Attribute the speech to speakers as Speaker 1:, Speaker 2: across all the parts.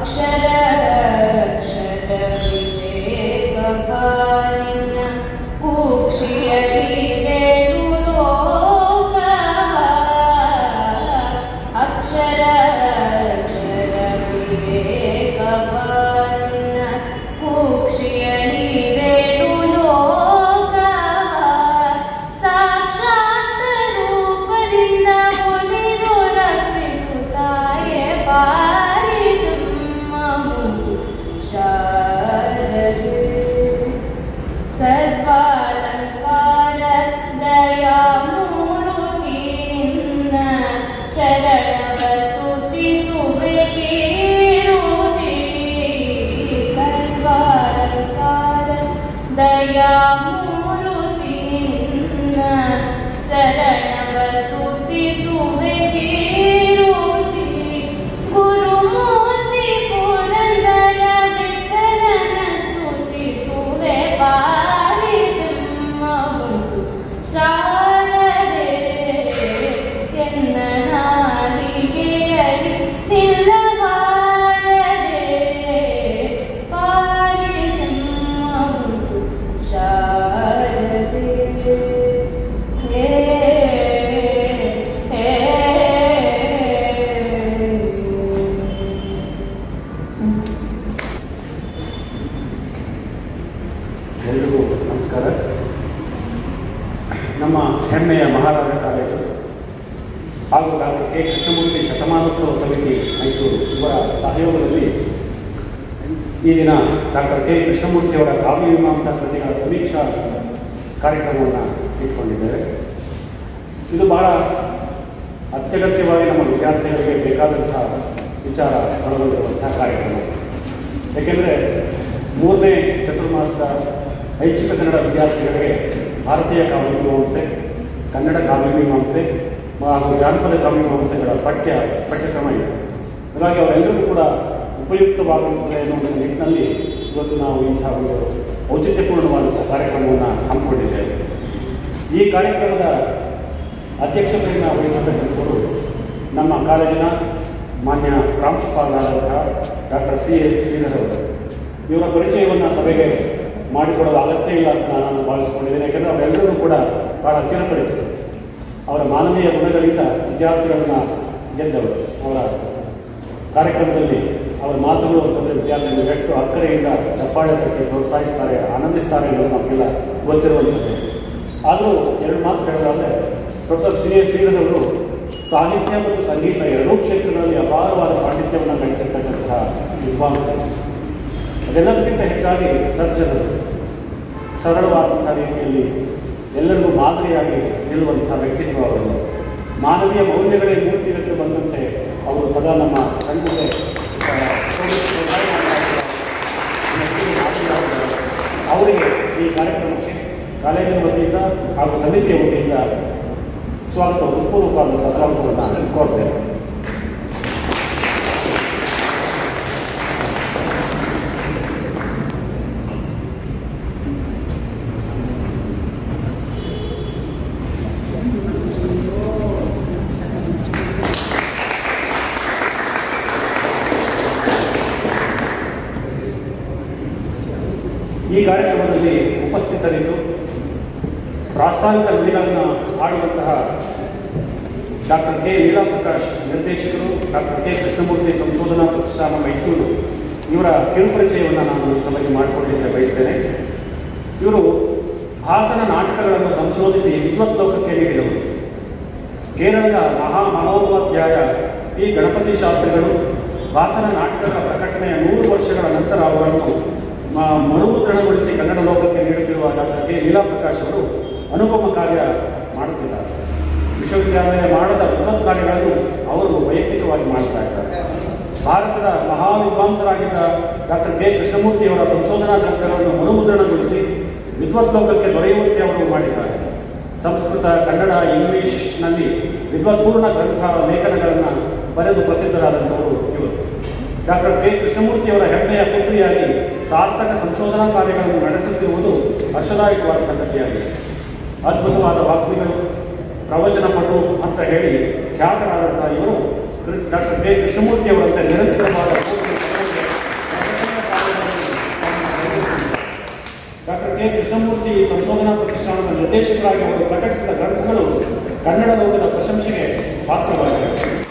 Speaker 1: ಅಕ್ಷರ ಅಕ್ಷರ ವಿವೇಕ ಭಾರಿನ ಕೂಕ್ಷಿಯಡಿ ರೇಣು ಲೋಕವ ಅಕ್ಷರ ಅಕ್ಷರ ವಿವೇಕ ಭಾರಿನ ಕೂಕ್ಷಿಯಡಿ ರೇಣು ಲೋಕವ ಸಾಕ್ಷಾತ್ ರೂಪದಿಂದ ಮುನಿದು ರಕ್ಷಿಸುತ್ತಾಯೆ ಪಾರಿಸಿಂಹವು ಶಾರದೆ ಸರ್ವಾಲಂಕಾರ ದಯಾಮೂರುತಿ ನಿನ್ನ ಶರಣವ ಸ್ತುತಿಸುವೆ ಕೀರುತಿ ಸರ್ವಾಲಂಕಾರ ದಯಾಮೂರುತಿ ನಿನ್ನ ಶರಣವ ಸ್ತುತಿಸುವೆ ಕೀರುತಿ ಗುರುಮೂರ್ತಿ ಪುರಂದರ ವಿಠಲನ ಸ್ತುತಿಸುವೆ ಪಾರಿಸಿಂಹವು ಶಾರದೆ ಎನ್ನ ನಾಲಿಗೆಯಡಿ ನಿಲ್ಲಬಾರದೆ ಪಾರಿಸಿಂಹವು ಶಾರದೆ ಹೇ ಹೇ
Speaker 2: ಎಲ್ರಿಗೂ ನಮಸ್ಕಾರ ನಮ್ಮ ಹೆಮ್ಮೆಯ ಮಹಾರಾಜ ಕಾಲೇಜು ಹಾಗೂ ಡಾಕ್ಟರ್ ಕೆ ಕೃಷ್ಣಮೂರ್ತಿ ಶತಮಾನೋತ್ಸವ ಸಮಿತಿ ಮೈಸೂರು ಇವರ ಸಹಯೋಗದಲ್ಲಿ ಈ ದಿನ ಡಾಕ್ಟರ್ ಕೆ ಕೃಷ್ಣಮೂರ್ತಿಯವರ ಕಾವ್ಯ ಮೀಮಾಂಸಾ ಕೃತಿಗಳ ಸಮೀಕ್ಷಾ ಕಾರ್ಯಕ್ರಮವನ್ನು ಇಟ್ಕೊಂಡಿದ್ದೇವೆ ಇದು ಬಹಳ ಅತ್ಯಗತ್ಯವಾಗಿ ನಮ್ಮ ವಿದ್ಯಾರ್ಥಿಗಳಿಗೆ ಬೇಕಾದಂಥ ವಿಚಾರ ಒಳಗೊಂಡಿರುವಂಥ ಕಾರ್ಯಕ್ರಮ ಏಕೆಂದರೆ ಮೂರನೇ ಚತುರ್ಮಾಸದ ಐಚ್ಛಿಕ ಕನ್ನಡ ವಿದ್ಯಾರ್ಥಿಗಳಿಗೆ ಭಾರತೀಯ ಕಾವ್ಯಮೀಮಾಂಸೆ ಕನ್ನಡ ಕಾವ್ಯಮೀಮಾಂಸೆ ಹಾಗೂ ಜಾನಪದ ಕಾವ್ಯಮೀಮಾಂಸೆಗಳ ಪಠ್ಯ ಪಠ್ಯಕ್ರಮ ಇದೆ ಹಾಗಾಗಿ ಅವರೆಲ್ಲರಿಗೂ ಕೂಡ ಉಪಯುಕ್ತವಾಗುತ್ತದೆ ಅನ್ನೋ ಒಂದು ನಿಟ್ಟಿನಲ್ಲಿ ಇವತ್ತು ನಾವು ಇಂಥ ಒಂದು ಔಚಿತ್ಯಪೂರ್ಣವಾದಂಥ ಕಾರ್ಯಕ್ರಮವನ್ನು ಹಮ್ಮಿಕೊಂಡಿದ್ದೇವೆ ಈ ಕಾರ್ಯಕ್ರಮದ ಅಧ್ಯಕ್ಷತೆಯನ್ನು ವಹಿಸತಕ್ಕಂಥವರು ನಮ್ಮ ಕಾಲೇಜಿನ ಮಾನ್ಯ ಪ್ರಾಂಶುಪಾಲರಾದಂತಹ ಡಾಕ್ಟರ್ ಸಿ ಎಚ್ ಶ್ರೀಧರ್ ಅವರು ಇವರ ಪರಿಚಯವನ್ನು ಸಭೆಗೆ ಮಾಡಿಕೊಡಲು ಅಗತ್ಯ ಇಲ್ಲ ಅಂತ ನಾನು ಭಾವಿಸಿಕೊಂಡಿದ್ದೇನೆ ಯಾಕೆಂದರೆ ಅವರೆಲ್ಲರೂ ಕೂಡ ಬಹಳ ಚಿರಪರಿಚಿತರು ಅವರ ಮಾನವೀಯ ಗುಣಗಳಿಂದ ವಿದ್ಯಾರ್ಥಿಗಳನ್ನ ಗೆದ್ದವರು ಅವರ ಕಾರ್ಯಕ್ರಮದಲ್ಲಿ ಅವರ ಮಾತುಗಳು ಅಂತಂದರೆ ವಿದ್ಯಾರ್ಥಿಗಳು ಎಷ್ಟು ಅಕ್ಕರೆಯಿಂದ ಚಪ್ಪಾಳೆ ತಟ್ಟಿ ಪ್ರೋತ್ಸಾಹಿಸ್ತಾರೆ ಆನಂದಿಸ್ತಾರೆ ಅನ್ನೋದು ನಮಗೆಲ್ಲ ಗೊತ್ತಿರುವಂಥದ್ದು ಆದರೂ ಎರಡು ಮಾತು ಹೇಳೋದಾದರೆ ಪ್ರೊಫೆಸರ್ ಸಿ ಎ ಶ್ರೀಧರವರು ಸಾಹಿತ್ಯ ಮತ್ತು ಸಂಗೀತ ಎರಡೂ ಕ್ಷೇತ್ರಗಳಲ್ಲಿ ಅಪಾರವಾದ ಪಾಂಡಿತ್ಯವನ್ನು ಗಳಿಸಿರ್ತಕ್ಕಂತಹ ವಿದ್ವಾಂಸರು ಅದೆಲ್ಲದಕ್ಕಿಂತ ಹೆಚ್ಚಾಗಿ ಸರ್ಜನರು ಸರಳವಾದಂಥ ರೀತಿಯಲ್ಲಿ ಎಲ್ಲರಿಗೂ ಮಾದರಿಯಾಗಿ ನಿಲ್ಲುವಂಥ ವ್ಯಕ್ತಿತ್ವ ಅವರನ್ನು ಮಾನವೀಯ ಮೌಲ್ಯಗಳೇ ಮೂರ್ತಿಗಟ್ಟು ಬಂದಂತೆ ಅವರು ಸದಾ ನಮ್ಮ ಕಣ್ಣಿಗೆ ಆ, ತೋರಿಸಿ ಸಹಾಯ ಮಾಡ್ತಾ ಇದ್ದಾರೆ. ಈ ಮಾತುಗಳಾದ ಅವರಿಗೆ ಈ ಕಾರ್ಯಕ್ರಮಕ್ಕೆ ಕಾಲೇಜಿನ ವತಿಯಿಂದ ಹಾಗೂ ಸಮಿತಿಯ ವತಿಯಿಂದ ಸ್ವಾಗತ ಹೃತ್ಪೂರ್ವಕವಾದಂಥ ಸ್ವಾಗತವನ್ನು ಕೋರ್ತೇನೆ ಈ ಕಾರ್ಯಕ್ರಮದಲ್ಲಿ ಉಪಸ್ಥಿತರಿದ್ದು ಪ್ರಾಸ್ತಾವಿಕ ನುಡಿಗಳನ್ನು ಆಡುವಂತಹ ಡಾಕ್ಟರ್ ಕೆ ಲೀಲಾ ಪ್ರಕಾಶ್ ನಿರ್ದೇಶಕರು ಡಾಕ್ಟರ್ ಕೆ ಕೃಷ್ಣಮೂರ್ತಿ ಸಂಶೋಧನಾ ಪ್ರತಿಷ್ಠಾನ ಮೈಸೂರು ಇವರ ಕಿರುಪರಿಚಯವನ್ನು ನಾನು ಈ ಸಭೆಗೆ ಮಾಡಿಕೊಳ್ಳಿಕ್ಕೆ ಬಯಸ್ತೇನೆ ಇವರು ಹಾಸನ ನಾಟಕಗಳನ್ನು ಸಂಶೋಧಿಸಿ ವಿದ್ವತ್ ಲೋಕಕ್ಕೆ ನೀಡಿದವರು ಕೇರಳದ ಮಹಾ ಮಹೋಪಾಧ್ಯಾಯ ಪಿ ಗಣಪತಿ ಶಾಸ್ತ್ರಿಗಳು ಹಾಸನ ನಾಟಕಗಳ ಪ್ರಕಟಣೆಯ ನೂರು ವರ್ಷಗಳ ನಂತರ ಅವರನ್ನು ಮ- ಮರುಮುದ್ರಣಗೊಳಿಸಿ ಕನ್ನಡ ಲೋಕಕ್ಕೆ ನೀಡುತ್ತಿರುವ ಡಾಕ್ಟರ್ ಕೆ ಲೀಲಾ ಪ್ರಕಾಶ್ ಅವರು ಅನುಪಮ ಕಾರ್ಯ ಮಾಡುತ್ತಿದ್ದಾರೆ ವಿಶ್ವವಿದ್ಯಾಲಯ ಮಾಡದ ಬೃಹತ್ ಕಾರ್ಯಗಳನ್ನು ಅವರು ವೈಯಕ್ತಿಕವಾಗಿ ಮಾಡ್ತಾ ಇದ್ದಾರೆ ಭಾರತದ ಮಹಾ ವಿದ್ವಾಂಸರಾಗಿದ್ದ ಡಾಕ್ಟರ್ ಕೆ ಕೃಷ್ಣಮೂರ್ತಿಯವರ ಸಂಶೋಧನಾ ಗ್ರಂಥಗಳನ್ನು ಮರುಮುದ್ರಣಗೊಳಿಸಿ ವಿದ್ವತ್ ಲೋಕಕ್ಕೆ ದೊರೆಯುವಂತೆ ಅವರು ಮಾಡಿದ್ದಾರೆ ಸಂಸ್ಕೃತ ಕನ್ನಡ ಇಂಗ್ಲಿಷ್ನಲ್ಲಿ ವಿದ್ವತ್ಪೂರ್ಣ ಗ್ರಂಥ ಲೇಖನಗಳನ್ನು ಬರೆದು ಪ್ರಸಿದ್ಧರಾದಂಥವರು ಇವರು ಡಾಕ್ಟರ್ ಕೆ ಕೃಷ್ಣಮೂರ್ತಿಯವರ ಹೆಮ್ಮೆಯ ಪುತ್ರಿಯಾಗಿ ಸಾರ್ಥಕ ಸಂಶೋಧನಾ ಕಾರ್ಯಗಳನ್ನು ನಡೆಸುತ್ತಿರುವುದು ಹರ್ಷದಾಯಕವಾದ ಸಂಗತಿಯಾಗಿದೆ ಅದ್ಭುತವಾದ ವಾಗ್ಮಿಗಳು ಪ್ರವಚನ ಪಟು ಅಂತ ಹೇಳಿ ಖ್ಯಾತರಾದಂತಹ ಇವರು ಡಾಕ್ಟರ್ ಕೆ ಕೃಷ್ಣಮೂರ್ತಿಯವರಂತೆ ನಿರಂತರವಾದ ಬೋಧನೆ ವಿಶೇಷವಾಗಿ ಅವರು ಪ್ರಕಟಿಸಿದ ಗ್ರಂಥಗಳು ಕನ್ನಡ ಲೋಕದ ಪ್ರಶಂಸೆಗೆ ಪಾತ್ರವಾಗಿವೆ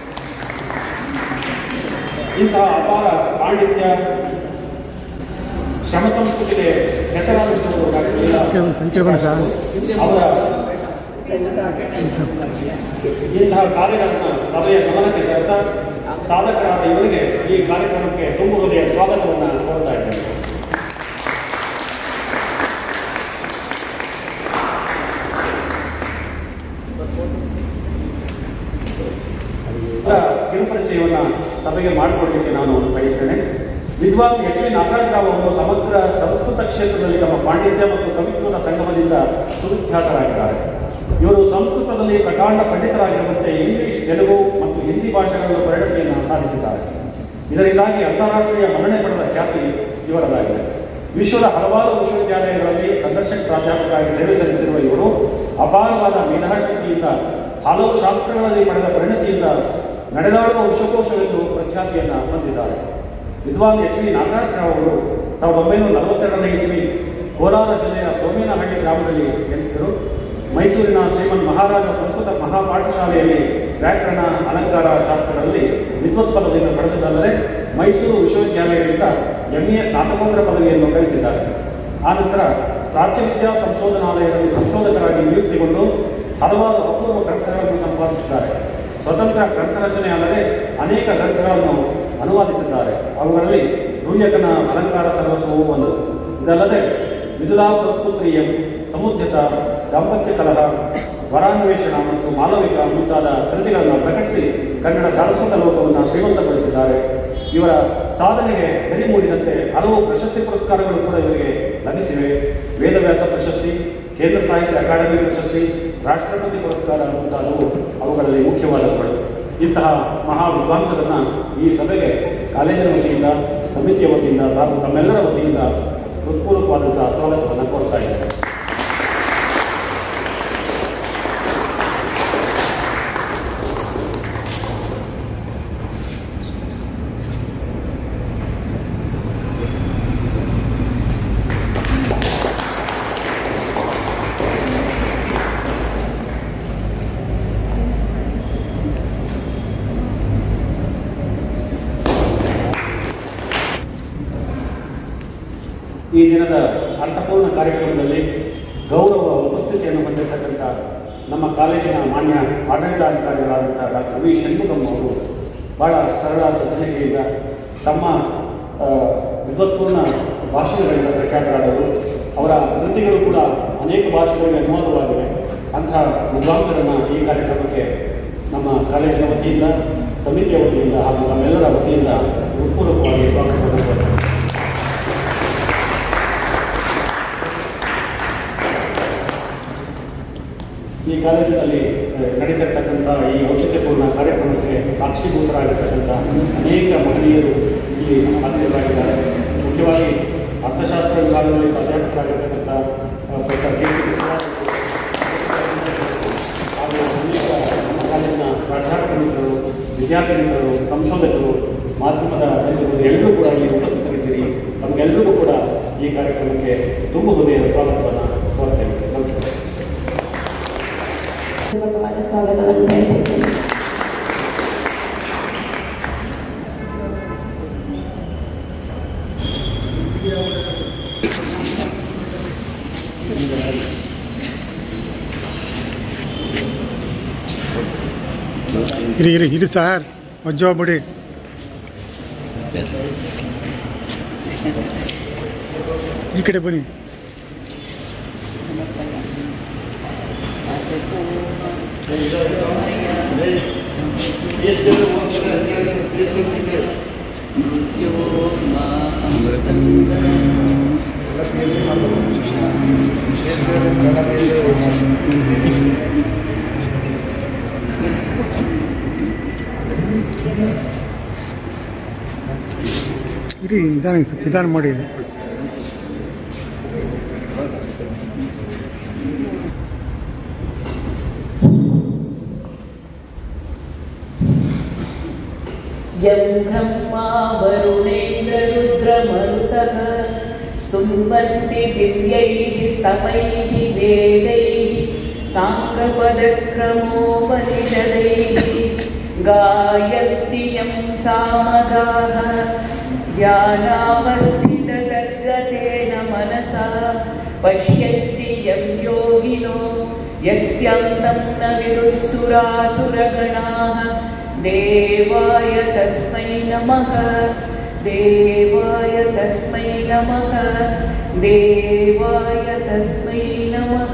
Speaker 2: ಇಂತಹ ಅಪಾರ ಪಾಂಡಿತ್ಯ ಶ್ರಮ ಸಂಸ್ಕೃತಿಗೆ ಹೆಸರಾದಂಥವರು ಡಾಕ್ಟರ್ ಲೀಲಾ ಅವರ ಇಂತಹ ಕಾರ್ಯಗಳನ್ನು ಸಭೆಯ ಗಮನಕ್ಕೆ ತರ್ತಾ ಸಾಧಕರಾದ ಇವರಿಗೆ ಈ ಕಾರ್ಯಕ್ರಮಕ್ಕೆ ತುಂಬು ಹೃದಯ ಸ್ವಾಗತವನ್ನು ಕೋರ್ತಾ ಇದ್ದೇನೆ ಅವರ ಕಿರುಪರಿಚಯವನ್ನು ಸಭೆಗೆ ಮಾಡಿಕೊಡಲಿಕ್ಕೆ ನಾನು ಬಯಸ್ತೇನೆ ವಿದ್ವಾನ್ ಎಚ್ ವಿ ನಾಗರಾಜರಾವ್ ಅವರು ಸಮಗ್ರ ಸಂಸ್ಕೃತ ಕ್ಷೇತ್ರದಲ್ಲಿ ತಮ್ಮ ಪಾಂಡಿತ್ಯ ಮತ್ತು ಕವಿತ್ವದ ಸಂಗಮದಿಂದ ಸುವಿಖ್ಯಾತರಾಗಿದ್ದಾರೆ ಇವರು ಸಂಸ್ಕೃತದಲ್ಲಿ ಪ್ರಕಾಂಡ ಪಂಡಿತರಾಗಿರುವಂತೆ ಇಂಗ್ಲಿಷ್ ತೆಲುಗು ಮತ್ತು ಹಿಂದಿ ಭಾಷೆಗಳ ಪರಿಣತಿಯನ್ನು ಸಾಧಿಸಿದ್ದಾರೆ ಇದರಿಂದಾಗಿ ಅಂತಾರಾಷ್ಟ್ರೀಯ ಮನ್ನಣೆ ಪಡೆದ ಖ್ಯಾತಿ ಇವರದಾಗಿದೆ ವಿಶ್ವದ ಹಲವಾರು ವಿಶ್ವವಿದ್ಯಾಲಯಗಳಲ್ಲಿ ಸಂದರ್ಶಕ ಪ್ರಾಧ್ಯಾಪಕರಾಗಿ ಸೇವೆ ಸಲ್ಲಿಸಿರುವ ಇವರು ಅಪಾರವಾದ ಮೇಧಾಶಕ್ತಿಯಿಂದ ಹಲವು ಶಾಸ್ತ್ರಗಳಲ್ಲಿ ಪಡೆದ ಪರಿಣತಿಯಿಂದ ನಡೆದಾಡುವ ವಿಶ್ವಕೋಶವೆಂದು ಪ್ರಖ್ಯಾತಿಯನ್ನು ಹೊಂದಿದ್ದಾರೆ ವಿದ್ವಾನ್ ಎಚ್ ವಿ ನಾಗರಾಜರಾವ್ ಅವರು ಸಾವಿರದ ಒಂಬೈನೂರ ನಲವತ್ತೆರಡನೇ ಇಸ್ವಿ ಕೋಲಾರ ಜಿಲ್ಲೆಯ ಸೋಮೇನಹಳ್ಳಿ ಗ್ರಾಮದಲ್ಲಿ ಜನಿಸಿದರು ಮೈಸೂರಿನ ಶ್ರೀಮನ್ ಮಹಾರಾಜ ಸಂಸ್ಕೃತ ಮಹಾಪಾಠಶಾಲೆಯಲ್ಲಿ ವ್ಯಾಕರಣ ಅಲಂಕಾರ ಶಾಸ್ತ್ರಗಳಲ್ಲಿ ವಿದ್ವತ್ ಪದವಿಯನ್ನು ಪಡೆದದ್ದಲ್ಲದೆ ಮೈಸೂರು ವಿಶ್ವವಿದ್ಯಾಲಯದಿಂದ ಎಂಎ ಸ್ನಾತಕೋತ್ತರ ಪದವಿಯನ್ನು ಗಳಿಸಿದ್ದಾರೆ ಆನಂತರ ರಾಜ್ಯ ವಿದ್ಯಾ ಸಂಶೋಧನಾಲಯದಲ್ಲಿ ಸಂಶೋಧಕರಾಗಿ ನಿಯುಕ್ತಿಗೊಂಡು ಹಲವಾರು ಅಪೂರ್ವ ಗ್ರಂಥಗಳನ್ನು ಸಂಪಾದಿಸಿದ್ದಾರೆ ಸ್ವತಂತ್ರ ಗ್ರಂಥ ರಚನೆ ಅಲ್ಲದೆ ಅನೇಕ ಗ್ರಂಥಗಳನ್ನು ಅನುವಾದಿಸಿದ್ದಾರೆ ಅವುಗಳಲ್ಲಿ ರೂಯಕನ ಅಲಂಕಾರ ಸರ್ವಸ್ವವು ಒಂದು ಇದಲ್ಲದೆ ವಿದುಲಾ ಪ್ರಪುತ್ರಿಯಂ ಸಮುದ್ಯತ ದಾಂಪತ್ಯ ಕಲಹ ವರಾನ್ವೇಷಣ ಮತ್ತು ಮಾಲವಿಕ ಮುಂತಾದ ಕೃತಿಗಳನ್ನು ಪ್ರಕಟಿಸಿ ಕನ್ನಡ ಸಾರಸ್ವತ ಲೋಕವನ್ನು ಶ್ರೀಮಂತಗೊಳಿಸಿದ್ದಾರೆ ಇವರ ಸಾಧನೆಗೆ ಗರಿ ಮೂಡಿದಂತೆ ಹಲವು ಪ್ರಶಸ್ತಿ ಪುರಸ್ಕಾರಗಳು ಕೂಡ ಇವರಿಗೆ ಲಭಿಸಿವೆ ವೇದವ್ಯಾಸ ಪ್ರಶಸ್ತಿ ಕೇಂದ್ರ ಸಾಹಿತ್ಯ ಅಕಾಡೆಮಿ ಪ್ರಶಸ್ತಿ ರಾಷ್ಟ್ರಪತಿ ಪುರಸ್ಕಾರ ಮುಂತಾದವು ಅವುಗಳಲ್ಲಿ ಮುಖ್ಯವಾದವುಗಳು ಇಂತಹ ಮಹಾ ವಿದ್ವಾಂಸರನ್ನ ಈ ಸಭೆಗೆ ಕಾಲೇಜಿನ ವತಿಯಿಂದ ಸಮಿತಿಯ ವತಿಯಿಂದ ಹಾಗೂ ತಮ್ಮೆಲ್ಲರ ವತಿಯಿಂದ ಹೃತ್ಪೂರ್ವಕವಾದಂತಹ ಸ್ವಾಗತವನ್ನು ಕೋರ್ತಾ ಇದ್ದೇನೆ ಈ ದಿನದ ಅರ್ಥಪೂರ್ಣ ಕಾರ್ಯಕ್ರಮದಲ್ಲಿ ಗೌರವ ಉಪಸ್ಥಿತಿಯನ್ನು ಹೊಂದಿರತಕ್ಕಂಥ ನಮ್ಮ ಕಾಲೇಜಿನ ಮಾನ್ಯ ಆಡಳಿತಾಧಿಕಾರಿಗಳಾದಂಥ ಡಾಕ್ಟರ್ ವಿ ಷಣ್ಮುಖಂ ಅವರು ಬಹಳ ಸರಳ ಸಜ್ಜನಿಕೆಯಿಂದ ತಮ್ಮ ಆ, ವಿದ್ವತ್ಪೂರ್ಣ ಭಾಷಣಗಳಿಂದ ಪ್ರಖ್ಯಾತರಾದವರು ಅವರ ಕೃತಿಗಳು ಕೂಡ ಅನೇಕ ಭಾಷೆಗಳಿಗೆ ಅನುವಾದವಾಗಿವೆ ಅಂಥ ವಿದ್ವಾಂಸರನ್ನು ಈ ಕಾರ್ಯಕ್ರಮಕ್ಕೆ ನಮ್ಮ ಕಾಲೇಜಿನ ವತಿಯಿಂದ ಸಮಿತಿಯ ವತಿಯಿಂದ ಹಾಗೂ ನಮ್ಮೆಲ್ಲರ ವತಿಯಿಂದ ಹೃತ್ಪೂರ್ವಕವಾಗಿ ಸ್ವಾಗತವನ್ನು ಕೋರ್ತೇನೆ ಈ ಕಾಲೇಜಿನಲ್ಲಿ ಅಹ್, ನಡೀತಿರ್ತಕ್ಕಂಥ ಈ ಔಚಿತ್ಯಪೂರ್ಣ ಕಾರ್ಯಕ್ರಮಕ್ಕೆ ಸಾಕ್ಷೀಭೂತರಾಗಿರ್ತಕ್ಕಂಥ ಅನೇಕ ಮಹನೀಯರು ಇಲ್ಲಿ ಹಾಜರಾಗಿದ್ದಾರೆ ಮುಖ್ಯವಾಗಿ ಅರ್ಥಶಾಸ್ತ್ರ ವಿಭಾಗದಲ್ಲಿ ಪ್ರಾಧ್ಯಾಪಕರಾಗಿರ್ತಕ್ಕಂಥ ಅಹ್, ಪ್ರೊಫೆಸರ್ ಕೆ ಸಿ ಕೃಷ್ಣರಾಜ್ ಹಾಗೂ ಅನೇಕ ನಮ್ಮ ಕಾಲೇಜಿನ ಪ್ರಾಧ್ಯಾಪಕ ಮಿತ್ರರು ವಿದ್ಯಾರ್ಥಿ ಮಿತ್ರರು ಸಂಶೋಧಕರು ಮಾಧ್ಯಮದ ಮಿತ್ರರು ಎಲ್ಲರೂ ಕೂಡ ಇಲ್ಲಿ ಉಪಸ್ಥಿತರಿದ್ದೀರಿ ತಮಗೆಲ್ಲರಿಗೂ ಕೂಡ ಈ ಕಾರ್ಯಕ್ರಮಕ್ಕೆ ತುಂಬ ಹೃದಯದ ಸ್ವಾಗತವನ್ನು ಕೋರ್ತೇನೆ ನಮಸ್ಕಾರ
Speaker 1: ಪೂರ್ವಕವಾದ ಸ್ವಾಗತವನ್ನು ಬಯಸುತ್ತೇನೆ
Speaker 3: ಇರಿ ಇರಿ ಇರಿ ಸರ್ ಮಜ್ಜು ಬಿಡಿ ಈ ಕಡೆ ಬನ್ನಿ ಇರಿ ನಿಧಾನ ಸ್ವಲ್ಪ ನಿಧಾನ ಮಾಡಿ
Speaker 4: यं ब्रह्मा वरुणेन्द्ररुद्रमरुतः स्तुन्वन्ति दिव्यैः स्तमैः वेदैः साङ्गपदक्रमोपनिषदैः गायन्ति यं सामगाः ध्यानावस्थिततद्गतेन मनसा पश्यन्ति यं योगिनो यस्यान्तं न विदुःसुरासुरगणाः देवाय तस्मै नमः देवाय तस्मै नमः ದೇವಾಯ ತಸ್ಮೈ ನಮಃ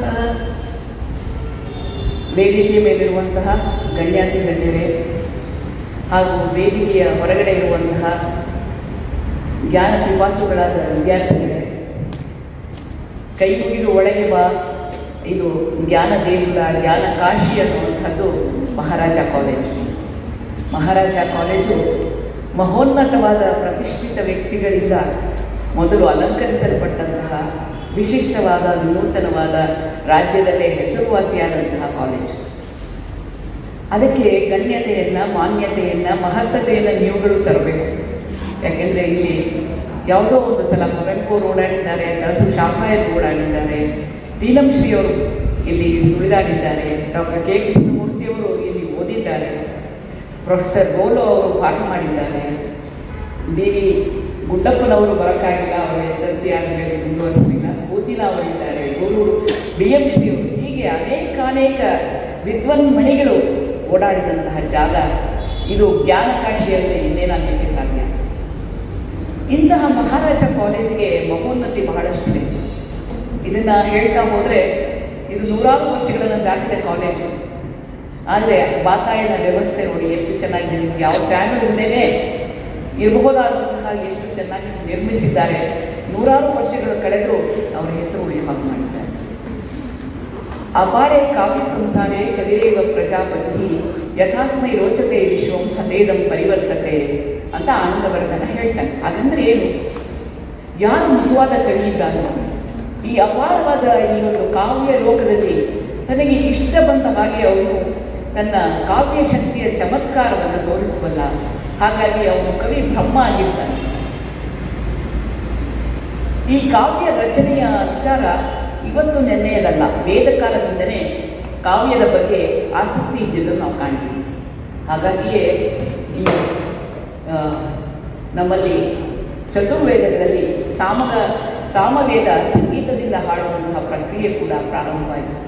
Speaker 4: ವೇದಿಕೆಯ ಮೇಲಿರುವಂತಹ ಗಣ್ಯಾತಿ ಗಣ್ಯರೇ ಹಾಗೂ ವೇದಿಕೆಯ ಹೊರಗಡೆ ಇರುವಂತಹ ಜ್ಞಾನ ಪಿಪಾಸುಗಳಾದ ವಿದ್ಯಾರ್ಥಿಗಳೇ ಕೈ ಮುಗಿದು ಒಳಗೆ ಬಾ ಇದು ಜ್ಞಾನ ದೇಗುಲ ಜ್ಞಾನ ಕಾಶಿ ಅನ್ನುವಂಥದ್ದು ಮಹಾರಾಜ ಕಾಲೇಜು ಮಹಾರಾಜ ಕಾಲೇಜು ಮಹೋನ್ನತವಾದ ಪ್ರತಿಷ್ಠಿತ ವ್ಯಕ್ತಿಗಳಿಂದ ಮೊದಲು ಅಲಂಕರಿಸಲ್ಪಟ್ಟಂತಹ ವಿಶಿಷ್ಟವಾದ ವಿನೂತನವಾದ ರಾಜ್ಯದಲ್ಲೇ ಹೆಸರುವಾಸಿಯಾದಂತಹ ಕಾಲೇಜು ಅದಕ್ಕೆ ಗಣ್ಯತೆಯನ್ನು ಮಾನ್ಯತೆಯನ್ನು ಮಹತ್ತತೆಯನ್ನು ನೀವುಗಳು ತರಬೇಕು ಯಾಕೆಂದರೆ ಇಲ್ಲಿ ಯಾವುದೋ ಒಂದು ಸಲ ಕುವೆಂಪುರು ಓಡಾಡಿದ್ದಾರೆ ತಹಸು ಶಾಖಾಯರು ಓಡಾಡಿದ್ದಾರೆ ದೀನಂ ಶ್ರೀಯವರು ಇಲ್ಲಿ ಸುಳಿದಾಡಿದ್ದಾರೆ ಡಾಕ್ಟರ್ ಕೆ ಕೃಷ್ಣಮೂರ್ತಿಯವರು ಇಲ್ಲಿ ಓದಿದ್ದಾರೆ ಪ್ರೊಫೆಸರ್ ಗೋಲು ಅವರು ಪಾಠ ಮಾಡಿದ್ದಾರೆ ಬಿ ವಿ ಗುಡ್ಡಪ್ಪನವರು ಬರೋಕ್ಕಾಗಿಲ್ಲ ಅವರು ಎಸ್ ಎಲ್ ಸಿ ಆದಮೇಲೆ ಮುಂದುವರಿಸ್ತಿಲ್ಲ ಕೂತಿನ ಅವರಿದ್ದಾರೆ ಗುರು ಬಿ ಎಂ ಶ್ರೀ ಅವರು ಹೀಗೆ ಅನೇಕ ಅನೇಕ ವಿದ್ವನ್ಮಣಿಗಳು ಓಡಾಡಿದಂತಹ ಜಾಗ ಇದು ಜ್ಞಾನಕಾಶಿಯಲ್ಲಿ ಇನ್ನೇನಾಗಲಿಕ್ಕೆ ಸಾಧ್ಯ ಇಂತಹ ಮಹಾರಾಜ ಕಾಲೇಜಿಗೆ ಮಹೋನ್ನತಿ ಬಹಳಷ್ಟಿದೆ ಇದನ್ನು ಹೇಳ್ತಾ ಹೋದರೆ ಇದು ನೂರಾರು ವರ್ಷಗಳನ್ನು ದಾಟಿದ ಕಾಲೇಜು ಆದರೆ ವಾತಾಯನ ವ್ಯವಸ್ಥೆ ನೋಡಿ ಎಷ್ಟು ಚೆನ್ನಾಗಿದೆ ನಿಮ್ಗೆ ಯಾವ ಫ್ಯಾನು ಇಲ್ಲದೇ ಇರಬಹುದಾದಂತಹ ಎಷ್ಟು ಚೆನ್ನಾಗಿ ನಿರ್ಮಿಸಿದ್ದಾರೆ ನೂರಾರು ವರ್ಷಗಳು ಕಳೆದರೂ ಅವರ ಹೆಸರು ಉಳಿಯುವ ಹಾಗೆ ಮಾಡಿದ್ದಾರೆ ಅಪಾರೆ ಕಾವ್ಯ ಸಂಸಾರೇ ಕವಿರೇವ ಪ್ರಜಾಪತಿ ಯಥಾಸ್ಮೈ ರೋಚತೆ ವಿಶ್ವಂ ಹತೇದಂ ಪರಿವರ್ತತೆ ಅಂತ ಆನಂದವರ್ಧನ ಹೇಳ್ತಾನೆ ಹಾಗಂದ್ರೆ ಏನು ಯಾರು ನಿಜವಾದ ಕವಿ ಇದ್ದಾನೋ ಈ ಅಪಾರವಾದ ಈ ಒಂದು ಕಾವ್ಯ ಲೋಕದಲ್ಲಿ ತನಗೆ ಇಷ್ಟ ಬಂದ ಹಾಗೆ ಅವನು ತನ್ನ ಕಾವ್ಯ ಶಕ್ತಿಯ ಚಮತ್ಕಾರವನ್ನು ತೋರಿಸಬಲ್ಲ ಹಾಗಾಗಿ ಅವನು ಕವಿ ಬ್ರಹ್ಮ ಆಗಿರ್ತಾನೆ ಈ ಕಾವ್ಯ ರಚನೆಯ ವಿಚಾರ ಇವತ್ತು ನೆನ್ನೆಯದಲ್ಲ ವೇದ ಕಾಲದಿಂದಲೇ ಕಾವ್ಯದ ಬಗ್ಗೆ ಆಸಕ್ತಿ ಇದ್ದಿದ್ದನ್ನು ನಾವು ಕಾಣ್ತೀವಿ ಹಾಗಾಗಿಯೇ ಈ ಆ, ನಮ್ಮಲ್ಲಿ ಚತುರ್ವೇದಗಳಲ್ಲಿ ಸಾಮಗ ಸಾಮವೇದ ಸಂಗೀತದಿಂದ ಹಾಡುವಂತಹ ಪ್ರಕ್ರಿಯೆ ಕೂಡ ಪ್ರಾರಂಭವಾಯಿತು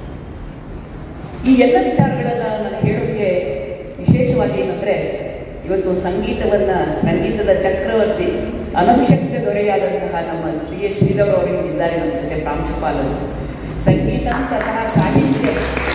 Speaker 4: ಈ ಎಲ್ಲ ವಿಚಾರಗಳನ್ನು ನಾನು ಹೇಳೋಕ್ಕೆ ವಿಶೇಷವಾಗಿ ಏನಂದರೆ ಇವತ್ತು ಸಂಗೀತವನ್ನು ಸಂಗೀತದ ಚಕ್ರವರ್ತಿ ಅನಭಿಷಕ್ತ ದೊರೆಯಾದಂತಹ ನಮ್ಮ ಸಿ ಎಸ್ ಶ್ರೀಧರ್ ಅವರಿಗೆ ಇದ್ದಾರೆ ನಮ್ಮ ಜೊತೆ ಪ್ರಾಂಶುಪಾಲರು ಸಂಗೀತ ತಥಾ ಸಾಹಿತ್ಯ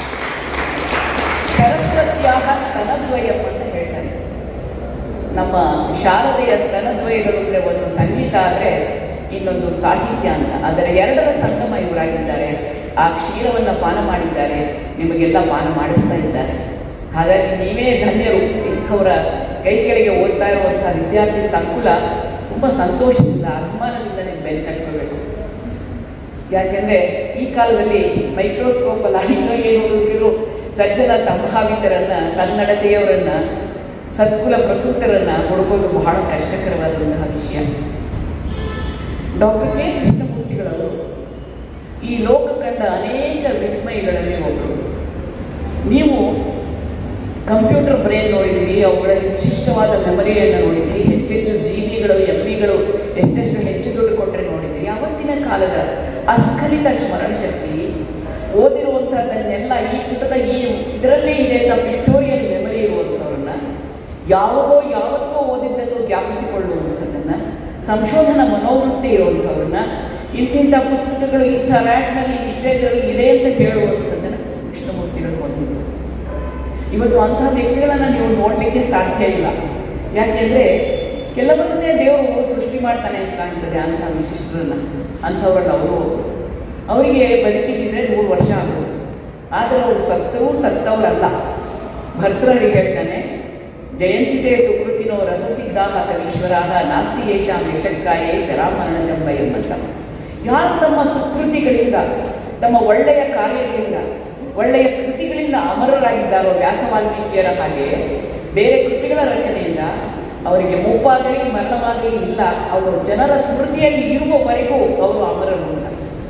Speaker 4: ಸರಸ್ವತಿಯಾಗ ಸ್ತನದ್ವಯಂ ಅಂತ ಹೇಳ್ತಾರೆ ನಮ್ಮ ಶಾರದೆಯ ಸ್ತನದ್ವಯಗಳು ಅಂದರೆ ಒಂದು ಸಂಗೀತ ಆದರೆ ಇನ್ನೊಂದು ಸಾಹಿತ್ಯ ಅಂತ ಅದರ ಎರಡರ ಸಂಗಮ ಇವರಾಗಿದ್ದಾರೆ ಆ ಕ್ಷೀರವನ್ನು ಪಾನ ಮಾಡಿದ್ದಾರೆ ನಿಮಗೆಲ್ಲ ಪಾನ ಮಾಡಿಸ್ತಾ ಇದ್ದಾರೆ ಹಾಗಾಗಿ ನೀವೇ ಧನ್ಯರು ಇಂಥವರ ಕೈ ಕೆಳಗೆ ಓದ್ತಾ ಇರುವಂಥ ವಿದ್ಯಾರ್ಥಿ ಸಂಕುಲ ತುಂಬ ಸಂತೋಷದಿಂದ ಅಭಿಮಾನದಿಂದ ನೀವು ಬೆಲೆ ಕಟ್ಕೋಬೇಕು ಯಾಕೆಂದರೆ ಈ ಕಾಲದಲ್ಲಿ ಮೈಕ್ರೋಸ್ಕೋಪ್ ಅಲ್ಲ ಇನ್ನೂ ಏನು ಓದುತ್ತಿರೋ ಸಜ್ಜನ ಸಂಭಾವಿತರನ್ನ ಸನ್ನಡತೆಯವರನ್ನ ಸತ್ಕುಲ ಪ್ರಸೂತರನ್ನ ಹುಡುಕೋದು ಬಹಳ ಕಷ್ಟಕರವಾದಂತಹ ವಿಷಯ ಡಾಕ್ಟರ್ ಕೆ ಕೃಷ್ಣಮೂರ್ತಿಗಳವರು ಈ ಲೋಕ ಕಂಡ ಅನೇಕ ವಿಸ್ಮಯಗಳಲ್ಲಿ ಒಬ್ಬರು ನೀವು ಕಂಪ್ಯೂಟರ್ ಬ್ರೈನ್ ನೋಡಿದ್ದೀರಿ ಅವುಗಳಲ್ಲಿ ವಿಶಿಷ್ಟವಾದ ಮೆಮರಿಯನ್ನು ನೋಡಿದ್ದೀರಿ ಹೆಚ್ಚೆಚ್ಚು ಜಿ ಬಿಗಳು ಎಂ ಬಿಗಳು ಎಷ್ಟೆಷ್ಟು ಹೆಚ್ಚು ದುಡ್ಡು ಕೊಟ್ಟರೆ ನೋಡಿದ್ದೀರಿ ಅವತ್ತಿನ ಕಾಲದ ಅಸ್ಖಲಿತ ಸ್ಮರಣ ಶಕ್ತಿ ಓದಿರುವಂಥದ್ದನ್ನೆಲ್ಲ ಈ ಪುಟದ ಈ ಇದರಲ್ಲೇ ಇದೆ ಅಂತ ಪಿಕ್ಟೋರಿಯಲ್ ಮೆಮರಿ ಇರುವಂಥವ್ರನ್ನ ಯಾವುದೋ ಯಾವತ್ತೋ ಓದಿದ್ದನ್ನು ಜ್ಞಾಪಿಸಿಕೊಳ್ಳುವಂಥದ್ದನ್ನು ಸಂಶೋಧನಾ ಮನೋವೃತ್ತಿ ಇರುವಂಥವ್ರನ್ನ ಇಂತಿಂಥ ಪುಸ್ತಕಗಳು ಇಂಥ ರ್ಯಾಕ್ನಲ್ಲಿ ಇಷ್ಟೇ ಇದರಲ್ಲಿ ಇದೆ ಅಂತ ಹೇಳುವಂಥದ್ದನ್ನು ಕೃಷ್ಣಮೂರ್ತಿಗಳು ಹೊಂದಿದ್ರು ಇವತ್ತು ಅಂಥ ವ್ಯಕ್ತಿಗಳನ್ನು ನೀವು ನೋಡಲಿಕ್ಕೆ ಸಾಧ್ಯ ಇಲ್ಲ ಯಾಕೆಂದರೆ ಕೆಲವರನ್ನೇ ದೇವರು ಸೃಷ್ಟಿ ಮಾಡ್ತಾನೆ ಅಂತ ಕಾಣ್ತದೆ ಅಂಥ ವಿಶಿಷ್ಟರನ್ನ ಅಂಥವ್ರನ್ನ ಅವರು ಅವರಿಗೆ ಬದುಕಿದ್ದಿದ್ರೆ ನೂರು ವರ್ಷ ಆಗೋದು ಆದರೆ ಅವರು ಸತ್ತರೂ ಸತ್ತವರಲ್ಲ ಭರ್ತೃಹರಿ ಹೇಳ್ತಾನೆ ಜಯಂತಿತೆ ಸುಕೃತಿನೋ ರಸಸಿದ್ಧಾಹತ ವಿಶ್ವರಾಗ ನಾಸ್ತಿ ಯೇಷಾಂ ಯಶಕ್ಕಾಯೇ ಜರಾಮರಣ ಜಂಬ ಎಂಬಂತ ಯಾರು ತಮ್ಮ ಸುಕೃತಿಗಳಿಂದ ತಮ್ಮ ಒಳ್ಳೆಯ ಕಾರ್ಯಗಳಿಂದ ಒಳ್ಳೆಯ ಕೃತಿಗಳಿಂದ ಅಮರರಾಗಿದ್ದಾರೋ ವ್ಯಾಸ ವಾಲ್ಮೀಕಿಯರ ಹಾಗೆ ಬೇರೆ ಕೃತಿಗಳ ರಚನೆಯಿಂದ ಅವರಿಗೆ ಮುಪ್ಪಾಗಲಿ ಮರಣವಾಗಲಿ ಇಲ್ಲ ಅವರು ಜನರ ಸ್ಮೃತಿಯಲ್ಲಿ ಇರುವವರೆಗೂ ಅವರು ಅಮರರು ಅಂತ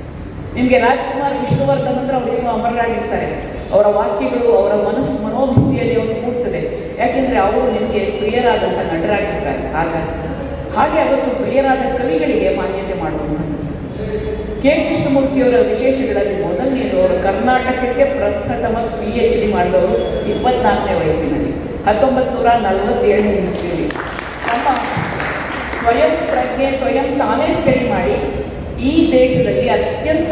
Speaker 4: ನಿಮಗೆ ರಾಜ್ಕುಮಾರ್ ವಿಷ್ಣುವರ್ಧನ್ ಅಂದ್ರೆ ಅವರೇನು ಅಮರರಾಗಿರ್ತಾರೆ ಅವರ ವಾಕ್ಯಗಳು ಅವರ ಮನಸ್ಸು ಮನೋಭಿತ್ತಿಯಲ್ಲಿ ಅವರು ಮೂಡ್ತದೆ ಯಾಕೆಂದ್ರೆ ಅವರು ನಿಮಗೆ ಪ್ರಿಯರಾದಂಥ ನಟರಾಗಿರ್ತಾರೆ ಹಾಗಾಗಿ ಹಾಗೆ ಅವತ್ತು ಪ್ರಿಯರಾದ ಕವಿಗಳಿಗೆ ಮಾನ್ಯತೆ ಮಾಡುವಂಥದ್ದು ಕೆ ಕೃಷ್ಣಮೂರ್ತಿಯವರ ವಿಶೇಷಗಳಲ್ಲಿ ಮೊದಲನೇದು ಅವರು ಕರ್ನಾಟಕಕ್ಕೆ ಪ್ರಪ್ರಥಮ ಪಿ ಎಚ್ ಡಿ ಮಾಡಿದವರು ಇಪ್ಪತ್ನಾಲ್ಕನೇ ವಯಸ್ಸಿನಲ್ಲಿ ಹತ್ತೊಂಬತ್ತು ನೂರ ನಲವತ್ತೇಳನೇ ಇಸ್ವಿಯಲ್ಲಿ ನಮ್ಮ ಸ್ವಯಂ ಪ್ರಜ್ಞೆ ಸ್ವಯಂ ತಾನೇ ಸ್ಟಡಿ ಮಾಡಿ ಈ ದೇಶದಲ್ಲಿ ಅತ್ಯಂತ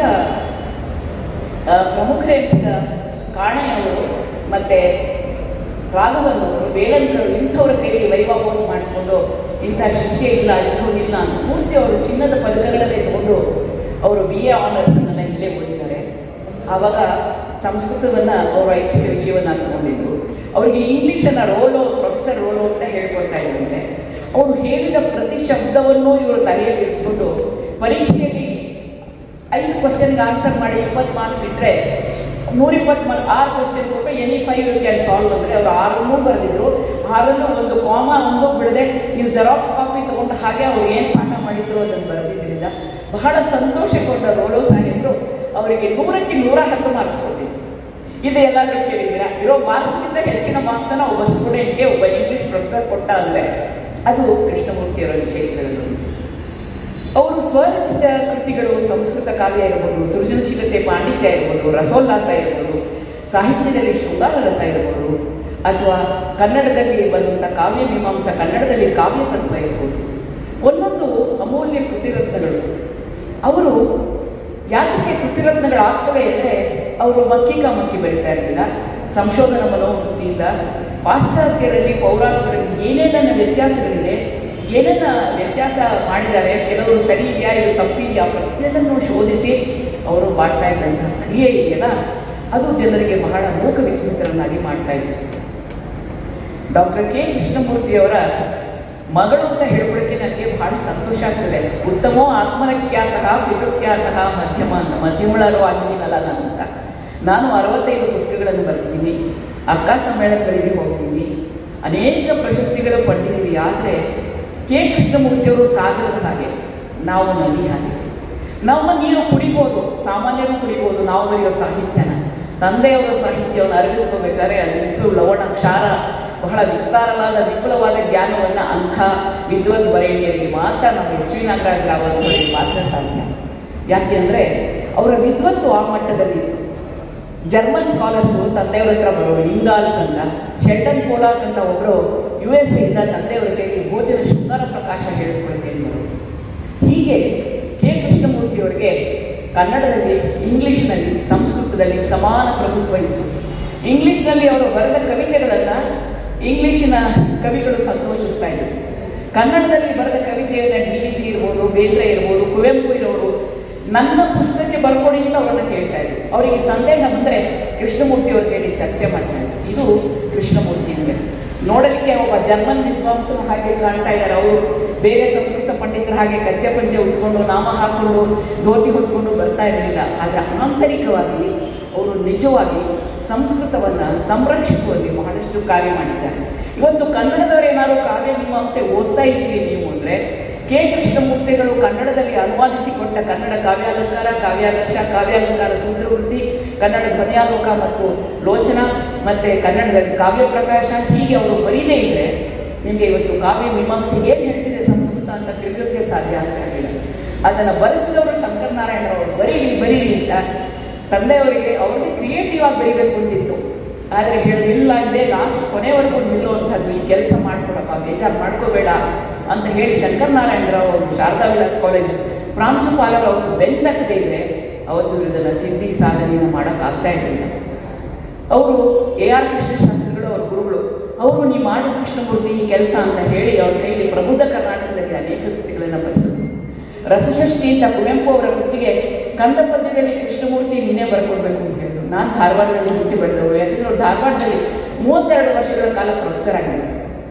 Speaker 4: ಆ, ಪ್ರಮುಖ ಎನಿಸಿದ ಕಾಣೆಯವರು ಮತ್ತು ರಾಘವನ್ನವರು ವೇಲಂಕರು ಇಂಥವ್ರ ಕೈಲಿ ವೈವಾ ಕೋರ್ಸ್ ಮಾಡಿಸ್ಕೊಂಡು ಇಂಥ ಶಿಷ್ಯ ಇಲ್ಲ ಇಂಥವ್ರಿಲ್ಲ ಅಂತ ಪೂರ್ತಿ ಅವರು ಚಿನ್ನದ ಪದಕಗಳನ್ನೇ ತಗೊಂಡು ಅವರು ಬಿ ಎ ಆನರ್ಸನ್ನು ಇಲ್ಲೇ ಓದಿದ್ದಾರೆ ಆವಾಗ ಸಂಸ್ಕೃತವನ್ನು ಅವರ ಐಚ್ಛಿಕ ವಿಷಯವನ್ನು ತಗೊಂಡಿದ್ರು ಅವರಿಗೆ ಇಂಗ್ಲೀಷನ್ನು ರೋಲೋ ಪ್ರೊಫೆಸರ್ ರೋಲೋ ಅಂತ ಹೇಳ್ಕೊಡ್ತಾ ಇದ್ದಾರೆ ಅವರು ಹೇಳಿದ ಪ್ರತಿ ಶಬ್ದವನ್ನು ಇವರು ತಲೆಯಲ್ಲಿ ಇರಿಸ್ಕೊಂಡು ಪರೀಕ್ಷೆಯಲ್ಲಿ ಐದು ಕ್ವಶನ್ಗೆ ಆನ್ಸರ್ ಮಾಡಿ ಇಪ್ಪತ್ತು ಮಾರ್ಕ್ಸ್ ಇಟ್ಟರೆ ನೂರಿಪ್ಪತ್ತು ಮಾರ್ಕ್ ಆರು ಕ್ವಶನ್ ಕೊಟ್ಟು any five you can solve ಅಂದರೆ ಅವರು ಆರನ್ನೂ ಬರೆದಿದ್ರು ಆರಲ್ಲೂ ಒಂದು ಕಾಮ ಒಂದು ಬಿಡದೆ ನೀವು ಜೆರಾಕ್ಸ್ ಕಾಪಿ ತೊಗೊಂಡು ಹಾಗೆ ಅವ್ರು ಏನು ಪಾಠ ಮಾಡಿದ್ರು ಅದನ್ನು ಬರೆದಿದ್ದರಿಂದ ಬಹಳ ಸಂತೋಷಗೊಂಡ ರೋಲೋ ಸಾಹೇಬರು ಅವರಿಗೆ ನೂರಕ್ಕೆ ನೂರ ಹತ್ತು ಮಾರ್ಕ್ಸ್ ಕೊಟ್ಟಿದ್ರು ಇದು ಎಲ್ಲಾದರೂ ಕೇಳಿದ್ದೀರಾ ಇರೋ ಮಾರ್ಕ್ಸ್ಗಿಂತ ಹೆಚ್ಚಿನ ಮಾರ್ಕ್ಸನ್ನು ಒಬ್ಬ ಸ್ಟೂಡೆಂಟ್ಗೆ ಒಬ್ಬ ಇಂಗ್ಲೀಷ್ ಪ್ರೊಫೆಸರ್ ಕೊಟ್ಟ ಅಂದರೆ ಅದು ಕೃಷ್ಣಮೂರ್ತಿಯವರ ವಿಶೇಷಗಳಲ್ಲಿ ಅವರು ಸ್ವರಚಿತ ಕೃತಿಗಳು ಸಂಸ್ಕೃತ ಕಾವ್ಯ ಇರ್ಬೋದು ಸೃಜನಶೀಲತೆ ಪಾಂಡಿತ್ಯ ಇರ್ಬೋದು ರಸೋಲ್ಲಾಸ ಇರ್ಬೋದು ಸಾಹಿತ್ಯದಲ್ಲಿ ಶೃಂಗಾರ ರಸ ಇರ್ಬೋದು ಅಥವಾ ಕನ್ನಡದಲ್ಲಿ ಬರುವಂಥ ಕಾವ್ಯ ಮೀಮಾಂಸ ಕನ್ನಡದಲ್ಲಿ ಕಾವ್ಯ ತತ್ವ ಇರ್ಬೋದು ಒಂದೊಂದು ಅಮೂಲ್ಯ ಕೃತಿರತ್ನಗಳು ಅವರು ಯಾತಕ್ಕೆ ಕೃತಿರತ್ನಗಳಾಗ್ತವೆ ಅಂದರೆ ಅವರು ಮಕ್ಕಿಕ ಮಕ್ಕಿ ಬರಿತಾ ಇರಲಿಲ್ಲ ಸಂಶೋಧನಾ ಮನೋವೃತ್ತಿಯಿಂದ ಪಾಶ್ಚಾತ್ಯರಲ್ಲಿ ಪೌರಾತ್ಯರಲ್ಲಿ ಏನೇನ ವ್ಯತ್ಯಾಸಗಳಿದೆ ಏನನ್ನ ವ್ಯತ್ಯಾಸ ಮಾಡಿದ್ದಾರೆ ಕೆಲವರು ಸರಿ ಇದೆಯಾ ಇದು ತಪ್ಪಿದೆಯಾ ಪ್ರತಿಯೊಂದನ್ನು ಶೋಧಿಸಿ ಅವರು ಮಾಡ್ತಾ ಇದ್ದಂತಹ ಕ್ರಿಯೆ ಇದೆಯಲ್ಲ ಅದು ಜನರಿಗೆ ಬಹಳ ಮೂಕ ವಿಸ್ಮಿತರನ್ನಾಗಿ ಮಾಡ್ತಾ ಇತ್ತು ಡಾಕ್ಟರ್ ಕೆ ಕೃಷ್ಣಮೂರ್ತಿಯವರ ಮಗಳು ಅಂತ ಹೇಳ್ಕೊಳ್ಳೋಕ್ಕೆ ನನಗೆ ಬಹಳ ಸಂತೋಷ ಆಗ್ತದೆ ಉತ್ತಮೋ ಆತ್ಮನಖ್ಯಾತಃ ಪಿತೃಖ್ಯಾತಃ ಮಧ್ಯಮ ಅಂತ ಮಧ್ಯಮಳರು ಆಗಿದ್ದೀನಲ್ಲ ನಾನು ಅಂತ ನಾನು ಅರವತ್ತೈದು ಪುಸ್ತಕಗಳನ್ನು ಬರ್ತೀನಿ ಅಕ್ಕ ಸಮ್ಮೇಳನಗಳಿಗೆ ಹೋಗ್ತೀನಿ ಅನೇಕ ಪ್ರಶಸ್ತಿಗಳು ಪಡೆದಿದ್ದೀವಿ ಆದರೆ ಕೆ ಕೃಷ್ಣಮೂರ್ತಿಯವರು ಸಾಗರದ ಹಾಗೆ ನಾವು ನದಿ ಹಾಗೆ ನಮ್ಮ ನೀರು ಕುಡಿಬೋದು ಸಾಮಾನ್ಯರು ಕುಡಿಬೋದು ನಾವು ಬರೆಯೋ ಸಾಹಿತ್ಯನ ತಂದೆಯವರ ಸಾಹಿತ್ಯವನ್ನು ಅರಗಿಸ್ಕೋಬೇಕಾದ್ರೆ ಅದು ಉಪ್ಪು ಲವಣ ಕ್ಷಾರ ಬಹಳ ವಿಸ್ತಾರವಾದ ವಿಪುಲವಾದ ಜ್ಞಾನವನ್ನು ಅಂಥ ವಿದ್ವತ್ ವರೇಣ್ಯರಿಗೆ ಮಾತ್ರ ನಮ್ಮ ಎಚ್ ವಿ ನಾಗರಾಜ ರಾವ್ ಅವರಿಗೆ ಮಾತ್ರ ಸಾಧ್ಯ ಯಾಕೆಂದರೆ ಅವರ ವಿದ್ವತ್ತು ಆ ಮಟ್ಟದಲ್ಲಿತ್ತು ಜರ್ಮನ್ ಸ್ಕಾಲರ್ಸು ತಂದೆಯವ್ರ ಹತ್ರ ಬರೋರು ಇಂಗಾಲ್ಸ್ ಅಂತ ಶೆಲ್ಟನ್ ಪೋಲಾಕ್ ಅಂತ ಒಬ್ಬರು ಯು ಎಸ್ ಇಂದ ತಂದೆಯವರ ಕೈಗೆ ಭೋಜನ ಶೃಂಗಾರ ಪ್ರಕಾಶ ಹೇಳಿಸ್ಕೊಳ್ತೇನೆ ಬರೋರು ಹೀಗೆ ಕೆ ಕೃಷ್ಣಮೂರ್ತಿಯವರಿಗೆ ಕನ್ನಡದಲ್ಲಿ ಇಂಗ್ಲಿಷ್ನಲ್ಲಿ ಸಂಸ್ಕೃತದಲ್ಲಿ ಸಮಾನ ಪ್ರಭುತ್ವ ಇತ್ತು ಇಂಗ್ಲಿಷ್ನಲ್ಲಿ ಅವರು ಬರೆದ ಕವಿತೆಗಳನ್ನು ಇಂಗ್ಲಿಷಿನ ಕವಿಗಳು ಸಂತೋಷಿಸ್ತಾ ಇದ್ರು ಕನ್ನಡದಲ್ಲಿ ಬರೆದ ಕವಿತೆಯನ್ನು ಡಿ ವಿ ಜಿ ಇರ್ಬೋದು ಬೇಂದ್ರೆ ಇರ್ಬೋದು ಕುವೆಂಪು ಇರೋರು ನನ್ನ ಪುಸ್ತಕಕ್ಕೆ ಬರ್ಕೊಡಿ ಅಂತ ಅವರನ್ನು ಕೇಳ್ತಾ ಇದ್ರು ಅವರಿಗೆ ಸಂದೇಹ ಬಂದರೆ ಕೃಷ್ಣಮೂರ್ತಿ ಅವ್ರ ಕೇಳಿ ಚರ್ಚೆ ಮಾಡ್ತಾ ಇದ್ರು ಇದು ಕೃಷ್ಣಮೂರ್ತಿ ಅಂದರೆ ನೋಡಲಿಕ್ಕೆ ಒಬ್ಬ ಜರ್ಮನ್ ವಿದ್ವಾಂಸರು ಹಾಗೆ ಕಾಣ್ತಾ ಇದ್ದಾರೆ ಅವರು ಬೇರೆ ಸಂಸ್ಕೃತ ಪಂಡಿತರ ಹಾಗೆ ಕಚ್ಚೆ ಪಂಚೆ ಉಟ್ಕೊಂಡು ನಾಮ ಹಾಕೊಂಡು ಧೋತಿ ಹೊತ್ಕೊಂಡು ಬರ್ತಾ ಇರಲಿಲ್ಲ ಆದರೆ ಆಂತರಿಕವಾಗಿ ಅವರು ನಿಜವಾಗಿ ಸಂಸ್ಕೃತವನ್ನು ಸಂರಕ್ಷಿಸುವಲ್ಲಿ ಬಹಳಷ್ಟು ಕಾರ್ಯ ಮಾಡಿದ್ದಾರೆ ಇವತ್ತು ಕನ್ನಡದವರು ಏನಾದ್ರು ಕಾವ್ಯ ಮೀಮಾಂಸೆ ಓದ್ತಾ ಇದ್ದೀರಿ ನೀವು ಅಂದರೆ ಕೆ ಕೃಷ್ಣಮೂರ್ತಿಗಳು ಕನ್ನಡದಲ್ಲಿ ಅನುವಾದಿಸಿಕೊಟ್ಟ ಕನ್ನಡ ಕಾವ್ಯಾಲಂಕಾರ ಕಾವ್ಯಾದರ್ಶ ಕಾವ್ಯಾಲಂಕಾರ ಸೂತ್ರವೃತ್ತಿ ಕನ್ನಡ ಧ್ವನಿಯಾಲೋಕ ಮತ್ತು ಲೋಚನ ಮತ್ತು ಕನ್ನಡದಲ್ಲಿ ಕಾವ್ಯ ಪ್ರಕಾಶ ಹೀಗೆ ಅವರು ಬರೀದೇ ಇದ್ದರೆ ನಿಮಗೆ ಇವತ್ತು ಕಾವ್ಯ ಮೀಮಾಂಸೆ ಏನು ಹೇಳ್ತಿದೆ ಸಂಸ್ಕೃತ ಅಂತ ತಿಳಿಯೋಕ್ಕೆ ಸಾಧ್ಯ ಆಗ್ತಾ ಇರಲಿಲ್ಲ ಅದನ್ನು ಬರೆಸಿದವರು ಶಂಕರನಾರಾಯಣರವರು ಬರೀಲಿ ಬರೀಲಿ ಅಂತ ತಂದೆಯವರಿಗೆ ಅವ್ರಿಗೆ ಕ್ರಿಯೇಟಿವ್ ಆಗಿ ಬರೀಬೇಕು ಅಂತಿತ್ತು ಆದರೆ ಹೇಳಿಲ್ಲ ಇದೆ ಲಾಸ್ಟ್ ಕೊನೆವರೆಗೂ ನಿಲ್ಲುವಂಥದ್ದು ಈ ಕೆಲಸ ಮಾಡ್ಕೊಡಪ್ಪ ಬೇಜಾರು ಮಾಡ್ಕೋಬೇಡ ಅಂತ ಹೇಳಿ ಶಂಕರನಾರಾಯಣರಾವ್ ಅವರು ಶಾರದಾ ವಿಲಾಸ್ ಕಾಲೇಜ್ ಪ್ರಾಂಶುಪಾಲರು ಅವತ್ತು ಬೆನ್ನತ್ತದೆ ಇದ್ರೆ ಅವತ್ತು ಇದನ್ನು ಸಿದ್ಧಿ ಸಾಧನೆಯನ್ನು ಮಾಡೋಕ್ಕಾಗ್ತಾ ಇರಲಿಲ್ಲ ಅವರು ಎ ಆರ್ ಕೃಷ್ಣಶಾಸ್ತ್ರಿಗಳು ಅವ್ರ ಗುರುಗಳು ಅವರು ನೀವು ಮಾಡು ಕೃಷ್ಣಮೂರ್ತಿ ಈ ಕೆಲಸ ಅಂತ ಹೇಳಿ ಅವ್ರ ಕೈಲಿ ಪ್ರಬುದ್ಧ ಕರ್ನಾಟಕದಲ್ಲಿ ಅನೇಕ ಕೃತಿಗಳನ್ನು ಬರೆಸಿದ್ರು ರಸಷಷ್ಠಿ ಅಂತ ಕುವೆಂಪು ಅವರ ಕೃತಿಗೆ ಕಂದ ಪದ್ಯದಲ್ಲಿ ಕೃಷ್ಣಮೂರ್ತಿ ನೀನೇ ಬರ್ಕೊಡ್ಬೇಕು ಅಂತ ಹೇಳಿದ್ರು ನಾನು ಧಾರವಾಡದಲ್ಲಿ ಹುಟ್ಟಿ ಬೆಳೆದವರು ಯಾಕಂದ್ರೆ ಅವ್ರು ಧಾರವಾಡದಲ್ಲಿ ಮೂವತ್ತೆರಡು ವರ್ಷಗಳ ಕಾಲ ಪ್ರೊಫೆಸರ್ ಆಗಿದ್ದಾರೆ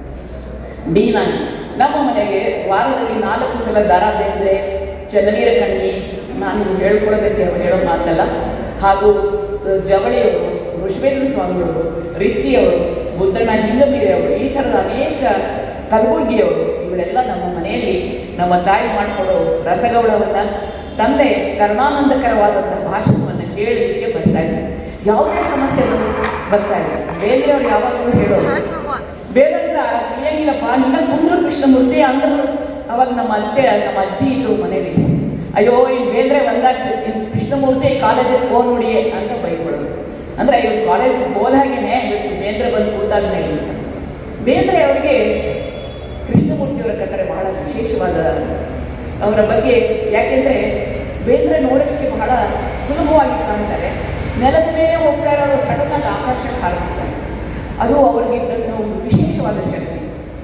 Speaker 4: ಡೀನ್ ಆಗಿ ನಮ್ಮ ಮನೆಗೆ ವಾರದಲ್ಲಿ ನಾಲ್ಕು ಸಲ ದಾರ ಬೇಂದ್ರೆ ಚನ್ನವೀರ ಕಣ್ಣಿ ನಾನು ನಿಮ್ಗೆ ಹೇಳ್ಕೊಡೋದಕ್ಕೆ ಅವ್ರು ಹೇಳೋ ಮಾತಲ್ಲ ಹಾಗೂ ಜವಳಿಯವರು ಋಷವೇಂದ್ರ ಸ್ವಾಮಿಯವರು ರಿತ್ತಿಯವರು ಬುದ್ಧಣ್ಣ ಹಿಂಗಮೀರಿ ಅವರು ಈ ಥರದ ಅನೇಕ ಕಲಬುರ್ಗಿಯವರು ಇವರೆಲ್ಲ ನಮ್ಮ ಮನೆಯಲ್ಲಿ ನಮ್ಮ ತಾಯಿ ಮಾಡಿಕೊಡೋ ರಸಗೌಳವನ್ನು ತಂದೆ ಕರುಣಾನಂದಕರವಾದಂತಹ ಭಾಷಣವನ್ನು ಕೇಳಲಿಕ್ಕೆ ಬರ್ತಾ ಇದ್ದಾರೆ ಯಾವುದೇ ಸಮಸ್ಯೆಗಳು ಬರ್ತಾ ಇಲ್ಲ ಬೇರೆಯವ್ರು ಯಾವಾಗಲೂ ಹೇಳೋದು ಬೇರೆಲ್ಲ ತಿಳಿಯಂಗಿಲ್ಲಪ್ಪ ನಿನ್ನ ಕುಂದ್ರು ಕೃಷ್ಣಮೂರ್ತಿ ಅಂದರು ಅವಾಗ ನಮ್ಮ ಅತ್ತೆ ನಮ್ಮ ಅಜ್ಜಿ ಇದ್ರು ಮನೇಲಿ ಅಯ್ಯೋ ಇನ್ನು ಬೇಂದ್ರೆ ಒಂದಾಚೆ ಇನ್ನು ಕೃಷ್ಣಮೂರ್ತಿ ಕಾಲೇಜಿಗೆ ಫೋನ್ ನೋಡಿಯೇ ಅಂತ ಬೈಕೊಡೋದು ಅಂದರೆ ಇವ್ರು ಕಾಲೇಜಿಗೆ ಹೋದಾಗೇನೆ ಇವತ್ತು ಬೇಂದ್ರೆ ಬಂದು ಕೂತಾದ್ಮೇಲೆ ಅಂತ ಬೇಂದ್ರೆ ಅವರಿಗೆ ಕೃಷ್ಣಮೂರ್ತಿಯವರ ಕಟ್ಟರೆ ಬಹಳ ವಿಶೇಷವಾದ ಅವರ ಬಗ್ಗೆ ಯಾಕೆಂದರೆ ಬೇಂದ್ರೆ ನೋಡಲಿಕ್ಕೆ ಬಹಳ ಸುಲಭವಾಗಿ ಕಾಣ್ತಾರೆ ನೆಲದ ಮೇಲೆ ಹೋಗ್ತಾ ಇರೋರು ಸಡನ್ನಾಗಿ ಆಕರ್ಷಣೆ ಹಾರುತ್ತಾರೆ ಅದು ಅವರಿಗೆ ಇದ್ದಂಥ ಒಂದು ವಿಶೇಷವಾದ ಶಕ್ತಿ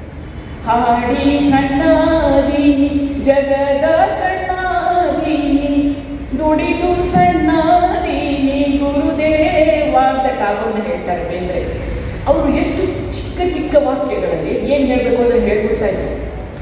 Speaker 4: ಹಾಡಿ ಕಣ್ಣಾದೀನಿ ಜಗದ ಕಣ್ಣಾದೀನಿ ದುಡಿದು ಸಣ್ಣಾದೀನಿ ಗುರುದೇವ ಅಂತ ಟಾಗೋರ್ನ ಹೇಳ್ತಾರೆ ಬೇಂದ್ರೆ ಅವರು ಎಷ್ಟು ಚಿಕ್ಕ ಚಿಕ್ಕ ವಾಕ್ಯಗಳಲ್ಲಿ ಏನು ಹೇಳಬೇಕು ಅಂತ ಹೇಳ್ಬಿಡ್ತಾ ಇದ್ದಾರೆ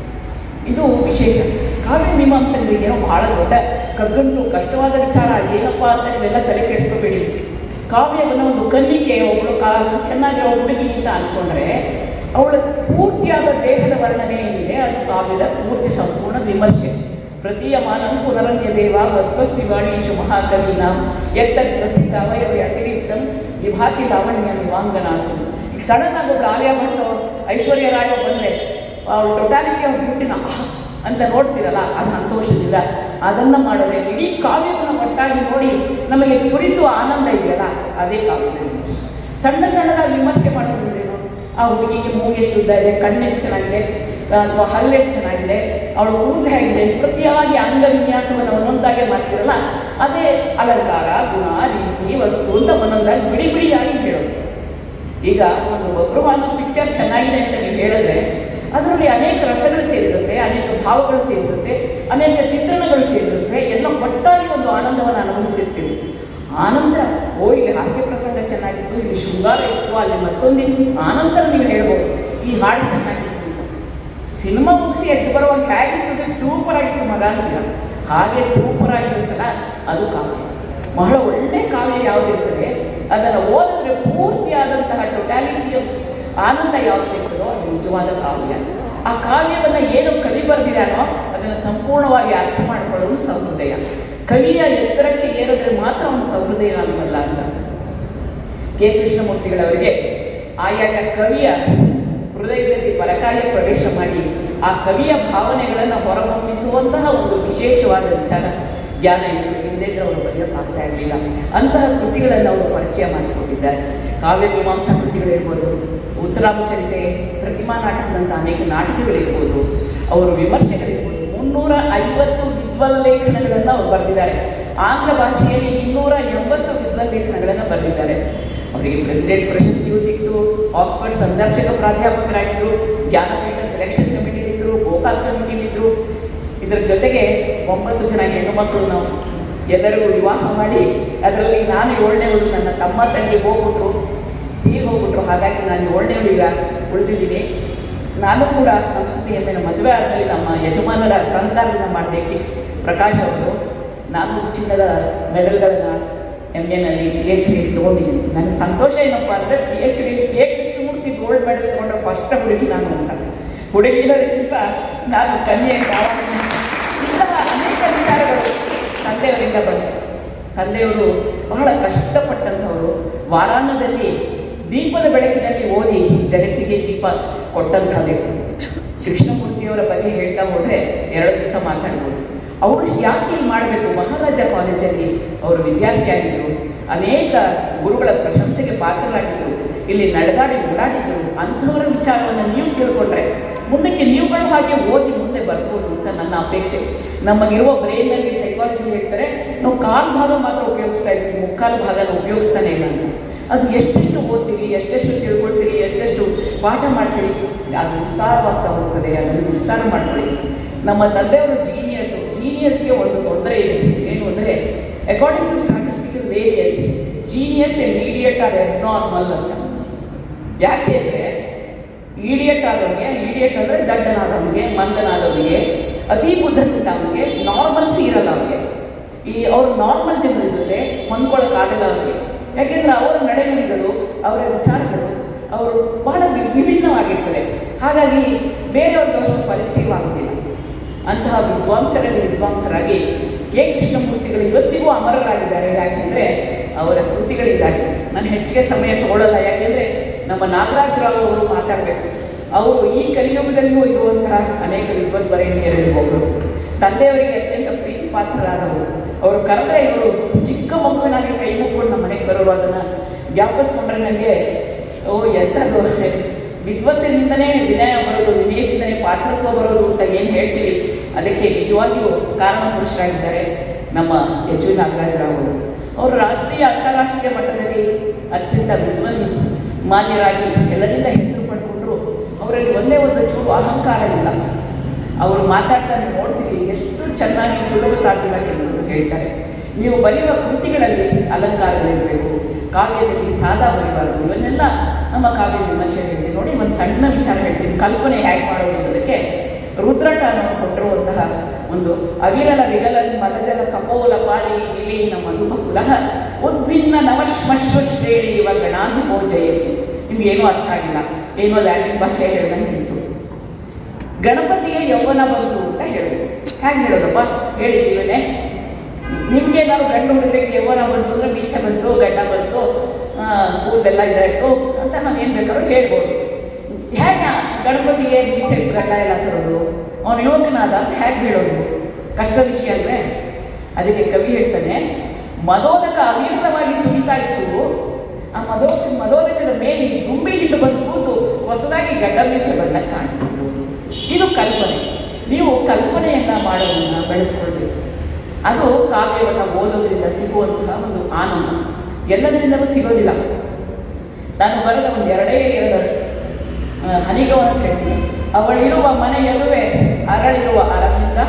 Speaker 4: ಇದು ವಿಶೇಷ ಕಾವ್ಯ ಮೀಮಾಂಸಕರಿಗೆ ಏನೋ ಬಹಳ ದೊಡ್ಡ ಕಗ್ಗಂಟು ಕಷ್ಟವಾದ ವಿಚಾರ ಏನಪ್ಪ ಅಂತ ನೀವೆಲ್ಲ ತಲೆ ಕೆಡಿಸ್ಕೋಬೇಡಿ ಕಾವ್ಯವನ್ನು ಒಂದು ಕನ್ನಿಕೆ ಒಬ್ಬಳು ಕಾ ಚೆನ್ನಾಗಿರೋ ಹುಡುಗಿ ಅಂತ ಅಂದ್ಕೊಂಡ್ರೆ ಅವಳ ಪೂರ್ತಿಯಾದ ದೇಹದ ವರ್ಣನೆ ಏನಿದೆ ಅದು ಕಾವ್ಯದ ಪೂರ್ತಿ ಸಂಪೂರ್ಣ ವಿಮರ್ಶೆ ಪ್ರತೀಯಮಾನಂ ಪುನರನ್ಯ ದೇವ ವಸ್ವಸ್ತಿ ವಾಣೀಶು ಮಹಾಕವೀನ ಎತ್ತದ್ ಪ್ರಸಿದ್ಧ ಅವಯವ ಅತಿರಿಕ್ತಂ ವಿಭಾತಿ ಲಾವಣ್ಯ ನಿವಾಂಗನಾಸು ಈಗ ಸಡನ್ ಆಗಿ ಒಬ್ಳು ಆಲಿಯಾ ಭಟ್ ಐಶ್ವರ್ಯ ರಾಯ್ ಬಂದರೆ ಅವಳು ಟೊಟಾಲಿಟಿ ಆಫ್ ಬ್ಯೂಟಿನ ಅಂತ ನೋಡ್ತೀರಲ್ಲ ಆ ಸಂತೋಷದಿಂದ ಅದನ್ನು ಮಾಡಿದ್ರೆ ಇಡೀ ಕಾವ್ಯವನ್ನು ಒಟ್ಟಾಗಿ ನೋಡಿ ನಮಗೆ ಸ್ಫುರಿಸುವ ಆನಂದ ಇದೆಯಲ್ಲ ಅದೇ ಕಾವ್ಯದ ವಿಮರ್ಶೆ ಸಣ್ಣ ಸಣ್ಣದಾಗಿ ವಿಮರ್ಶೆ ಮಾಡೋದ್ರೇನು ಆ ಹುಡುಗಿಗೆ ಮೂಗು ಎಷ್ಟು ಉದ್ದ ಇದೆ ಕಣ್ಣೆಷ್ಟು ಚೆನ್ನಾಗಿದೆ ಅಥವಾ ಹಲ್ಲು ಎಷ್ಟು ಚೆನ್ನಾಗಿದೆ ಅವಳು ಕೂದಲು ಹೇಗಿದೆ ಪ್ರತಿಯಾಗಿ ಅಂಗ ವಿನ್ಯಾಸವನ್ನು ಒಂದೊಂದಾಗೆ ಮಾಡ್ತೀರಲ್ಲ ಅದೇ ಅಲಂಕಾರ ಗುಣ ರೀತಿ ವಸ್ತು ಅಂತ ಒಂದೊಂದಾಗಿ ಬಿಡಿ ಬಿಡಿಯಾಗಿ ಹೇಳೋದು ಈಗ ಒಂದು ಬಬ್ರುವಾನ ಪಿಕ್ಚರ್ ಚೆನ್ನಾಗಿದೆ ಅಂತ ನೀವು ಹೇಳಿದ್ರೆ ಅದರಲ್ಲಿ ಅನೇಕ ರಸಗಳು ಸೇರಿರುತ್ತೆ ಅನೇಕ ಭಾವಗಳು ಸೇರಿರುತ್ತೆ ಅನೇಕ ಚಿತ್ರಣಗಳು ಸೇರಿರುತ್ತೆ ಎಲ್ಲ ಒಟ್ಟಾಗಿ ಒಂದು ಆನಂದವನ್ನು ಅನುಭವಿಸಿರ್ತೀವಿ ಆನಂತರ ಓ ಇಲ್ಲಿ ಹಾಸ್ಯ ಪ್ರಸಂಗ ಚೆನ್ನಾಗಿತ್ತು ಇಲ್ಲಿ ಶೃಂಗಾರ ಇತ್ತು ಅಲ್ಲಿ ಮತ್ತೊಂದಿತ್ತು ಆನಂತರ ನೀವು ಹೇಳ್ಬೋದು ಈ ಹಾಡು ಚೆನ್ನಾಗಿತ್ತು ಅಂತ ಸಿನಿಮಾ ಮುಗಿಸಿ ಎದ್ದು ಬರುವಾಗ ಹೇಗಿರ್ತದೆ ಸೂಪರ್ ಆಗಿತ್ತು ಮಗ ಅಂತೀರ ಹಾಗೆ ಸೂಪರ್ ಆಗಿರುತ್ತಲ್ಲ ಅದು ಕಾವ್ಯ ಬಹಳ ಒಳ್ಳೆ ಕಾವ್ಯ ಯಾವುದಿರ್ತದೆ ಅದನ್ನು ಓದಿದ್ರೆ ಪೂರ್ತಿಯಾದಂತಹ ಟೊಟ್ಯಾಲಿಟಿ ಆನಂದ ಯಾವ್ದು ಸಿಗ್ತದೋ ಅದು ನಿಜವಾದ ಕಾವ್ಯ ಆ ಕಾವ್ಯವನ್ನು ಏನು ಕವಿ ಬರೆದಿದ್ದಾನೋ ಅದನ್ನು ಸಂಪೂರ್ಣವಾಗಿ ಅರ್ಥ ಮಾಡಿಕೊಳ್ಳೋದು ಸಹೃದಯ ಕವಿಯ ಎತ್ತರಕ್ಕೆ ಏರಿದ್ರೆ ಮಾತ್ರ ಅವನು ಸಹೃದಯ ಆಗಬಲ್ಲ ಅಂತ ಕೆ ಕೃಷ್ಣಮೂರ್ತಿಗಳವರಿಗೆ ಆಯಾಯ ಕವಿಯ ಹೃದಯದಲ್ಲಿ ಪರಕಾಯ ಪ್ರವೇಶ ಮಾಡಿ ಆ ಕವಿಯ ಭಾವನೆಗಳನ್ನು ಹೊರಹೊಮ್ಮಿಸುವಂತಹ ಒಂದು ವಿಶೇಷವಾದ ವಿಚಾರ ಜ್ಞಾನ ಇತ್ತು ಹಿಂದೆಂದ್ರೆ ಅವರು ಬರೆಯೋಕ್ಕಾಗ್ತಾ ಇರಲಿಲ್ಲ ಅಂತಹ ಕೃತಿಗಳನ್ನು ಅವರು ಪರಿಚಯ ಮಾಡಿಸ್ಕೊಂಡಿದ್ದಾರೆ ಕಾವ್ಯ ಮೀಮಾಂಸಾ ಕೃತಿಗಳಿರ್ಬೋದು ಉತ್ತರಾಮಚರಿತೆ ಪ್ರತಿಮಾ ನಾಟಕದಂಥ ಅನೇಕ ನಾಟಕಗಳಿರ್ಬೋದು ಅವರು ವಿಮರ್ಶೆಗಳಿರ್ಬೋದು ಮುನ್ನೂರ ಐವತ್ತು ವಿದ್ವಲ್ಲೇಖನಗಳನ್ನು ಅವರು ಬರೆದಿದ್ದಾರೆ ಆಂಗ್ಲ ಭಾಷೆಯಲ್ಲಿ ಇನ್ನೂರ ಎಂಬತ್ತು ವಿದ್ವಲ್ಲೇಖನಗಳನ್ನು ಬರೆದಿದ್ದಾರೆ ಅವರಿಗೆ ಪ್ರೆಸಿಡೆಂಟ್ ಪ್ರಶಸ್ತಿಯೂ ಸಿಕ್ತು ಆಕ್ಸ್ಫರ್ಡ್ ಸಂದರ್ಶಕ ಪ್ರಾಧ್ಯಾಪಕರಾಗಿದ್ದರು ಜ್ಞಾನಪೀಠ ಸೆಲೆಕ್ಷನ್ ಕಮಿಟಿಲಿದ್ದರು ಗೋಪಾಲ್ ಕಮಿಟಿಲಿದ್ದರು ಇದರ ಜೊತೆಗೆ ಒಂಬತ್ತು ಜನ ಹೆಣ್ಣು ಮಕ್ಕಳು ನಾವು ಎಲ್ಲರಿಗೂ ವಿವಾಹ ಮಾಡಿ ಅದರಲ್ಲಿ ನಾನು ಏಳನೇವಳು ನನ್ನ ತಮ್ಮ ತಂಗಿ ಹೋಗ್ಬಿಟ್ರು ತೀರ್ ಹೋಗ್ಬಿಟ್ರು ಹಾಗಾಗಿ ನಾನು ಏಳನೇವಳು ಈಗ ಉಳಿದಿದ್ದೀನಿ ನಾನು ಕೂಡ ಸಂಸ್ಕೃತಿ ಎಮ್ಮೆನ ಮದುವೆ ಆದಮೇಲೆ ನಮ್ಮ ಯಜಮಾನರ ಸಹಕಾರದಿಂದ ಮಾಡಬೇಕು ಪ್ರಕಾಶ್ ಅವರು ನಾನು ಚಿನ್ನದ ಮೆಡಲ್ಗಳನ್ನು ಎಮ್ ಎನಲ್ಲಿ ಪಿ ಎಚ್ ಡಿ ತೊಗೊಂಡಿದ್ದೀನಿ ನನಗೆ ಸಂತೋಷ ಏನಪ್ಪ ಅಂದರೆ P H D K Krishnamurthy gold medal ತೊಗೊಂಡ್ರೆ ಫಸ್ಟ್ ಹುಡುಗಿ ನಾನು ಅಂತ ಹುಡುಗಿರೋದಕ್ಕಿಂತ ನಾನು ಕನ್ಯೆ ಯಾವಾಗ ಇಂತಹ ಅನೇಕ ವಿಚಾರಗಳು ತಂದೆಯವರಿಂದ ಬಂತು ತಂದೆಯವರು ಬಹಳ ಕಷ್ಟಪಟ್ಟಂಥವರು ವಾರಾನ್ನದಲ್ಲಿ ದೀಪದ ಬೆಳಕಿನಲ್ಲಿ ಓದಿ ಜಗತ್ತಿಗೆ ದೀಪ ಕೊಟ್ಟಂಥ ವ್ಯಕ್ತಿ ಕೃಷ್ಣಮೂರ್ತಿಯವರ ಬಗ್ಗೆ ಹೇಳ್ತಾ ಹೋದರೆ ಎರಡು ದಿವಸ ಮಾತಾಡ್ಬೋದು ಅವರು ಯಾಕೆ ಇಲ್ಲಿ ಮಾಡಬೇಕು ಮಹಾರಾಜ ಕಾಲೇಜಲ್ಲಿ ಅವರು ವಿದ್ಯಾರ್ಥಿಯಾಗಿದ್ದರು ಅನೇಕ ಗುರುಗಳ ಪ್ರಶಂಸೆಗೆ ಪಾತ್ರರಾಗಿದ್ದರು ಇಲ್ಲಿ ನಡೆದಾಡಿ ಓಡಾಡಿದ್ದರು ಅಂಥವರ ವಿಚಾರವನ್ನು ನೀವು ತಿಳ್ಕೊಂಡ್ರೆ ಮುಂದಕ್ಕೆ ನೀವುಗಳು ಹಾಗೆ ಓದಿ ಮುಂದೆ ಬರ್ಬೋದು ಅಂತ ನನ್ನ ಅಪೇಕ್ಷೆ ನಮಗಿರುವ ಬ್ರೈನಲ್ಲಿ ಸೈಕಾಲಜಿ ಹೇಳ್ತಾರೆ ನಾವು ಕಾಲು ಭಾಗ ಮಾತ್ರ ಉಪಯೋಗಿಸ್ತಾ ಇದ್ದೀವಿ ಮುಕ್ಕಾಲು ಭಾಗನ ಉಪಯೋಗಿಸ್ತಾನೆ ಇಲ್ಲ ಅಂತ ಅದು ಎಷ್ಟೆಷ್ಟು ಓದ್ತೀರಿ ಎಷ್ಟೆಷ್ಟು ತಿಳ್ಕೊಳ್ತೀರಿ ಎಷ್ಟೆಷ್ಟು ಪಾಠ ಮಾಡ್ತೀರಿ ಅದು ವಿಸ್ತಾರವಾಗ್ತಾ ಹೋಗ್ತದೆ ಅದನ್ನು ವಿಸ್ತಾರ ಮಾಡ್ಕೊಳ್ಳಿ ನಮ್ಮ ತಂದೆಯವರು ಜೀನಿಯಸ್ಸು ಜೀನಿಯಸ್ಗೆ ಒಂದು ತೊಂದರೆ ಇದೆ ಏನು ಅಂದರೆ according to statistical variance genius and idiot are abnormal ಅಂತ ಯಾಕೆ ಅಂದರೆ ಇಡಿಯಟ್ ಆದವನಿಗೆ ಇಡಿಯಟ್ ಅಂದರೆ ದಡ್ಡನಾದವನಿಗೆ ಮಂದನಾದವನಿಗೆ ಅತಿ ಬುದ್ಧನಿದ್ದವನಿಗೆ ನಾರ್ಮಲ್ಸಿ ಇರಲ್ಲ ಅವನಿಗೆ ಈ ಅವರು ನಾರ್ಮಲ್ ಜನರ ಜೊತೆ ಹೊಂದ್ಕೊಳ್ಳೋಕ್ಕಾಗಲ್ಲ ಅವರಿಗೆ ಯಾಕೆಂದರೆ ಅವರ ನಡೆನುಡಿಗಳು ಅವರ ವಿಚಾರಗಳು ಅವರು ಬಹಳ ವಿ- ವಿಭಿನ್ನವಾಗಿರ್ತದೆ ಹಾಗಾಗಿ ಬೇರೆಯವ್ರಿಗೆ ಅಷ್ಟು ಪರಿಚಯವಾಗುವುದಿಲ್ಲ ಅಂತಹ ವಿದ್ವಾಂಸರಲ್ಲಿ ವಿದ್ವಾಂಸರಾಗಿ ಕೆ ಕೃಷ್ಣಮೂರ್ತಿಗಳು ಇವತ್ತಿಗೂ ಅಮರರಾಗಿದ್ದಾರೆ ಯಾಕೆಂದರೆ ಅವರ ಕೃತಿಗಳಿಂದಾಗಿ ನಾನು ಹೆಚ್ಚಿಗೆ ಸಮಯ ತಗೊಳ್ಳಲ್ಲ ಯಾಕೆಂದರೆ ನಮ್ಮ ನಾಗರಾಜರಾವ್ ಅವರು ಮಾತಾಡಬೇಕು ಅವರು ಈ ಕಲಿಯುಗದಲ್ಲೂ ಇರುವಂತಹ ಅನೇಕ ವಿದ್ವದ್ವರೇಣ್ಯರಲ್ಲಿ ಒಬ್ಬರು ತಂದೆಯವರಿಗೆ ಅತ್ಯಂತ ಪ್ರೀತಿ ಪಾತ್ರರಾದವರು ಅವರು ಕರೆದ್ರೆ ಇವರು ಚಿಕ್ಕ ಮಗುವಿನಾಗಿ ಕೈ ಮುಕ್ಕೊಂಡು ನಮ್ಮ ಮನೆಗೆ ಬರೋರು ಅದನ್ನು ಜ್ಞಾಪಿಸ್ಕೊಂಡ್ರೆ ನನಗೆ ಓ ಎಂಥದ್ದು ವಿದ್ವತ್ತಿನಿಂದನೇ ವಿನಯ ಬರೋದು ವಿನಯದಿಂದನೇ ಪಾತ್ರತ್ವ ಬರೋದು ಅಂತ ಏನು ಹೇಳ್ತೀವಿ ಅದಕ್ಕೆ ನಿಜವಾಗಿಯೂ ಕಾರಣ ಪುರುಷರಾಗಿದ್ದಾರೆ ನಮ್ಮ ಎಚ್ ವಿ ನಾಗರಾಜರಾವ್ ಅವರು ಅವರು ರಾಷ್ಟ್ರೀಯ ಅಂತಾರಾಷ್ಟ್ರೀಯ ಮಟ್ಟದಲ್ಲಿ ಅತ್ಯಂತ ವಿದ್ವನ್ ಮಾನ್ಯರಾಗಿ ಎಲ್ಲರಿಂದ ಹೆಸರು ಪಡ್ಕೊಂಡ್ರು ಅವರಲ್ಲಿ ಒಂದೇ ಒಂದು ಚೂರು ಅಹಂಕಾರ ಇಲ್ಲ ಅವರು ಮಾತಾಡ್ತಾ ನೀವು ನೋಡ್ತೀವಿ ಎಷ್ಟು ಚೆನ್ನಾಗಿ ಸುಲಭ ಸಾಧ್ಯವಾಗಿ ಎಲ್ಲರೂ ಹೇಳ್ತಾರೆ ನೀವು ಬರೆಯುವ ಕೃತಿಗಳಲ್ಲಿ ಅಲಂಕಾರಗಳಿರಬೇಕು ಕಾವ್ಯದಲ್ಲಿ ಸಾದಾ ಬರೀಬಾರದು ಇವನ್ನೆಲ್ಲ ನಮ್ಮ ಕಾವ್ಯ ವಿಮರ್ಶೆ ಹೇಳ್ತೀನಿ ನೋಡಿ ಒಂದು ಸಣ್ಣ ವಿಚಾರ ಹೇಳ್ತೀನಿ ಕಲ್ಪನೆ ಹೇಗೆ ಮಾಡೋದು ಅನ್ನೋದಕ್ಕೆ ರುದ್ರಟ ಅನ್ನೋರು ಕೊಟ್ಟಿರುವಂತಹ ಒಂದು ಅವಿರಲ ವಿಗಲ ಮದಜಲ ಕಪೋಲ ಪಾಲಿ ವಿಲೀನ ಮಧುಮ ಕುಲಹ ಉದ್ಭಿನ್ನ ನವಶ್ಮಶ್ವ ಶ್ರೇಣಿ ಇವ ಗಣಾಧಿಪೋಜಯತಿ ನಿಮ್ಗೆ ಏನೂ ಅರ್ಥ ಆಗಿಲ್ಲ ಏನೋ ಲ್ಯಾಟಿನ್ ಭಾಷೆ ಹೇಳ್ದಂಗೆ ಇತ್ತು ಗಣಪತಿಗೆ ಯೌವನ ಬಂತು ಅಂತ ಹೇಳೋದು ಹೇಗೆ ಹೇಳೋದಪ್ಪ ಹೇಳಿದ್ದೀವನೇ ನಿಮಗೆ ನಾವು ಗಂಡು ಹುಡುಗರಿಗೆ ಯೌವನ ಬಂತು ಅಂದರೆ ಮೀಸೆ ಬಂತು ಗಡ್ಡ ಬಂತು ಆ, ಕೂದಲೆಲ್ಲ ಇದಾಯಿತು ಅಂತ ನಾವು ಏನು ಬೇಕಾದ್ರೂ ಹೇಳ್ಬೋದು ಹೇಗೆ ಗಣಪತಿಗೆ ಮೀಸೆ ಗಡ್ಡ ಎಲ್ಲ ತರೋದು ಅವನು ಯುವಕನಾದ ಅಂತ ಹೇಗೆ ಹೇಳೋದು ಕಷ್ಟ ವಿಷಯ ಅಂದರೆ ಅದಕ್ಕೆ ಕವಿ ಹೇಳ್ತಾನೆ ಮದೋದಕ ಅವಿರತವಾಗಿ ಸುರಿತಾ ಇತ್ತು ಆ ಮದೋದಕ ಮದೋದಕದ ಮೇಲೆ ಗುಂಬಿ ಹಿಂಡು ಬಂದು ಕೂತು ಹೊಸದಾಗಿ ಗಡ್ಡ ಮೀಸೆ ಬಂದಾಗ ಕಾಣ್ತಿತ್ತು ಇದು ಕಲ್ಪನೆ ನೀವು ಕಲ್ಪನೆಯನ್ನ ಮಾಡೋದನ್ನ ಬೆಳೆಸ್ಕೊಳ್ಬೇಕು ಅದು ಕಾವ್ಯವನ್ನು ಓದೋದ್ರಿಂದ ಸಿಗುವಂತಹ ಒಂದು ಆನಂದ ಎಲ್ಲದರಿಂದಲೂ ಸಿಗೋದಿಲ್ಲ ನಾನು ಬರೆದ ಒಂದು ಎರಡೇ ಎರಡು ಆ, ಹನಿಗವನ ಹೇಳ್ತೀನಿ ಅವಳಿರುವ ಮನೆಯದುವೆ ಅರಳಿರುವ ಅರವಿಂದ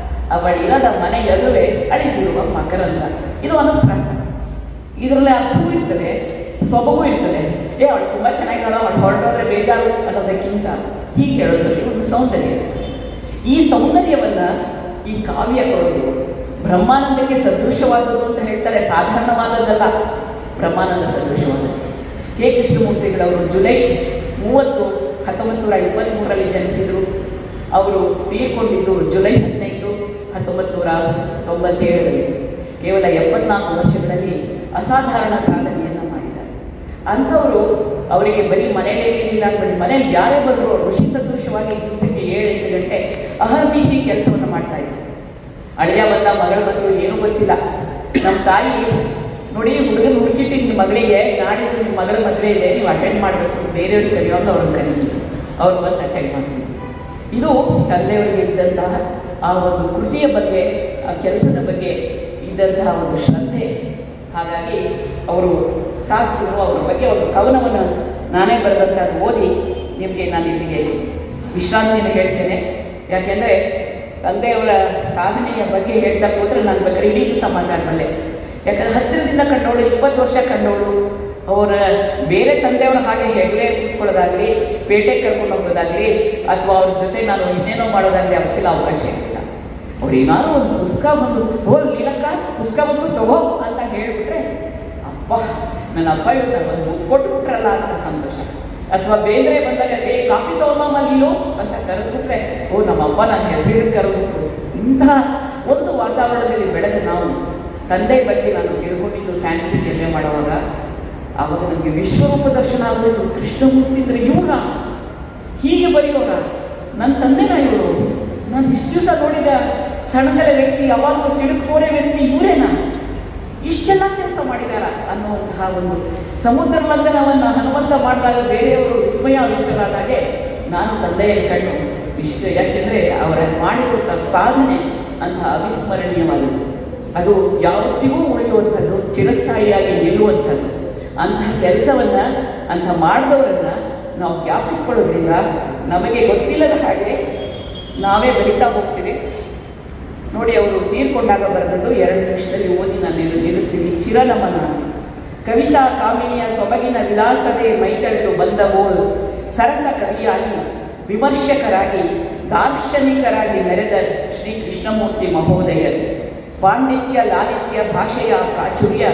Speaker 4: ಅವಳಿರದ ಮನೆಯದುವೆ ಅಳಿದಿರುವ ಮಕರಂದ ಇದು ಅನುಪ್ರಾಸ ಇದರಲ್ಲಿ ಅರ್ಥವೂ ಇರ್ತದೆ ಸೊಬಗೂ ಇರ್ತದೆ ಏ ಅವಳು ತುಂಬ ಚೆನ್ನಾಗಿದ್ದಾಳ ಅವಳು ಹೊರಟೋದ್ರೆ ಬೇಜಾರು ಅನ್ನೋದಕ್ಕಿಂತ ಹೀಗೆ ಹೇಳೋದ್ರಲ್ಲಿ ಒಂದು ಸೌಂದರ್ಯ ಇರ್ತದೆ ಈ ಸೌಂದರ್ಯವನ್ನ ಈ ಕಾವ್ಯ ಕೊಡೋದು ಬ್ರಹ್ಮಾನಂದಕ್ಕೆ ಸದೃಶವಾದದ್ದು ಅಂತ ಹೇಳ್ತಾರೆ ಸಾಧಾರಣವಾದದ್ದಲ್ಲ ಬ್ರಹ್ಮಾನಂದ ಸದೃಶವಾದದ್ದು ಕೆ ಕೃಷ್ಣಮೂರ್ತಿಗಳವರು ಜುಲೈ ಮೂವತ್ತು ಹತ್ತೊಂಬತ್ತು ನೂರ ಇಪ್ಪತ್ತ್ಮೂರರಲ್ಲಿ ಜನಿಸಿದರು ಅವರು ತೀರ್ಕೊಂಡಿದ್ದು ಜುಲೈ ಹದಿನೈದು ಹತ್ತೊಂಬತ್ತು ನೂರ ತೊಂಬತ್ತೇಳರಲ್ಲಿ ಕೇವಲ ಎಪ್ಪತ್ನಾಲ್ಕು ವರ್ಷಗಳಲ್ಲಿ ಅಸಾಧಾರಣ ಸಾಧನೆಯನ್ನು ಮಾಡಿದ್ದಾರೆ ಅಂಥವರು ಅವರಿಗೆ ಬರೀ ಮನೆಯಲ್ಲೇ ಇರಲಿಲ್ಲ ಬರೀ ಮನೇಲಿ ಯಾರೇ ಬಂದರೂ ಋಷಿ ಸದೃಶವಾಗಿ ದಿವಸಕ್ಕೆ ಏಳೆಂಟು ಗಂಟೆ ಅಹರ್ನಿಶಿ ಕೆಲಸವನ್ನು ಮಾಡ್ತಾ ಇದ್ರು ಅಳಿಯ ಬಂದ ಮಗಳು ಬಂದು ಏನೂ ಗೊತ್ತಿಲ್ಲ ನಮ್ಮ ತಾಯಿ ನೋಡಿ ಹುಡುಗನ ಹುಡುಕಿಟ್ಟು ನಿಮ್ಮ ಮಗಳಿಗೆ ನಾಡಿದ್ದು ನಿಮ್ಮ ಮಗಳ ಮದುವೆ ಇದೆ ನೀವು ಅಟೆಂಡ್ ಮಾಡಬೇಕು ಬೇರೆಯವ್ರಿಗೆ ಕರೆಯುವಾಗ ಅವ್ರನ್ನ ಕರೀತೀವಿ ಅವ್ರು ಬಂದು ಅಟೆಂಡ್ ಮಾಡ್ತೀವಿ ಇದು ತಂದೆಯವರಿಗೆ ಇದ್ದಂತಹ ಆ ಒಂದು ಕೃತಿಯ ಬಗ್ಗೆ ಆ ಕೆಲಸದ ಬಗ್ಗೆ ಇದ್ದಂತಹ ಒಂದು ಶ್ರದ್ಧೆ ಹಾಗಾಗಿ ಅವರು ಸಾಧಿಸಿದ್ರು ಅವರ ಬಗ್ಗೆ ಒಂದು ಕವನವನ್ನು ನಾನೇ ಬರೆದಂಥದ್ದು ಓದಿ ನಿಮಗೆ ನಾನು ಇಲ್ಲಿಗೆ ವಿಶ್ರಾಂತಿಯನ್ನು ಹೇಳ್ತೇನೆ ಯಾಕೆಂದರೆ ತಂದೆಯವರ ಸಾಧನೆಯ ಬಗ್ಗೆ ಹೇಳ್ತಾ ಹೋದ್ರೆ ನಾನು ಬೇಕಾದ್ರೆ ಇಡೀ ದಿವಸ ಮಾತಾಡಬಲ್ಲೆ ಯಾಕಂದ್ರೆ ಹತ್ತಿರದಿಂದ ಕಂಡವಳು ಇಪ್ಪತ್ತು ವರ್ಷ ಕಂಡವಳು ಅವರ ಬೇರೆ ತಂದೆಯವರ ಹಾಗೆ ಹೆಗಲೇ ಕೂತ್ಕೊಳ್ಳೋದಾಗಲಿ ಪೇಟೆ ಕರ್ಕೊಂಡು ಹೋಗೋದಾಗಲಿ ಅಥವಾ ಅವ್ರ ಜೊತೆ ನಾನು ಇನ್ನೇನೋ ಮಾಡೋದಾಗಲಿ ಅವಕ್ಕೆಲ್ಲ ಅವಕಾಶ ಇರಲಿಲ್ಲ ಅವ್ರು ಏನಾದ್ರು ಒಂದು ಪುಸ್ತಕ ಬಂದು ಹೋ ನೀಲಕ್ಕ ಪುಸ್ತಕ ಬಂದು ತಗೋ ಅಂತ ಹೇಳಿಬಿಟ್ರೆ ಅಪ್ಪ ನನ್ನ ಅಪ್ಪ ಇವತ್ತು ನಾನು ಒಂದು ಬುಕ್ ಕೊಟ್ಬಿಟ್ರಲ್ಲ ಅಂತ ಸಂತೋಷ ಅಥವಾ ಬೇಂದ್ರೆ ಬಂದಾಗ ಏ ಕಾಫಿ ತಗೊಂಬಮ್ಮ ನೀನು ಅಂತ ಕರೆದ್ಬಿಟ್ರೆ ಓ ನಮ್ಮ ಅಪ್ಪ ನನ್ನ ಹೆಸರು ಕರೆದ್ಬಿಟ್ರು ಇಂತಹ ಒಂದು ವಾತಾವರಣದಲ್ಲಿ ಬೆಳೆದ ನಾವು ತಂದೆ ಬಗ್ಗೆ ನಾನು ತಿಳ್ಕೊಂಡಿದ್ದು ಸ್ಯಾನ್ಸ್ಕ್ರಿಟ್ ಎಮ್ ಎ ಮಾಡುವಾಗ ಆವಾಗ ನನಗೆ ವಿಶ್ವರೂಪ ದರ್ಶನ ಆಗೋದು ಕೃಷ್ಣಮೂರ್ತಿ ಅಂದ್ರೆ ಇವರ ಹೀಗೆ ಬರೆಯೋರ ನನ್ನ ತಂದೆನ ಇವರು ನಾನು ಇಷ್ಟು ದಿವಸ ನೋಡಿದ ಸಣ್ಣದಲ ವ್ಯಕ್ತಿ ಯಾವಾಗಲೂ ಸಿಡುಕೋರೆ ವ್ಯಕ್ತಿ ಇವರೇನಾ ಇಷ್ಟೆಲ್ಲ ಕೆಲಸ ಮಾಡಿದಾರ ಅನ್ನುವಂತಹ ಒಂದು ಸಮುದ್ರ ಲಂಘನವನ್ನು ಹನುಮಂತ ಮಾಡಿದಾಗ ಬೇರೆಯವರು ವಿಸ್ಮಯಾವಿಷ್ಟರಾದಾಗೆ ನಾನು ತಂದೆಯ ಕಣ್ಣು ಇಷ್ಟ ಯಾಕೆಂದರೆ ಅವರ ಮಾಡಿಕೊಟ್ಟ ಸಾಧನೆ ಅಂತಹ ಅವಿಸ್ಮರಣೀಯವಾದದ್ದು ಅದು ಯಾವತ್ತಿಗೂ ಉಳಿಯುವಂಥದ್ದು ಚಿರಸ್ಥಾಯಿಯಾಗಿ ನಿಲ್ಲುವಂಥದ್ದು ಅಂತಹ ಕೆಲಸವನ್ನು ಅಂಥ ಮಾಡಿದವರನ್ನ ನಾವು ಜ್ಞಾಪಿಸ್ಕೊಳ್ಳೋದ್ರಿಂದ ನಮಗೆ ಗೊತ್ತಿಲ್ಲದ ಹಾಗೆ ನಾವೇ ಬರಿತಾ ಹೋಗ್ತೀವಿ ನೋಡಿ ಅವರು ತೀರ್ಕೊಂಡಾಗ ಬರೆದದ್ದು ಎರಡು ನಿಮಿಷದಲ್ಲಿ ಓದಿ ನಾನು ನಿಲ್- ನಿಲ್ಲಿಸ್ತೀನಿ ಚಿರನಮನ ಕವಿತಾ ಕಾಮಿನಿಯ ಸೊಬಗಿನ ವಿಲಾಸತೆ ಮೈತಳೆದು ಬಂದವೋ ಸರಸ ಕವಿಯಾಗಿ ವಿಮರ್ಶಕರಾಗಿ ದಾರ್ಶನಿಕರಾಗಿ ಮೆರೆದ ಶ್ರೀ ಕೃಷ್ಣಮೂರ್ತಿ ಮಹೋದಯರು ಪಾಂಡಿತ್ಯ ಲಾಲಿತ್ಯ ಭಾಷೆಯ ಪ್ರಾಚುರ್ಯ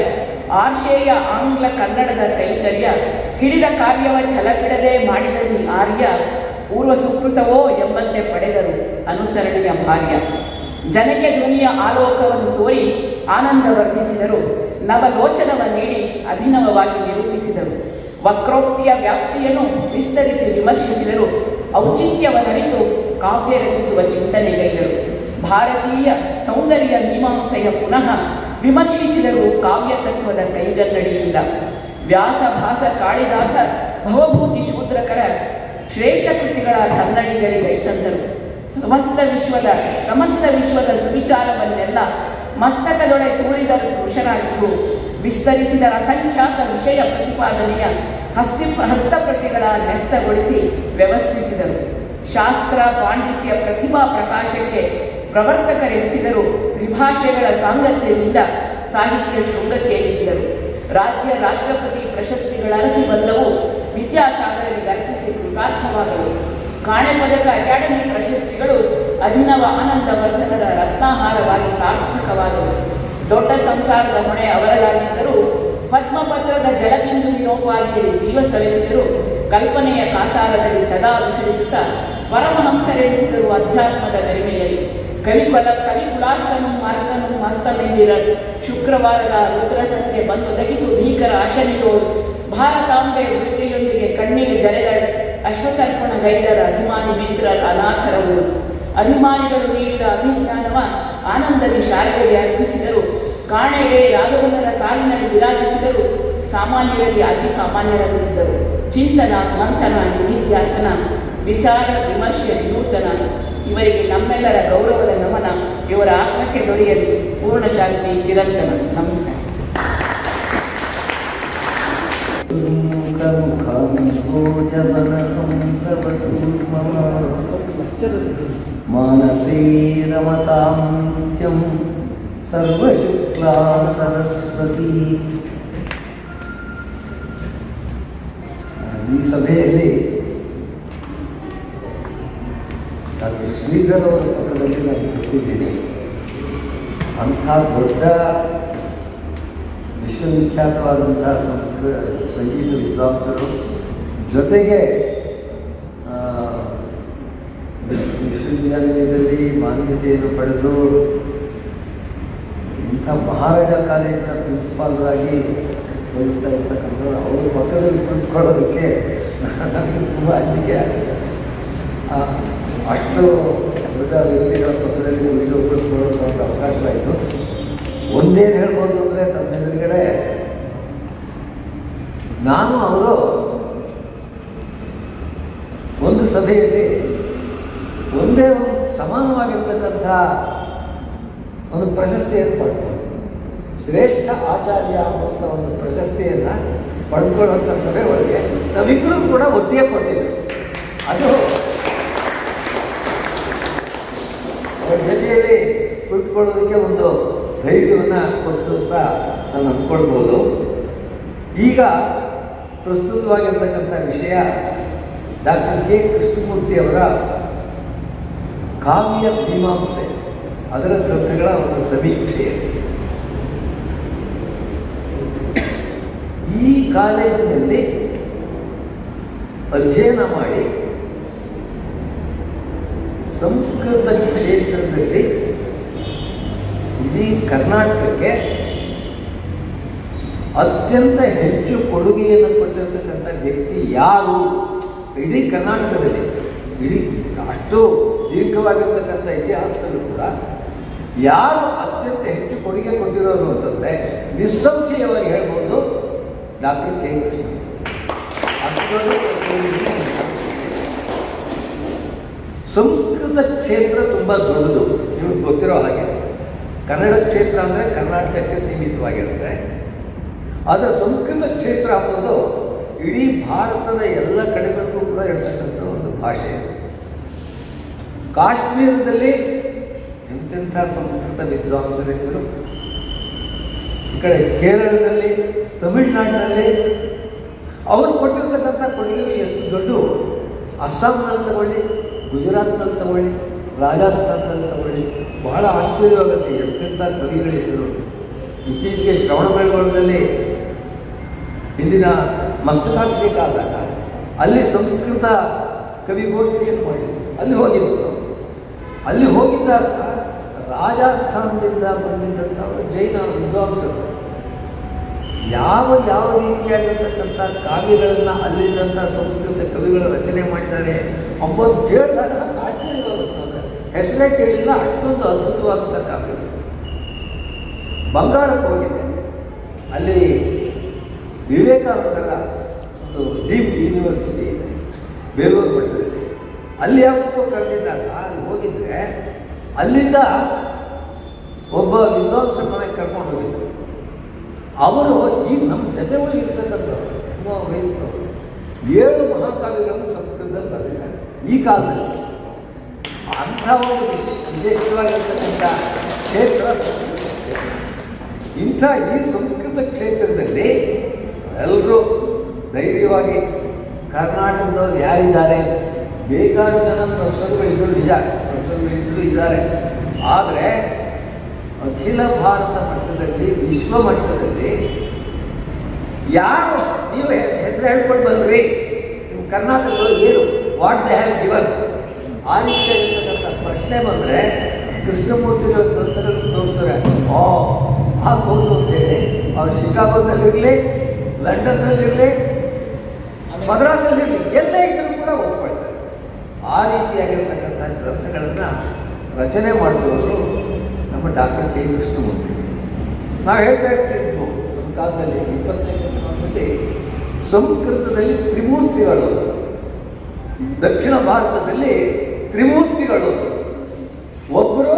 Speaker 4: ಆರ್ಷೇಯ ಆಂಗ್ಲ ಕನ್ನಡದ ಕೈಂಕರ್ಯ ಹಿಡಿದ ಕಾರ್ಯವ ಛಲಬಿಡದೆ ಮಾಡಿದರು ಈ ಆರ್ಯ ಪೂರ್ವ ಸುಕೃತವೋ ಎಂಬಂತೆ ಪಡೆದರು ಅನುಸರಣೆಯ ಭಾರ್ಯ ಜನಕ್ಕೆ ಧ್ವನಿಯ ಆಲೋಕವನ್ನು ತೋರಿ ಆನಂದ ವರ್ಧಿಸಿದರು ನವಲೋಚನವ ನೀಡಿ ಅಭಿನವವಾಗಿ ನಿರೂಪಿಸಿದರು ವಕ್ರೋಕ್ತಿಯ ವ್ಯಾಪ್ತಿಯನ್ನು ವಿಸ್ತರಿಸಿ ವಿಮರ್ಶಿಸಿದರು ಔಚಿತ್ಯವನ್ನರಿತು ಕಾವ್ಯ ರಚಿಸುವ ಚಿಂತನೆಗೈದರು ಭಾರತೀಯ ಸೌಂದರ್ಯ ಮೀಮಾಂಸೆಯ ಪುನಃ ವಿಮರ್ಶಿಸಿದರು ಕಾವ್ಯ ತತ್ವದ ಕೈಗನ್ನಡಿಯಿಂದ ವ್ಯಾಸ ಭಾಸ ಕಾಳಿದಾಸ ಭವಭೂತಿ ಶೂದ್ರಕರ ಶ್ರೇಷ್ಠ ಕೃತಿಗಳ ಕನ್ನಡಿಗರಿಗೈತಂದರು ಸಮಸ್ತ ವಿಶ್ವದ ಸಮಸ್ತ ವಿಶ್ವದ ಸುವಿಚಾರವನ್ನೆಲ್ಲ ಮಸ್ತಕದೊಳೆ ತೂರಿದರು ಕೃಷರಾಗಿದ್ದು ವಿಸ್ತರಿಸಿದ ಅಸಂಖ್ಯಾತ ವಿಷಯ ಪ್ರತಿಪಾದನೆಯ ಹಸ್ತಿ ಹಸ್ತಪ್ರತಿಗಳ ನ್ಯಸ್ತಗೊಳಿಸಿ ವ್ಯವಸ್ಥಿಸಿದರು ಶಾಸ್ತ್ರ ಪಾಂಡಿತ್ಯ ಪ್ರತಿಭಾ ಪ್ರಕಾಶಕ್ಕೆ ಪ್ರವರ್ತಕರೆನಿಸಿದರು ತ್ರಿಭಾಷೆಗಳ ಸಾಂಗತ್ಯದಿಂದ ಸಾಹಿತ್ಯ ಶೃಂಗಕ್ಕೇರಿಸಿದರು ರಾಜ್ಯ ರಾಷ್ಟ್ರಪತಿ ಪ್ರಶಸ್ತಿಗಳ ಅರಸಿ ಬಂದವು ವಿದ್ಯಾಸಾಗರರಿಗೆ ಅರ್ಪಿಸಿ ಕೃತಾರ್ಥವಾದವು ಕಾಣೆ ಪದಕ ಅಕಾಡೆಮಿ ಪ್ರಶಸ್ತಿಗಳು ಅಭಿನವ ಆನಂದ ವರ್ಧನದ ರತ್ನಾಹಾರವಾಗಿ ಸಾರ್ಥಕವಾದವು ದೊಡ್ಡ ಸಂಸಾರದ ಹೊಣೆ ಅವರದಾಗಿದ್ದರೂ ಪದ್ಮಪತ್ರದ ಜಲಬಿಂದುವಿನೋಪಾದಿಯಲ್ಲಿ ಜೀವ ಸವೆಸಿದರು ಕಲ್ಪನೆಯ ಕಾಸಾರದಲ್ಲಿ ಸದಾ ವಿಚರಿಸುತ್ತಾ ಪರಮಹಂಸರೆನಿಸಿದರು ಅಧ್ಯಾತ್ಮದ ಗರಿಮೆಯಲ್ಲಿ ಕವಿಕುಲ ಕವಿಕುಲಾರ್ಕನು ಮಾರ್ಕನು ಮಸ್ತಮೆಂದಿರ ಶುಕ್ರವಾರದ ರುದ್ರ ಸಂಜೆ ಬಂದು ತೆಗೆದು ಭೀಕರ ಅಶನಿಯೋಳು ಭಾರತಾಂಬೆ ದೃಷ್ಟಿಯೊಂದಿಗೆ ಕಣ್ಣೀರು ಜರೆದ ಅಶ್ವತರ್ಪಣ ಗೈದರ ಅಭಿಮಾನಿ ಮಿತ್ರರ ಅನಾಥರವು ಅಭಿಮಾನಿಗಳು ನೀಡಿದ ಅಭಿಜ್ಞಾನವ ಆನಂದದಿ ಶಾಲೆಗೆ ಅರ್ಪಿಸಿದರು ಕಾಣೆಡೆ ರಾಘವನರ ಸಾಲಿನಲ್ಲಿ ವಿರಾಜಿಸಿದರು ಸಾಮಾನ್ಯರಲ್ಲಿ ಅತಿ ಸಾಮಾನ್ಯರಾಗಿದ್ದರು ಚಿಂತನ ಮಂಥನ ನಿಧಿಧ್ಯಾಸನ ವಿಚಾರ ವಿಮರ್ಶೆ ವಿನೂತನ ಇವರಿಗೆ ನಮ್ಮೆಲ್ಲರ ಗೌರವದ ನಮನ ಇವರ ಆತ್ಮಕ್ಕೆ ದೊರೆಯಲಿ ಪೂರ್ಣ ಶಾಂತಿ ಚಿರಂತನ ನಮಸ್ಕಾರ
Speaker 5: मानसे रमतां सर्वशुक्ला ಸರಸ್ವತಿ ಈ ಸಭೆಯಲ್ಲಿ ಡಾಕ್ಟರ್ ಶ್ರೀಧರ್ ಅವರ ಪಕ್ಕದಲ್ಲಿ ನಾನು ಕೂತಿದ್ದೀನಿ ಅಂಥ ದೊಡ್ಡ ವಿಶ್ವವಿಖ್ಯಾತವಾದಂಥ ಸಂಸ್ಕೃತ ಸಂಗೀತ ವಿದ್ವಾಂಸರು ಜೊತೆಗೆ ಆ, ವಿಶ್ವವಿದ್ಯಾಲಯದಲ್ಲಿ ಮಾನ್ಯತೆಯನ್ನು ಪಡೆದು ಇಂಥ ಮಹಾರಾಜ ಕಾಲೇಜಿನ ಪ್ರಿನ್ಸಿಪಾಲ್ರಾಗಿ ವಹಿಸ್ತಾ ಇರ್ತಕ್ಕಂಥವ್ರು ಅವ್ರ ಪಕ್ಕದಲ್ಲಿ ಕುಳಿತುಕೊಳ್ಳೋದಕ್ಕೆ ನನಗೆ ತುಂಬ ಅಂಜಿಕೆ ಆಗಿದೆ ಆ, ಅಷ್ಟು ದೊಡ್ಡ ವ್ಯಕ್ತಿಗಳ ಪಕ್ಕದಲ್ಲಿ ಉಳಿದು ಕುಳಿತುಕೊಳ್ಳೋದು ಒಂದು ಅವಕಾಶವಾಯಿತು ಒಂದೇನು ಹೇಳ್ಬೋದು ಅಂದರೆ ತಮ್ಮ ಎದುರುಗಡೆ ನಾನು ಅವರು ಒಂದು ಸಭೆಯಲ್ಲಿ ಒಂದೇ ಒಂದು ಸಮಾನವಾಗಿರ್ತಕ್ಕಂಥ ಒಂದು ಪ್ರಶಸ್ತಿಯನ್ನು ಪಡ್ಕೊಂಡು ಶ್ರೇಷ್ಠ ಆಚಾರ್ಯ ಅನ್ನುವಂಥ ಒಂದು ಪ್ರಶಸ್ತಿಯನ್ನು ಪಡೆದುಕೊಳ್ಳುವಂಥ ಸಭೆ ಒಳಗೆ ನಾವಿಬ್ಬರೂ ಕೂಡ ಒಟ್ಟಿಗೆ ಕೊಟ್ಟಿದ್ದೆ ಅದು ಅವ್ರ ಜೊತೆಯಲ್ಲಿ ಕುಳಿತುಕೊಳ್ಳೋದಕ್ಕೆ ಒಂದು ಧೈರ್ಯವನ್ನು ಕೊಟ್ಟು ಅಂತ ನಾನು ಅಂದ್ಕೊಳ್ಬೋದು ಈಗ ಪ್ರಸ್ತುತವಾಗಿರ್ತಕ್ಕಂಥ ವಿಷಯ ಡಾಕ್ಟರ್ ಕೆ ಕೃಷ್ಣಮೂರ್ತಿ ಅವರ ಕಾವ್ಯ ಮೀಮಾಂಸೆ ಅದರ ಗ್ರಂಥಗಳ ಒಂದು ಸಮೀಕ್ಷೆ ಈ ಕಾಲೇಜಿನಲ್ಲಿ ಅಧ್ಯಯನ ಮಾಡಿ ಸಂಸ್ಕೃತ ಕ್ಷೇತ್ರದಲ್ಲಿ ಇಡೀ ಕರ್ನಾಟಕಕ್ಕೆ ಅತ್ಯಂತ ಹೆಚ್ಚು ಕೊಡುಗೆಯನ್ನು ಕೊಟ್ಟಿರ್ತಕ್ಕಂಥ ವ್ಯಕ್ತಿ ಯಾರು ಇಡೀ ಕರ್ನಾಟಕದಲ್ಲಿ ಇಡೀ ಅಷ್ಟು ದೀರ್ಘವಾಗಿರ್ತಕ್ಕಂಥ ಇತಿಹಾಸದಲ್ಲೂ ಕೂಡ ಯಾರು ಅತ್ಯಂತ ಹೆಚ್ಚು ಕೊಡುಗೆ ಕೊಟ್ಟಿರೋರು ಅಂತಂದರೆ ನಿಸ್ಸಂಶಯವಾಗಿ ಹೇಳ್ಬೋದು ಡಾಕ್ಟರ್ ಕೆ ಕೃಷ್ಣ ಅಷ್ಟೊಂದು ಕೊಡುಗೆಯನ್ನು ಸಂಸ್ಕೃತ ಕ್ಷೇತ್ರ ತುಂಬ ದೊಡ್ಡದು ನಿಮಗೆ ಗೊತ್ತಿರೋ ಹಾಗೆ ಕನ್ನಡ ಕ್ಷೇತ್ರ ಅಂದರೆ ಕರ್ನಾಟಕಕ್ಕೆ ಸೀಮಿತವಾಗಿರುತ್ತೆ ಆದರೆ ಸಂಸ್ಕೃತ ಕ್ಷೇತ್ರ ಅನ್ನೋದು ಇಡೀ ಭಾರತದ ಎಲ್ಲ ಕಡೆಗಳಿಗೂ ಕೂಡ ಇರ್ತಕ್ಕಂಥ ಒಂದು ಭಾಷೆ ಕಾಶ್ಮೀರದಲ್ಲಿ ಎಂತೆಂಥ ಸಂಸ್ಕೃತ ವಿದ್ವಾಂಸರಿದ್ದರು ಈ ಕಡೆ ಕೇರಳದಲ್ಲಿ ತಮಿಳುನಾಡಿನಲ್ಲಿ ಅವರು ಕೊಟ್ಟಿರ್ತಕ್ಕಂಥ ಕೊಡುಗೆಗಳು ಎಷ್ಟು ದೊಡ್ಡವು ಅಸ್ಸಾಂನಲ್ಲಿ ತಗೊಳ್ಳಿ ಗುಜರಾತ್ನಲ್ಲಿ ತಗೊಳ್ಳಿ ರಾಜಸ್ಥಾನದಲ್ಲಿ ತಗೊಳ್ಳಿ ಬಹಳ ಆಶ್ಚರ್ಯವಾಗುತ್ತೆ ಎಂತೆಂಥ ಕವಿಗಳಿದ್ದರು ಇತ್ತೀಚೆಗೆ ಶ್ರವಣ ಬೆಳಗೊಳದಲ್ಲಿ ಹಿಂದಿನ ಮಸ್ತಕಾಭಿಷೇಕ ಆದಾಗ ಅಲ್ಲಿ ಸಂಸ್ಕೃತ ಕವಿಗೋಷ್ಠಿಯನ್ನು ಮಾಡಿದ್ರು ಅಲ್ಲಿ ಹೋಗಿದ್ದು ನಾವು. ಅಲ್ಲಿ ಹೋಗಿದ್ದಾಗ ರಾಜಸ್ಥಾನದಿಂದ ಬಂದಿದ್ದಂಥವರು ಜೈನ ವಿದ್ವಾಂಸರು ಯಾವ ಯಾವ ರೀತಿಯಾಗಿರ್ತಕ್ಕಂಥ ಕಾವ್ಯಗಳನ್ನು ಅಲ್ಲಿದ್ದಂಥ ಸಂಸ್ಕೃತ ಕವಿಗಳು ರಚನೆ ಮಾಡಿದ್ದಾರೆ ಅಂಬೋದು ಕೇಳಿದಾಗ ನಮ್ಗೆ ಆಶ್ಚರ್ಯವಾಗುತ್ತದೆ ಹೆಸರೇ ಕೇಳಿಲ್ಲ ಅಷ್ಟೊಂದು ಅದ್ಭುತವಾದಂಥ ಕಾವ್ಯಗಳು ಬಂಗಾಳಕ್ಕೆ ಹೋಗಿದ್ದೆ ಅಲ್ಲಿ ವಿವೇಕಾನಂದರ ಒಂದು ಡೀಪ್ ಯೂನಿವರ್ಸಿಟಿ ಇದೆ ಬೇಲೂರು ಮಠದಲ್ಲಿ ಅಲ್ಲಿ ಯಾವತ್ತೂ ಕರೆದಿದ್ದಾಗ ಅಲ್ಲಿ ಹೋಗಿದ್ರೆ ಅಲ್ಲಿಂದ ಒಬ್ಬ ವಿದ್ವಾಂಸರ ಮನೆಗೆ ಕರ್ಕೊಂಡು ಹೋಗಿದ್ರು ಅವರು ಈ ನಮ್ಮ ಜೊತೆ ಒಳಗೆ ಇರ್ತಕ್ಕಂಥವ್ರು ತುಂಬ ವಯಸ್ಸಿನವರು ಏಳು ಮಹಾಕಾವ್ಯಗಳನ್ನು ಸಂಸ್ಕೃತದಲ್ಲಿ ಬರೆದಿದ್ದಾರೆ ಈ ಕಾಲದಲ್ಲಿ ಅಂಥ ಒಂದು ವಿಶೇಷ ವಿಶೇಷವಾಗಿರ್ತಕ್ಕಂಥ ಕ್ಷೇತ್ರ ಸಂಸ್ಕೃತ ಕ್ಷೇತ್ರ. ಇಂಥ ಈ ಸಂಸ್ಕೃತ ಕ್ಷೇತ್ರದಲ್ಲಿ ಎಲ್ಲರೂ ಧೈರ್ಯವಾಗಿ ಕರ್ನಾಟಕದವ್ರು ಯಾರಿದ್ದಾರೆ ಬೇಕಾದಷ್ಟು ಜನ ಪ್ರೊಫೆಸರ್ಗಳಿದ್ರು ನಿಜ ಪ್ರೊಫೆಸರ್ಗಳಿದ್ರು ಇದ್ದಾರೆ ಆದರೆ ಅಖಿಲ ಭಾರತ ಮಟ್ಟದಲ್ಲಿ ವಿಶ್ವ ಮಟ್ಟದಲ್ಲಿ ಯಾರು ನೀವು ಹೆಸರು ಹೇಳ್ಕೊಂಡು ಬಂದ್ರಿ ನಿಮ್ಮ ಕರ್ನಾಟಕದವರು ಏನು ವಾಟ್ ದೇ ಹ್ಯಾವ್ ಗಿವನ್ ಆ ರೀತಿಯಾಗಿರ್ತಕ್ಕಂಥ ಪ್ರಶ್ನೆ ಬಂದರೆ ಕೃಷ್ಣಮೂರ್ತಿಗಳ ಗ್ರಂಥಗಳನ್ನು ತೋರಿಸ್ತಾರೆ ಓ ಆಗ್ಬೋದು ಅಂತೇಳಿ ಅವ್ರು ಶಿಕಾಗೋದಲ್ಲಿರಲಿ ಲಂಡನ್ನಲ್ಲಿರಲಿ ಮದ್ರಾಸಲ್ಲಿರಲಿ ಎಲ್ಲೇ ಇದ್ದರೂ ಕೂಡ ಒಪ್ಕೊಳ್ತಾರೆ ಆ ರೀತಿಯಾಗಿರ್ತಕ್ಕಂಥ ಗ್ರಂಥಗಳನ್ನು ರಚನೆ ಮಾಡಿದವರು ನಮ್ಮ ಡಾಕ್ಟರ್ ಕೆ ಕೃಷ್ಣಮೂರ್ತಿ ನಾವು ಹೇಳ್ತಾ ಇರ್ತಿದ್ವು ನಮ್ಮ ಕಾಲದಲ್ಲಿ ಇಪ್ಪತ್ತನೇ ಶತಮಾನದಲ್ಲಿ ಸಂಸ್ಕೃತದಲ್ಲಿ ತ್ರಿಮೂರ್ತಿಗಳು ದಕ್ಷಿಣ ಭಾರತದಲ್ಲಿ ತ್ರಿಮೂರ್ತಿಗಳು ಒಬ್ಬರು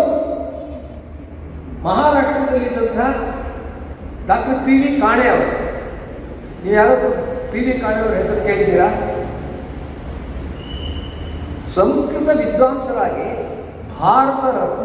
Speaker 5: ಮಹಾರಾಷ್ಟ್ರದಲ್ಲಿದ್ದಂಥ ಡಾಕ್ಟರ್ ಪಿ ವಿ ಕಾಣೆ ಅವರು ನೀವು ಯಾರಾದ್ರೂ ಪಿ ವಿ ಕಾಣೆ ಅವರ ಹೆಸರು ಕೇಳಿದ್ದೀರಾ ಸಂಸ್ಕೃತ ವಿದ್ವಾಂಸರಾಗಿ ಭಾರತ ರತ್ನ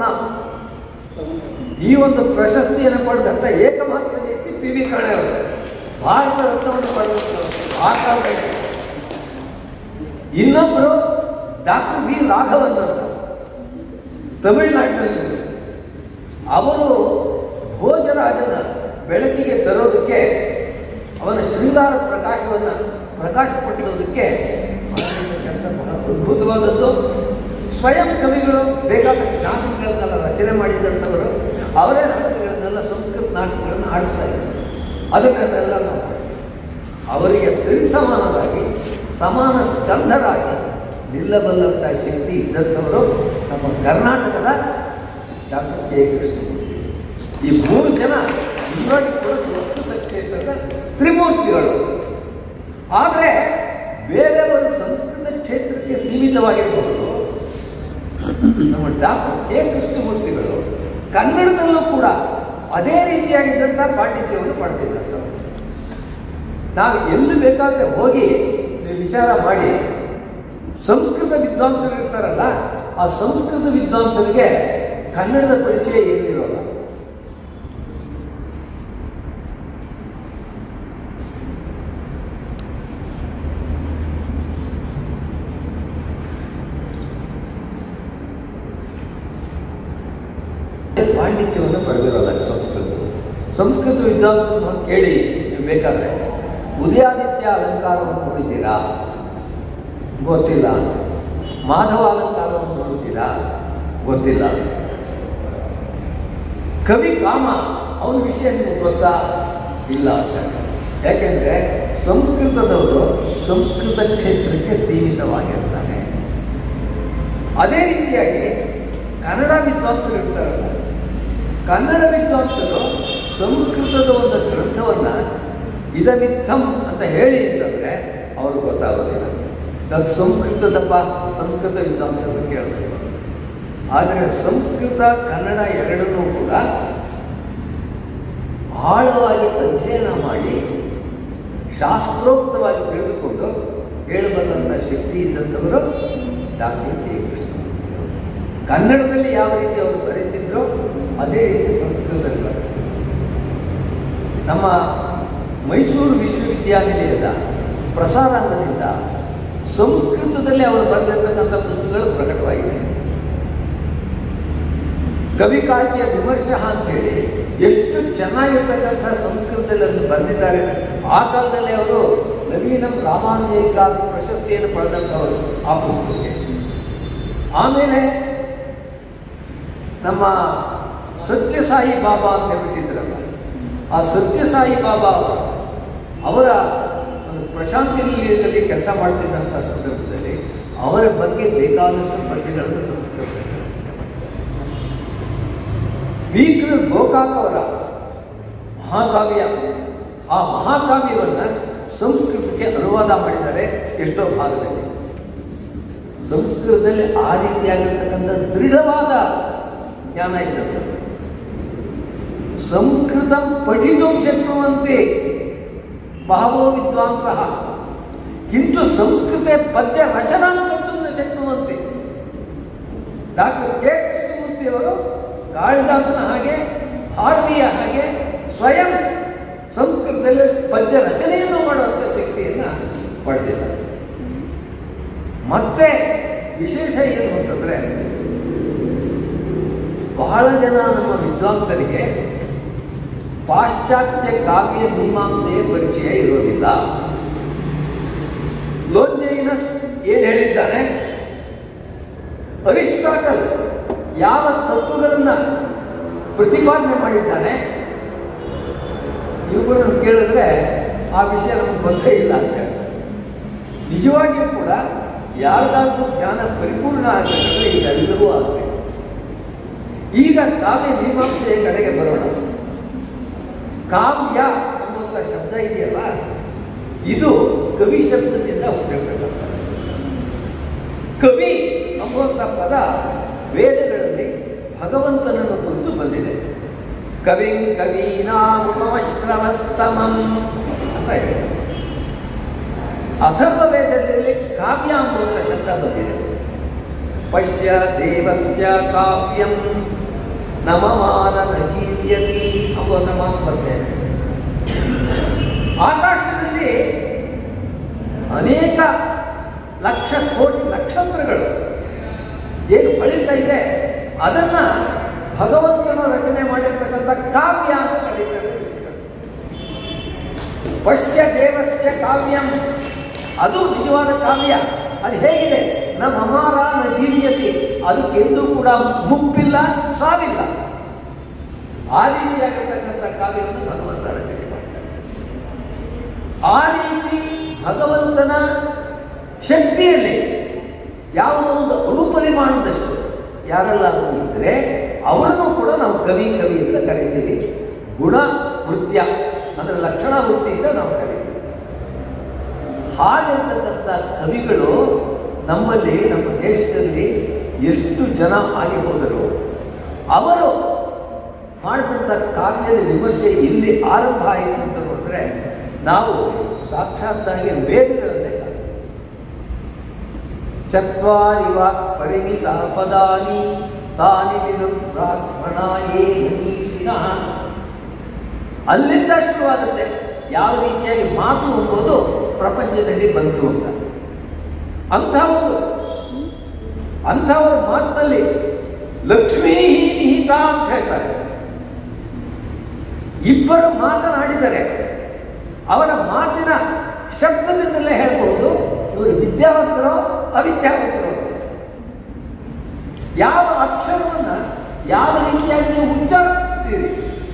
Speaker 5: ಈ ಒಂದು ಪ್ರಶಸ್ತಿಯನ್ನು ಪಡೆದಂಥ ಏಕಮಾತ್ರ ವ್ಯಕ್ತಿ ಪಿ ವಿ ಕಾಣೆ ಅವರು ಭಾರತ ರತ್ನವನ್ನು ಪಡೆದಂಥವರು ಆ ಕಾಲದಲ್ಲಿ ಇನ್ನೊಬ್ಬರು ಡಾಕ್ಟರ್ ವಿ ರಾಘವನ್ ಅಂತ ತಮಿಳುನಾಡಿನಲ್ಲಿದ್ದರು ಅವರು ಭೋಜರಾಜನ ಬೆಳಕಿಗೆ ತರೋದಕ್ಕೆ ಅವನ ಶೃಂಗಾರ ಪ್ರಕಾಶವನ್ನು ಪ್ರಕಾಶಪಡಿಸೋದಕ್ಕೆ ಕೆಲಸ ಬಹಳ ಅದ್ಭುತವಾದದ್ದು ಸ್ವಯಂ ಕವಿಗಳು ಬೇಕಾದಷ್ಟು ನಾಟಕಗಳನ್ನೆಲ್ಲ ರಚನೆ ಮಾಡಿದ್ದಂಥವರು ಅವರೇ ನಾಟಕಗಳನ್ನೆಲ್ಲ ಸಂಸ್ಕೃತ ನಾಟಕಗಳನ್ನು ಆಡಿಸ್ತಾ ಇದ್ದಾರೆ ಅದನ್ನೆಲ್ಲ ನಾವು ಅವರಿಗೆ ಸರಿಸಮಾನವಾಗಿ ಸಮಾನ ಸ್ಕಂಧರಾಗಿ ನಿಲ್ಲಬಲ್ಲಂಥ ಶಕ್ತಿ ಇದ್ದಂಥವರು ನಮ್ಮ ಕರ್ನಾಟಕದ ಡಾಕ್ಟರ್ ಕೆ ಕೃಷ್ಣಮೂರ್ತಿ ಈ ಮೂರು ಜನ ನಿಜವಾಗಿ ಕೂಡ ಸಂಸ್ಕೃತ ಕ್ಷೇತ್ರದ ತ್ರಿಮೂರ್ತಿಗಳು ಆದರೆ ಬೇರೆ ಒಂದು ಸಂಸ್ಕೃತ ಕ್ಷೇತ್ರಕ್ಕೆ ಸೀಮಿತವಾಗಿರಬಹುದು ನಮ್ಮ ಡಾಕ್ಟರ್ ಕೆ ಕೃಷ್ಣಮೂರ್ತಿಗಳು ಕನ್ನಡದಲ್ಲೂ ಕೂಡ ಅದೇ ರೀತಿಯಾಗಿದ್ದಂಥ ಪಾಂಡಿತ್ಯವನ್ನು ಪಡೆದಿದ್ದಂಥವ್ರು ನಾವು ಎಲ್ಲಿ ಬೇಕಾದರೆ ಹೋಗಿ ನೀವು ವಿಚಾರ ಮಾಡಿ ಸಂಸ್ಕೃತ ವಿದ್ವಾಂಸರು ಇರ್ತಾರಲ್ಲ ಆ ಸಂಸ್ಕೃತ ವಿದ್ವಾಂಸರಿಗೆ ಕನ್ನಡದ ಪರಿಚಯ ಏನಿರೋಲ್ಲ ಪಾಂಡಿತ್ಯವನ್ನು ಪಡೆದಿರೋಲ್ಲ ಸಂಸ್ಕೃತ ಸಂಸ್ಕೃತ ವಿದ್ವಾಂಸರನ್ನು ಕೇಳಿ ನೀವು ಬೇಕಾದ್ರೆ ಉದಯಾದಿತ್ಯ ಅಲಂಕಾರವನ್ನು ನೋಡಿದ್ದೀರಾ ಗೊತ್ತಿಲ್ಲ ಮಾಧವ ಅಲಂಕಾರವನ್ನು ನೋಡ್ತೀರಾ ಗೊತ್ತಿಲ್ಲ ಕವಿ ಕಾಮ ಅವನ ವಿಷಯ ನಿಮಗೆ ಗೊತ್ತಾ ಇಲ್ಲ ಅಂತ ಯಾಕೆಂದ್ರೆ ಸಂಸ್ಕೃತದವರು ಸಂಸ್ಕೃತ ಕ್ಷೇತ್ರಕ್ಕೆ ಸೀಮಿತವಾಗಿರ್ತಾರೆ ಅದೇ ರೀತಿಯಾಗಿ ಕನ್ನಡ ವಿದ್ವಾಂಸರು ಇರ್ತಾರಲ್ಲ ಕನ್ನಡ ವಿದ್ವಾಂಸರು ಸಂಸ್ಕೃತದ ಒಂದು ಗ್ರಂಥವನ್ನು ಇದಮಿತ್ತಂ ಅಂತ ಹೇಳಿ ಅಂತಂದರೆ ಅವ್ರಿಗೆ ಗೊತ್ತಾಗೋದಿಲ್ಲ ಅದು ಸಂಸ್ಕೃತದಪ್ಪ ಸಂಸ್ಕೃತ ವಿದ್ವಾಂಸರು ಕೇಳ್ತಾರೆ ಆದರೆ ಸಂಸ್ಕೃತ ಕನ್ನಡ ಎರಡನ್ನೂ ಕೂಡ ಆಳವಾಗಿ ಅಧ್ಯಯನ ಮಾಡಿ ಶಾಸ್ತ್ರೋಕ್ತವಾಗಿ ತಿಳಿದುಕೊಂಡು ಹೇಳಬಲ್ಲಂಥ ಶಕ್ತಿ ಇದ್ದಂಥವರು ಡಾಕ್ಟರ್ ಕೆ ಕೃಷ್ಣಮೂರ್ತಿ ಅವರು. ಕನ್ನಡದಲ್ಲಿ ಯಾವ ರೀತಿ ಅವರು ಬರೀತಿದ್ರೋ ಅದೇ ರೀತಿ ಸಂಸ್ಕೃತದಲ್ಲಿ ಬರೀತಾರೆ ನಮ್ಮ ಮೈಸೂರು ವಿಶ್ವವಿದ್ಯಾನಿಲಯದ ಪ್ರಸಾರಾಂಗದಿಂದ ಸಂಸ್ಕೃತದಲ್ಲಿ ಅವರು ಬರೆದಿರ್ತಕ್ಕಂಥ ಪುಸ್ತಕಗಳು ಪ್ರಕಟವಾಗಿದೆ ಕವಿಕಾವ್ಯ ವಿಮರ್ಶ ಅಂತೇಳಿ ಎಷ್ಟು ಚೆನ್ನಾಗಿರ್ತಕ್ಕಂಥ ಸಂಸ್ಕೃತದಲ್ಲಿ ಅದನ್ನು ಬರೆದಿದ್ದಾರೆ ಆ ಕಾಲದಲ್ಲಿ ಅವರು ನವೀನ ರಾಮಾನುಜೇಕ ಪ್ರಶಸ್ತಿಯನ್ನು ಪಡೆದಂಥವರು ಆ ಪುಸ್ತಕಕ್ಕೆ ಆಮೇಲೆ ನಮ್ಮ ಸತ್ಯಸಾಯಿ ಬಾಬಾ ಅಂತ ಹೇಳ್ಬಿಟ್ಟಿದ್ರಲ್ಲ ಆ ಸತ್ಯಸಾಯಿ ಬಾಬಾ ಅವರ ಒಂದು ಪ್ರಶಾಂತಿ ನಿಲಯದಲ್ಲಿ ಕೆಲಸ ಮಾಡ್ತಿದ್ದಂಥ ಸಂದರ್ಭದಲ್ಲಿ ಅವರ ಬಗ್ಗೆ ಬೇಕಾದಷ್ಟು ಪದ್ಯಗಳನ್ನು ಸಂಸ್ಕೃತ ವೀಕ್ರ ಗೋಕಾಕ್ ಅವರ ಮಹಾಕಾವ್ಯ ಆ ಮಹಾಕಾವ್ಯವನ್ನು ಸಂಸ್ಕೃತಕ್ಕೆ ಅನುವಾದ ಮಾಡಿದ್ದಾರೆ ಎಷ್ಟೋ ಭಾಗದಲ್ಲಿ ಸಂಸ್ಕೃತದಲ್ಲಿ ಆ ರೀತಿಯಾಗಿರ್ತಕ್ಕಂಥ ದೃಢವಾದ ಜ್ಞಾನ ಇದ್ದಂಥದ್ದು ಸಂಸ್ಕೃತ ಪಠಿತು ಶಕ್ನುವಂತೆ ಬಹವೋ ವಿದ್ವಾಂಸಃ ಕಿಂತು ಸಂಸ್ಕೃತೆ ಪದ್ಯ ರಚನಾಂ ಕರ್ತುಂ ನ ಶಕ್ನುವಂತೆ ಡಾಕ್ಟರ್ ಕೆ ಕೃಷ್ಣಮೂರ್ತಿಯವರು ಕಾಳಿದಾಸನ ಹಾಗೆ ಭಾರತೀಯ ಹಾಗೆ ಸ್ವಯಂ ಸಂಸ್ಕೃತದಲ್ಲಿ ಪದ್ಯ ರಚನೆಯನ್ನು ಮಾಡುವಂಥ ಶಕ್ತಿಯನ್ನು ಪಡೆದಿದ್ದಾರೆ ಮತ್ತೆ ವಿಶೇಷ ಏನು ಅಂತಂದ್ರೆ ಬಹಳ ಜನ ನಮ್ಮ ವಿದ್ವಾಂಸರಿಗೆ ಪಾಶ್ಚಾತ್ಯ ಕಾವ್ಯ ಮೀಮಾಂಸೆಯ ಪರಿಚಯ ಇರೋದಿಲ್ಲ ಲೋಂಜೈನಸ್ ಏನು ಹೇಳಿದ್ದಾನೆ ಅರಿಸ್ಟಾಟಲ್ ಯಾವ ತತ್ವಗಳನ್ನ ಪ್ರತಿಪಾದನೆ ಮಾಡಿದ್ದಾನೆ ಇವುಗಳನ್ನು ಕೇಳಿದ್ರೆ ಆ ವಿಷಯ ನಮಗೆ ಗೊತ್ತೇ ಇಲ್ಲ ಅಂತ ಹೇಳ್ತಾರೆ ನಿಜವಾಗಿಯೂ ಕೂಡ ಯಾರಿಗಾದ್ರೂ ಜ್ಞಾನ ಪರಿಪೂರ್ಣ ಆಗಬೇಕಂದ್ರೆ ಈಗ ಎಲ್ಲವೂ ಆಗಬೇಕು ಈಗ ಕಾವ್ಯ ಮೀಮಾಂಸೆಯ ಕಡೆಗೆ ಬರೋಣ ಕಾವ್ಯ ಅನ್ನುವಂಥ ಶಬ್ದ ಇದೆಯಲ್ಲ ಇದು ಕವಿ ಶಬ್ದದಿಂದ ಹುಟ್ಟಿರ್ತಕ್ಕಂಥ ಕವಿ ಅನ್ನುವಂಥ ಪದ ವೇದಗಳಲ್ಲಿ ಭಗವಂತನನ್ನು ಕುರಿತು ಬಂದಿದೆ ಕವಿಂ ಕವೀನಾಮಶ್ರವಸ್ತಮಂ ಅಂತ ಇದೆ ಅಥರ್ವ ವೇದದಲ್ಲಿ ಕಾವ್ಯ ಅನ್ನುವಂಥ ಶಬ್ದ ಬಂದಿದೆ ಪಶ್ಯ ದೇವಸ್ಯ ಕಾವ್ಯಂ ನಮಮಾನ ನಜೀರ್ಯತಿ ಅನ್ನೋ ನಮ್ಮ ಬರ್ತೇನೆ ಆಕಾಶದಲ್ಲಿ ಅನೇಕ ಲಕ್ಷ ಕೋಟಿ ನಕ್ಷತ್ರಗಳು ಏನು ಹೊಳಿತಾ ಇದೆ ಅದನ್ನ ಭಗವಂತನ ರಚನೆ ಮಾಡಿರ್ತಕ್ಕಂಥ ಕಾವ್ಯ ಅಂತ ಕರೀತಾರೆ ಪಶ್ಯ ದೇವಸ್ಯ ಕಾವ್ಯಂ ಅದು ನಿಜವಾದ ಕಾವ್ಯ ಅದು ಹೇಗಿದೆ ನಮ್ಮ ಅಮಾರ ನ ಜೀವಿಯತಿ ಅದಕ್ಕೆಂದೂ ಕೂಡ ಮುಪ್ಪಿಲ್ಲ ಸಾವಿಲ್ಲ ಆ ರೀತಿಯಾಗಿರ್ತಕ್ಕಂಥ ಕಾವ್ಯವನ್ನು ಭಗವಂತ ರಚನೆ ಮಾಡ್ತಾರೆ ಆ ರೀತಿ ಭಗವಂತನ ಶಕ್ತಿಯಲ್ಲಿ ಯಾವುದೋ ಒಂದು ಅಣುಪರಿಮಾಣದಷ್ಟು ಯಾರೆಲ್ಲಾದರೂ ಇದ್ದರೆ ಅವರನ್ನು ಕೂಡ ನಾವು ಕವಿ ಕವಿ ಅಂತ ಕರಿತೀವಿ ಗುಣ ವೃತ್ಯ ಅದರ ಲಕ್ಷಣ ವೃತ್ತಿಯಿಂದ ನಾವು ಕರಿತೀವಿ ಹಾಗಿರ್ತಕ್ಕಂಥ ಕವಿಗಳು ನಮ್ಮಲ್ಲಿ ನಮ್ಮ ದೇಶದಲ್ಲಿ ಎಷ್ಟು ಜನ ಆಗಿ ಹೋದರು ಅವರು ಮಾಡಿದಂಥ ಕಾವ್ಯದ ವಿಮರ್ಶೆ ಇಲ್ಲಿ ಆರಂಭ ಆಯಿತು ಅಂತ ನೋಡಿದ್ರೆ ನಾವು ಸಾಕ್ಷಾತ್ತಾಗಿ ವೇದಗಳನ್ನೇ ಕಾಣ್ತೀವಿ. ಚತ್ವಾರಿವ ಪರಿಮಿತ ಪದಾನಿ ತಾನಿ ವಿದು ಬ್ರಾಹ್ಮಣಾಯೇ ಮನೀಷಿನಃ ಅಲ್ಲಿಂದ ಶುರುವಾಗುತ್ತೆ ಯಾವ ರೀತಿಯಾಗಿ ಮಾತು ಎಂಬುದು ಪ್ರಪಂಚದಲ್ಲಿ ಬಂತು ಅಂತ ಅಂಥ ಒಂದು ಅಂಥವರ ಮಾತಿನಲ್ಲಿ ಲಕ್ಷ್ಮೀ ನಿಹಿತ ಅಂತ ಹೇಳ್ತಾರೆ ಇಬ್ಬರು ಮಾತನಾಡಿದರೆ ಅವರ ಮಾತಿನ ಶಬ್ದದಿಂದಲೇ ಹೇಳ್ಬೋದು ಇವರು ವಿದ್ಯಾವಂತರೋ ಅವಿದ್ಯಾವಂತರೋ ಅಂತ. ಯಾವ ಅಕ್ಷರವನ್ನ ಯಾವ ರೀತಿಯಾಗಿ ನೀವು ಉಚ್ಚರಿಸುತ್ತೀರಿ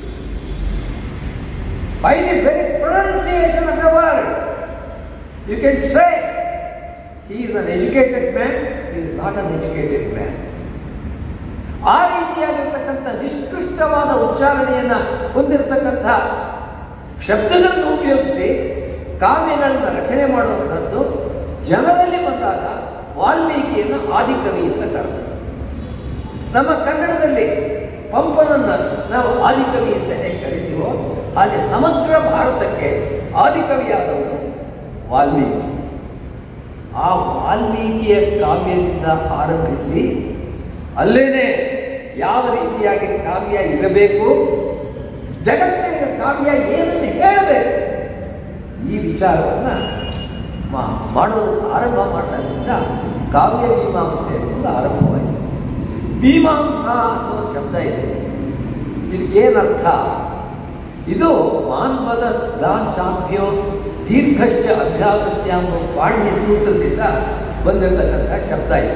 Speaker 5: by the very pronunciation of the word, you can say he is an educated man, he is not an educated man. ಆ ರೀತಿಯಾಗಿರ್ತಕ್ಕಂಥ ನಿಷ್ಕೃಷ್ಟವಾದ ಉಚ್ಚಾರಣೆಯನ್ನು ಹೊಂದಿರತಕ್ಕಂಥ ಶಬ್ದಗಳನ್ನು ಉಪಯೋಗಿಸಿ ಕಾವ್ಯಗಳನ್ನು ರಚನೆ ಮಾಡುವಂಥದ್ದು ಜನರಲ್ಲಿ ಬಂದಾಗ ವಾಲ್ಮೀಕಿಯನ್ನು ಆದಿಕವಿ ಅಂತ ಕರೆದರು ನಮ್ಮ ಕನ್ನಡದಲ್ಲಿ ಪಂಪನನ್ನು ನಾವು ಆದಿಕವಿ ಅಂತ ಹೇಗೆ ಕರಿತೀವೋ ಹಾಗೆ ಸಮಗ್ರ ಭಾರತಕ್ಕೆ ಆದಿಕವಿಯಾದವನು ವಾಲ್ಮೀಕಿ ಆ ವಾಲ್ಮೀಕಿಯ ಕಾವ್ಯದಿಂದ ಆರಂಭಿಸಿ ಅಲ್ಲೇನೆ ಯಾವ ರೀತಿಯಾಗಿ ಕಾವ್ಯ ಇರಬೇಕು ಜಗತ್ತಿನ ಕಾವ್ಯ ಏನನ್ನು ಹೇಳಬೇಕು ಈ ವಿಚಾರವನ್ನು ಮಾ- ಮಾಡೋದಕ್ಕೆ ಆರಂಭ ಮಾಡಿದಾಗಿಂದ ಕಾವ್ಯ ಮೀಮಾಂಸೆ ಅನ್ನೋದು ಆರಂಭವಾಯಿತು ಮೀಮಾಂಸಾ ಅಂತ ಒಂದು ಶಬ್ದ ಇದೆ ಇದಕ್ಕೇನರ್ಥ ಇದು ಮಾನ್ಪದ ದಾನ್ ಶಾಂಭ್ಯೋ ದೀರ್ಘಶ್ಚ ಅಭ್ಯಾಸಸ್ಯ ಎಂಬ ಪಾಣ್ಯ ಸೂತ್ರದಿಂದ ಬಂದಿರತಕ್ಕಂಥ ಶಬ್ದ ಇದೆ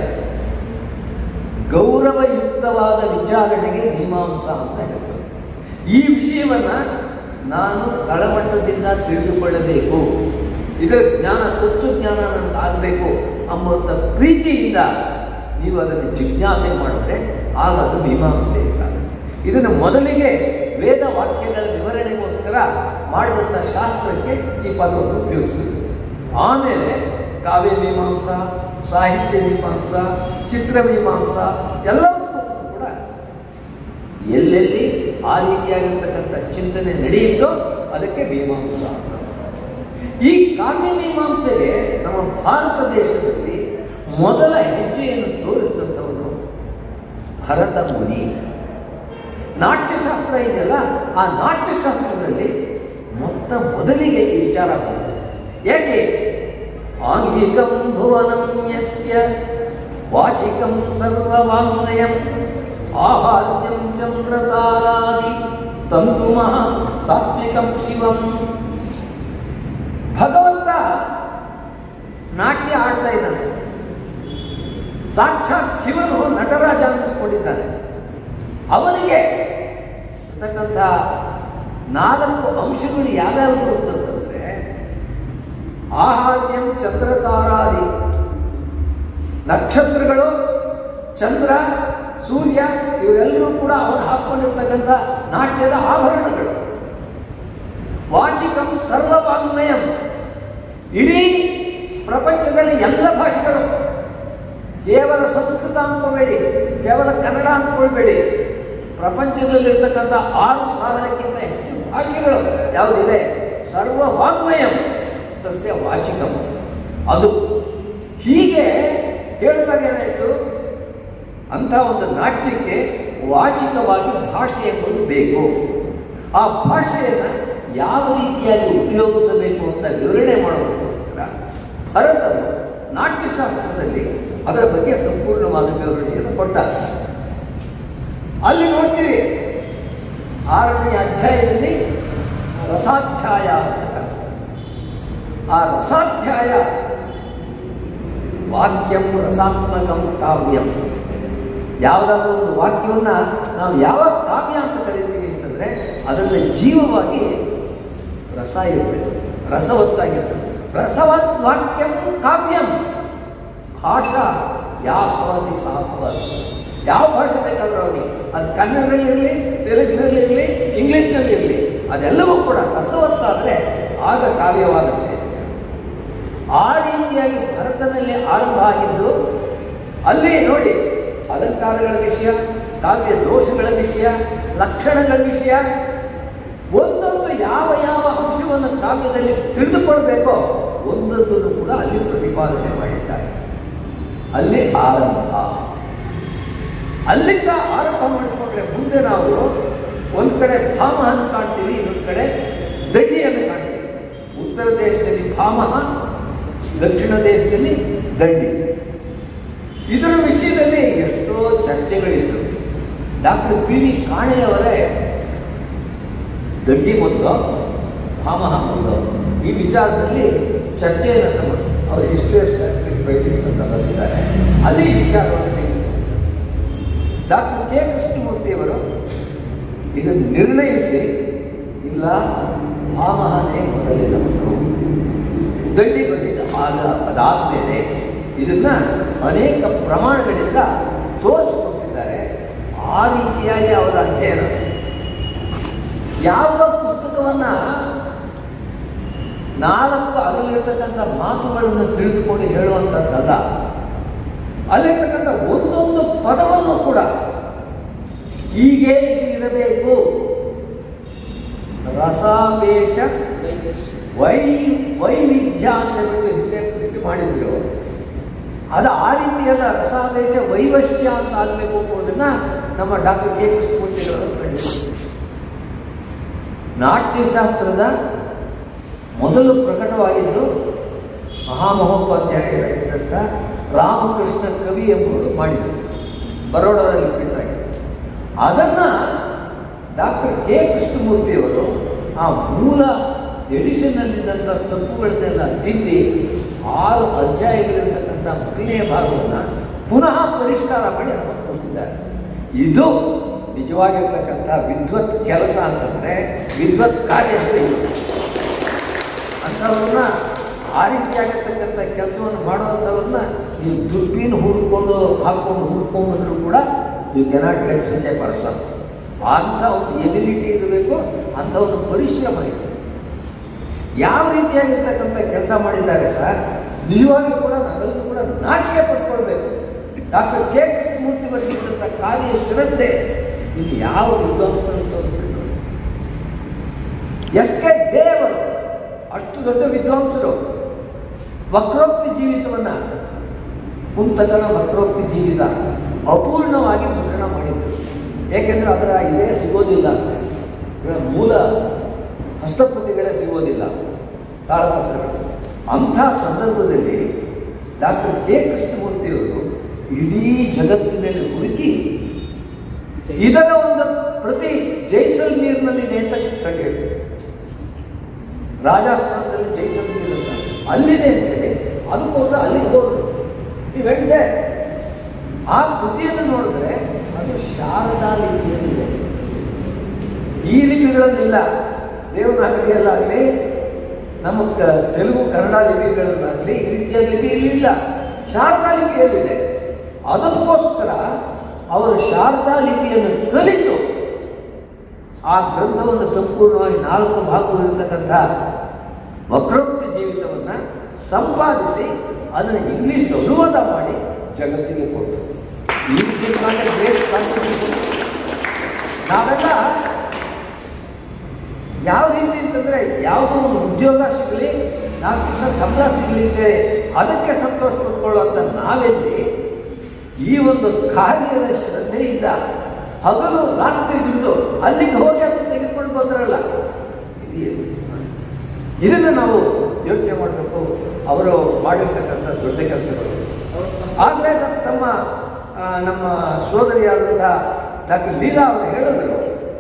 Speaker 5: ಗೌರವಯುಕ್ತವಾದ ವಿಚಾರಣೆಗೆ ಮೀಮಾಂಸಾ ಅಂತ ಹೆಸರು ಈ ವಿಷಯವನ್ನ ನಾನು ತಳಮಟ್ಟದಿಂದ ತಿಳಿದುಕೊಳ್ಳಬೇಕು ಇದರ ಜ್ಞಾನ ತತ್ವಜ್ಞಾನ ನನಗಾಗಬೇಕು ಎಂಬಂಥ ಪ್ರೀತಿಯಿಂದ ನೀವು ಅದನ್ನು ಜಿಜ್ಞಾಸೆ ಮಾಡಿದ್ರೆ ಆಗ ಅದು ಮೀಮಾಂಸೆ ಇದ್ದಾಗುತ್ತೆ ಇದನ್ನು ಮೊದಲಿಗೆ ವೇದ ವಾಕ್ಯಗಳ ವಿವರಣೆಗೋಸ್ಕರ ಮಾಡಿದಂಥ ಶಾಸ್ತ್ರಕ್ಕೆ ಈ ಪದವನ್ನು ಉಪಯೋಗಿಸಿದ್ರು ಆಮೇಲೆ ಕಾವ್ಯ ಮೀಮಾಂಸಾ ಸಾಹಿತ್ಯ ಮೀಮಾಂಸಾ ಚಿತ್ರ ಮೀಮಾಂಸಾ ಎಲ್ಲವಕ್ಕೂ ಕೂಡ ಎಲ್ಲೆಲ್ಲಿ ಆ ರೀತಿಯಾಗಿರ್ತಕ್ಕಂಥ ಚಿಂತನೆ ನಡೆಯುತ್ತೋ ಅದಕ್ಕೆ ಮೀಮಾಂಸಾ ಅಂತ ಈ ಕಾವ್ಯ ಮೀಮಾಂಸೆಗೆ ನಮ್ಮ ಭಾರತ ದೇಶದಲ್ಲಿ ಮೊದಲ ಹೆಜ್ಜೆಯನ್ನು ತೋರಿಸಿದಂಥವನು ಭರತ ಮುನಿ ನಾಟ್ಯಶಾಸ್ತ್ರ ಇದೆಯಲ್ಲ ಆ ನಾಟ್ಯಶಾಸ್ತ್ರದಲ್ಲಿ ಮೊತ್ತ ಮೊದಲಿಗೆ ಈ ವಿಚಾರ ಬಂತು ಯಾಕೆ ಆಂಗಿಕಂ ಭುವನಂ ಯಸ್ಯ ವಾಚಿಕಂ ಸರ್ವವಾಂಗ್ಮಯಂ ಆಹಾರ್ಯಂ ಚಂದ್ರತಾರಾದಿ ತಂತುಮಃ ಸಾತ್ವಿಕಂ ಶಿವಂ ಭಗವಂತ ನಾಟ್ಯ ಆಡ್ತಾ ಇದ್ದಾನೆ ಸಾಕ್ಷಾತ್ ಶಿವನು ನಟರಾಜ ಅನ್ನಿಸ್ಕೊಂಡಿದ್ದಾನೆ ಅವನಿಗೆ ಇರ್ತಕ್ಕಂಥ ನಾಲ್ಕು ಅಂಶಗಳು ಯಾವ್ಯಾವುದು ಅಂತಂತಂದ್ರೆ ಆಹಾರ್ಯಂ ಚಂದ್ರತಾರಾದಿ ನಕ್ಷತ್ರಗಳು ಚಂದ್ರ ಸೂರ್ಯ ಇವರೆಲ್ಲರೂ ಕೂಡ ಅವನು ಹಾಕೊಂಡಿರ್ತಕ್ಕಂಥ ನಾಟ್ಯದ ಆಭರಣಗಳು ವಾಚಿಕಂ ಸರ್ವವಾಂಗ್ಮಯಂ ಇಡೀ ಪ್ರಪಂಚದಲ್ಲಿ ಎಲ್ಲ ಭಾಷೆಗಳು ಕೇವಲ ಸಂಸ್ಕೃತ ಅಂದ್ಕೋಬೇಡಿ ಕೇವಲ ಕನ್ನಡ ಅಂದ್ಕೊಳ್ಬೇಡಿ ಪ್ರಪಂಚದಲ್ಲಿರ್ತಕ್ಕಂಥ ಆರು ಸಾವಿರಕ್ಕಿಂತ ಹೆಚ್ಚು ಭಾಷೆಗಳು ಯಾವುದಿದೆ ಸರ್ವ ವಾಗ್ಮಯಂ ತಸ್ಯ ವಾಚಿಕಂ ಅದು ಹೀಗೆ ಹೇಳಿದಾಗ ಏನಾಯಿತು ಅಂಥ ಒಂದು ನಾಟ್ಯಕ್ಕೆ ವಾಚಿಕವಾಗಿ ಭಾಷೆ ಎಂಬುದು ಬೇಕು ಆ ಭಾಷೆಯನ್ನು ಯಾವ ರೀತಿಯಾಗಿ ಉಪಯೋಗಿಸಬೇಕು ಅಂತ ವಿವರಣೆ ಮಾಡೋದಕ್ಕೋಸ್ಕರ ಭರತನು ನಾಟ್ಯಶಾಸ್ತ್ರದಲ್ಲಿ ಅದರ ಬಗ್ಗೆ ಸಂಪೂರ್ಣವಾದ ವಿವರಣೆಯನ್ನು ಕೊಟ್ಟ ಅಲ್ಲಿ ನೋಡ್ತೀವಿ ಆರನೇ ಅಧ್ಯಾಯದಲ್ಲಿ ರಸಾಧ್ಯಾಯ ಅಂತ ಕರೆಸ್ತಾರೆ ಆ ರಸಾಧ್ಯಾಯ ವಾಕ್ಯಂ ರಸಾತ್ಮಕಂ ಕಾವ್ಯಂ ಯಾವುದಾದ್ರೂ ಒಂದು ವಾಕ್ಯವನ್ನ ನಾವು ಯಾವ ಕಾವ್ಯ ಅಂತ ಕರಿತೀವಿ ಅಂತಂದ್ರೆ ಅದನ್ನ ಜೀವವಾಗಿ ರಸ ಇರಬೇಕು ರಸವತ್ತಾಗಿರ್ತದೆ ರಸವತ್ ವಾಕ್ಯಂ ಕಾವ್ಯಂ ಭಾಷಾ ಯಾವದಿ ಸಾಪವತ್ ಯಾವ ಭಾಷೆ ಬೇಕಾದ್ರೂ ಅವನಿಗೆ ಅದು ಕನ್ನಡದಲ್ಲಿರಲಿ ತೆಲುಗಿನಲ್ಲಿರಲಿ ಇಂಗ್ಲೀಷ್ನಲ್ಲಿರಲಿ ಅದೆಲ್ಲವೂ ಕೂಡ ರಸವತ್ತಾದರೆ ಆಗ ಕಾವ್ಯವಾಗುತ್ತೆ ಆ ರೀತಿಯಾಗಿ ಭರತನಲ್ಲಿ ಆರಂಭ ಆಗಿದ್ದು ಅಲ್ಲಿ ನೋಡಿ ಅಲಂಕಾರಗಳ ವಿಷಯ ಕಾವ್ಯ ದೋಷಗಳ ವಿಷಯ ಲಕ್ಷಣಗಳ ವಿಷಯ ಒಂದೊಂದು ಯಾವ ಯಾವ ಅಂಶವನ್ನು ಕಾವ್ಯದಲ್ಲಿ ತಿಳಿದುಕೊಳ್ಬೇಕೋ ಒಂದೊಂದನ್ನು ಕೂಡ ಅಲ್ಲಿ ಪ್ರತಿಪಾದನೆ ಮಾಡಿದ್ದಾರೆ ಅಲ್ಲಿ ಆರಂಭ ಅಲ್ಲಿಂದ ಆರಂಭ ಮಾಡಿಕೊಂಡ್ರೆ ಮುಂದೆ ನಾವು ಒಂದು ಕಡೆ ಭಾಮಹನ್ನು ಕಾಣ್ತೀವಿ ಇನ್ನೊಂದು ಕಡೆ ದಂಡಿಯನ್ನು ಕಾಣ್ತೀವಿ ಉತ್ತರ ದೇಶದಲ್ಲಿ ಭಾಮಹ ದಕ್ಷಿಣ ದೇಶದಲ್ಲಿ ದಂಡಿ ಇದರ ವಿಷಯದಲ್ಲಿ ಎಷ್ಟೋ ಚರ್ಚೆಗಳಿತ್ತು ಡಾಕ್ಟರ್ ಪಿ ವಿ ಕಾಣೆಯವರೇ ದಂಡಿ ಮೊದಲು ಭಾಮಹ ಮೊದಲು ಈ ವಿಚಾರದಲ್ಲಿ ಚರ್ಚೆಯನ್ನು ತಮ್ಮ ಅವರು ಹಿಸ್ಟ್ರಿ ಆಫ್ ಸಂಸ್ಕೃತ್ ರೈಟಿಂಗ್ಸ್ ಅಂತ ಬರೆದಿದ್ದಾರೆ ಅಲ್ಲಿ ಈ ವಿಚಾರವನ್ನು ತೆಗೆದು ಡಾಕ್ಟರ್ ಕೆ ಕೃಷ್ಣಮೂರ್ತಿಯವರು ಇದನ್ನು ನಿರ್ಣಯಿಸಿ ಇಲ್ಲ ಭಾಮಹನೇ ಮೊದಲಿನವನು ದಂಡಿ ಬಂದಿದ್ದ ಆಗ ಅದಾದ್ಮೇಲೆ ಇದನ್ನ ಅನೇಕ ಪ್ರಮಾಣಗಳಿಂದ ತೋರಿಸಿಕೊಟ್ಟಿದ್ದಾರೆ ಆ ರೀತಿಯಾಗಿ ಅವರ ಅಧ್ಯಯನ ಯಾವುದೋ ಪುಸ್ತಕವನ್ನ ನಾಲ್ಕು ಅದರಲ್ಲಿರ್ತಕ್ಕಂಥ ಮಾತುಗಳನ್ನು ತಿಳಿದುಕೊಂಡು ಹೇಳುವಂಥದ್ದಲ್ಲ ಅಲ್ಲಿರ್ತಕ್ಕಂಥ ಒಂದೊಂದು ಪದವನ್ನು ಕೂಡ ಹೀಗೆ ಇದು ಇರಬೇಕು ರಸಾವೇಶ ವೈ ವೈವಿಧ್ಯ ಅಂತ ಬಿಟ್ಟು ಹಿಂದೆ ಬಿಟ್ಟು ಮಾಡಿದ್ರು ಅದು ಆ ರೀತಿಯಲ್ಲ ರಸಾವೇಶ ವೈವಶ್ಯ ಅಂತ ಆಗಬೇಕು ಅನ್ನೋದನ್ನ ನಮ್ಮ ಡಾಕ್ಟರ್ ಕೆ ಕೃಷ್ಣಮೂರ್ತಿಗಳು ಕಂಡಿದ್ದಾರೆ ನಾಟ್ಯಶಾಸ್ತ್ರದ ಮೊದಲು ಪ್ರಕಟವಾಗಿದ್ದು ಮಹಾಮಹೋಪಾಧ್ಯಾಯರಾಗಿದ್ದಂಥ ರಾಮಕೃಷ್ಣ ಕವಿ ಎಂಬುವರು ಮಾಡಿದರು ಬರೋಡದಲ್ಲಿ ಪ್ರಿಂಟ್ ಆಗಿದೆ ಅದನ್ನು ಡಾಕ್ಟರ್ ಕೆ ಕೃಷ್ಣಮೂರ್ತಿಯವರು ಆ ಮೂಲ ಎಡಿಷನ್ನಲ್ಲಿದ್ದಂಥ ತಪ್ಪುಗಳನ್ನೆಲ್ಲ ತಿದ್ದಿ ಆರು ಅಧ್ಯಾಯಗಳಿರ್ತಕ್ಕಂಥ ಮೊದಲನೇ ಭಾಗವನ್ನು ಪುನಃ ಪರಿಷ್ಕಾರ ಮಾಡಿ ನಮಗೆ ಕೊಟ್ಟಿದ್ದಾರೆ ಇದು ನಿಜವಾಗಿರ್ತಕ್ಕಂಥ ವಿದ್ವತ್ ಕೆಲಸ ಅಂತಂದರೆ ವಿದ್ವತ್ ಕಾರ್ಯ ಅಂತ ಇದು ಅಂಥವ್ರನ್ನ ಆ ರೀತಿಯಾಗಿರ್ತಕ್ಕಂಥ ಕೆಲಸವನ್ನು ಮಾಡುವಂಥವ್ರನ್ನ ನೀವು ದುರ್ಬೀನ್ ಹುಡ್ಕೊಂಡು ಹಾಕ್ಕೊಂಡು ಹುಡ್ಕೊಂಡ್ಬಂದ್ರು ಕೂಡ you cannot get such a person ಅಂಥ ಒಂದು ಎಬಿಲಿಟಿ ಇರಬೇಕು ಅಂಥ ಒಂದು ಪರಿಶ್ರಮ ಇದೆ ಯಾವ ರೀತಿಯಾಗಿರ್ತಕ್ಕಂಥ ಕೆಲಸ ಮಾಡಿದ್ದಾರೆ ಸರ್ ನಿಜವಾಗಿ ಕೂಡ ನಾವೆಲ್ಲರೂ ಕೂಡ ನಾಚಿಕೆ ಪಡ್ಕೊಳ್ಬೇಕು ಡಾಕ್ಟರ್ ಕೆ ಕೃಷ್ಣಮೂರ್ತಿ ಬರೆದಿದ್ದಂಥ ಕಾರ್ಯ ಶ್ರದ್ಧೆ ಇಲ್ಲಿ ಯಾವ ವಿದ್ವಾಂಸರು ತೋರಿಸ್ಬೇಕು ಎಸ್ ಕೆ ದೇವರು ಅಷ್ಟು ದೊಡ್ಡ ವಿದ್ವಾಂಸರು ವಕ್ರೋಕ್ತಿ ಜೀವಿತವನ್ನು ಕುಂತಕನ ವಕ್ರೋಕ್ತಿ ಜೀವಿತ ಅಪೂರ್ಣವಾಗಿ ಮುದ್ರಣ ಮಾಡಿದ್ರು ಏಕೆಂದರೆ ಅದರ ಇದೇ ಸಿಗೋದಿಲ್ಲ ಅಂತ ಇದರ ಮೂಲ ಹಸ್ತಪ್ರತಿಗಳೇ ಸಿಗೋದಿಲ್ಲ ತಾಳಪತ್ರಗಳು ಅಂಥ ಸಂದರ್ಭದಲ್ಲಿ ಡಾಕ್ಟರ್ ಕೆ ಕೃಷ್ಣಮೂರ್ತಿಯವರು ಇಡೀ ಜಗತ್ತಿನಲ್ಲಿ ಹುಡುಕಿ ಇದರ ಒಂದು ಪ್ರತಿ ಜೈಸಲ್ಮೀರ್ನಲ್ಲಿದೆ ಅಂತ ಕಂಡುಹಿಡಿದ್ರು ರಾಜಸ್ಥಾನದಲ್ಲಿ ಜೈಸಲ್ಮೀರ್ ಅಂತ ಅಲ್ಲಿದೆ ಅಂತೇಳಿ ಅದಕ್ಕೋಸ್ಕರ ಅಲ್ಲಿಗೆ ಹೋದರು ಇವೆಂಟೆ ಆ ಕೃತಿಯನ್ನು ನೋಡಿದ್ರೆ ಅದು ಶಾರದಾ ಲಿಪಿಯಲ್ಲಿದೆ ಈ ಲಿಪಿಗಳಲ್ಲಿಲ್ಲ ದೇವನಾಗರಿಯಲ್ಲಾಗಲಿ ನಮ್ಮ ಕ- ತೆಲುಗು ಕನ್ನಡ ಲಿಪಿಗಳಲ್ಲಾಗಲಿ ಈ ರೀತಿಯ ಲಿಪಿಯಲ್ಲಿ ಇಲ್ಲ ಶಾರದಾ ಲಿಪಿಯಲ್ಲಿದೆ ಅದಕ್ಕೋಸ್ಕರ ಅವರು ಶಾರದಾ ಲಿಪಿಯನ್ನು ಕಲಿತು ಆ ಗ್ರಂಥವನ್ನು ಸಂಪೂರ್ಣವಾಗಿ ನಾಲ್ಕು ಭಾಗಗಳಿರ್ತಕ್ಕಂಥ ವಕ್ರೋಕ್ತಿ ಜೀವಿತವನ್ನು ಸಂಪಾದಿಸಿ ಅದನ್ನು ಇಂಗ್ಲೀಷ್ ಅನುವಾದ ಮಾಡಿ ಜಗತ್ತಿಗೆ ಕೊಟ್ಟರು ಈ ಗ್ರೇಟ್ ಕಾಂಟ್ರಿಬ್ಯೂಷನ್ ನಾವೆಲ್ಲ ಯಾವ ರೀತಿ ಅಂತಂದರೆ ಯಾವುದೋ ಒಂದು ಉದ್ಯೋಗ ಸಿಗಲಿ ನಾಲ್ಕು ದಿವಸ ಸಂಬಳ ಸಿಗಲಿ ಅಂತೇಳಿ ಅದಕ್ಕೆ ಸಂತೋಷ ಪಡ್ಕೊಳ್ಳುವಂಥ ನಾವೆಲ್ಲಿ ಈ ಒಂದು ಕಾರ್ಯದ ಶ್ರದ್ಧೆಯಿಂದ ಹಗಲು ರಾತ್ರಿ ದುಡ್ಡು ಅಲ್ಲಿಗೆ ಹೋಗಿ ಅದನ್ನು ತೆಗೆದುಕೊಂಡು ಬಂದ್ರಲ್ಲ ಇದೇನು ಇದನ್ನು ನಾವು ಯೋಚನೆ ಮಾಡಬೇಕು ಅವರು ಮಾಡಿರ್ತಕ್ಕಂಥ ದೊಡ್ಡ ಕೆಲಸಗಳು ಆಗಲೇ ತಮ್ಮ ಆ, ನಮ್ಮ ಸೋದರಿಯಾದಂಥ ಡಾಕ್ಟರ್ ಲೀಲಾ ಅವರು ಹೇಳಿದ್ರು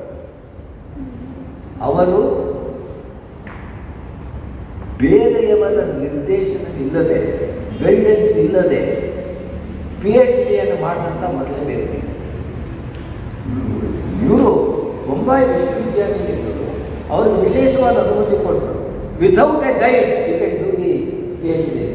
Speaker 5: ಅವರು ಬೇರೆಯವರ ನಿರ್ದೇಶನ ಇಲ್ಲದೆ ಗೈಡೆನ್ಸ್ ಇಲ್ಲದೆ ಪಿ ಎಚ್ ಡಿಯನ್ನು ಮಾಡಿದಂಥ ಮೊದಲನೇ ವ್ಯಕ್ತಿ ಇವರು ಬೊಂಬಾಯಿ ವಿಶ್ವವಿದ್ಯಾನಿಲಯದವರು ಅವ್ರಿಗೆ ವಿಶೇಷವಾದ ಅನುಮತಿ ಕೊಟ್ಟರು without a guide you can do the P H D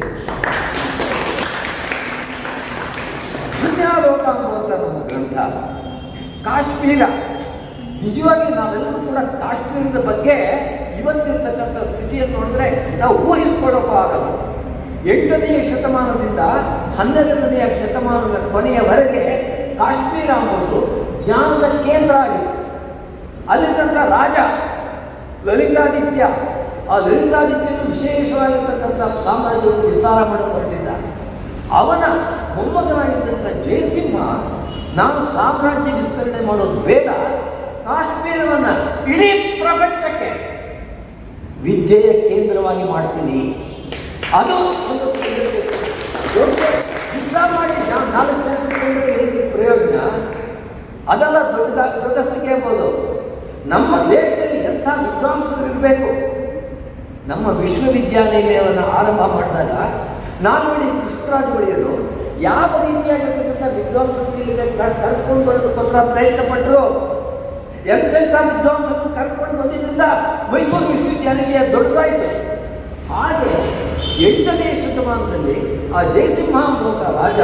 Speaker 5: ಪುಣ್ಯಾಲೋಕ ಅನ್ನುವಂಥ ನಮ್ಮ ಗ್ರಂಥ ಕಾಶ್ಮೀರ ನಿಜವಾಗಿ ನಾವೆಲ್ಲರೂ ಕೂಡ ಕಾಶ್ಮೀರದ ಬಗ್ಗೆ ಇವತ್ತಿರ್ತಕ್ಕಂಥ ಸ್ಥಿತಿಯನ್ನು ನೋಡಿದ್ರೆ ನಾವು ಊಹಿಸ್ಕೊಳ್ಳೋಕ್ಕೂ ಆಗಲ್ಲ ಎಂಟನೆಯ ಶತಮಾನದಿಂದ ಹನ್ನೆರಡನೆಯ ಶತಮಾನದ ಕೊನೆಯವರೆಗೆ ಕಾಶ್ಮೀರ ಅನ್ನೋದು ಜ್ಞಾನದ ಕೇಂದ್ರ ಆಗಿತ್ತು ಅಲ್ಲಿದ್ದಂಥ ರಾಜ ಲಲಿತಾದಿತ್ಯ ಆ ಲಲಿತಾದಿತ್ಯನು ವಿಶೇಷವಾಗಿರ್ತಕ್ಕಂಥ ಸಾಮ್ರಾಜ್ಯವನ್ನು ವಿಸ್ತಾರ ಮಾಡಿ ಹೊರಟಿದ್ದ ಅವನ ಮೊಮ್ಮಗನಾಗಿದ್ದಂಥ ಜಯಸಿಂಹ ನಾನು ಸಾಮ್ರಾಜ್ಯ ವಿಸ್ತರಣೆ ಮಾಡೋದು ಬೇಡ ಕಾಶ್ಮೀರವನ್ನು ಇಡೀ ಪ್ರಪಂಚಕ್ಕೆ ವಿದ್ಯೆಯ ಕೇಂದ್ರವಾಗಿ ಮಾಡ್ತೀನಿ ಅದು ಒಂದು ಸಂಗತಿ. ದೊಡ್ಡ ಯುದ್ಧ ಮಾಡಿ ನಾ- ನಾಲ್ಕು ಜನ ಕೊಂಡ್ರೆ ಏನು ಪ್ರಯೋಜನ ಅದೆಲ್ಲ ದೊಡ್ಡ ದೊಡ್ಡಸ್ತಿಗೆ ಎಂಬುದು ನಮ್ಮ ದೇಶದಲ್ಲಿ ಎಂಥ ವಿದ್ವಾಂಸರು ಇರಬೇಕು ನಮ್ಮ ವಿಶ್ವವಿದ್ಯಾನಿಲಯವನ್ನು ಆರಂಭ ಮಾಡಿದಾಗ ನಾಲ್ವಡಿ ಕೃಷ್ಣರಾಜ ಒಡೆಯರು ಯಾವ ರೀತಿಯಾಗಿರ್ತಕ್ಕಂಥ ವಿದ್ವಾಂಸರು ಇಲ್ಲಿಗೆ ಕರ್- ಕರ್ಕೊಂಡು ಬರೋದಕ್ಕೋಸ್ಕರ ಪ್ರಯತ್ನ ಪಟ್ಟರು ಎಂತೆಂಥ ವಿದ್ವಾಂಸರನ್ನು ಕರ್ಕೊಂಡು ಬಂದಿದ್ದರಿಂದ ಮೈಸೂರು ವಿಶ್ವವಿದ್ಯಾನಿಲಯ ದೊಡ್ಡದಾಯಿತು ಹಾಗೆ ಎಂಟನೇ ಶತಮಾನದಲ್ಲಿ ಆ ಜಯಸಿಂಹ ಅನ್ನುವಂಥ ರಾಜ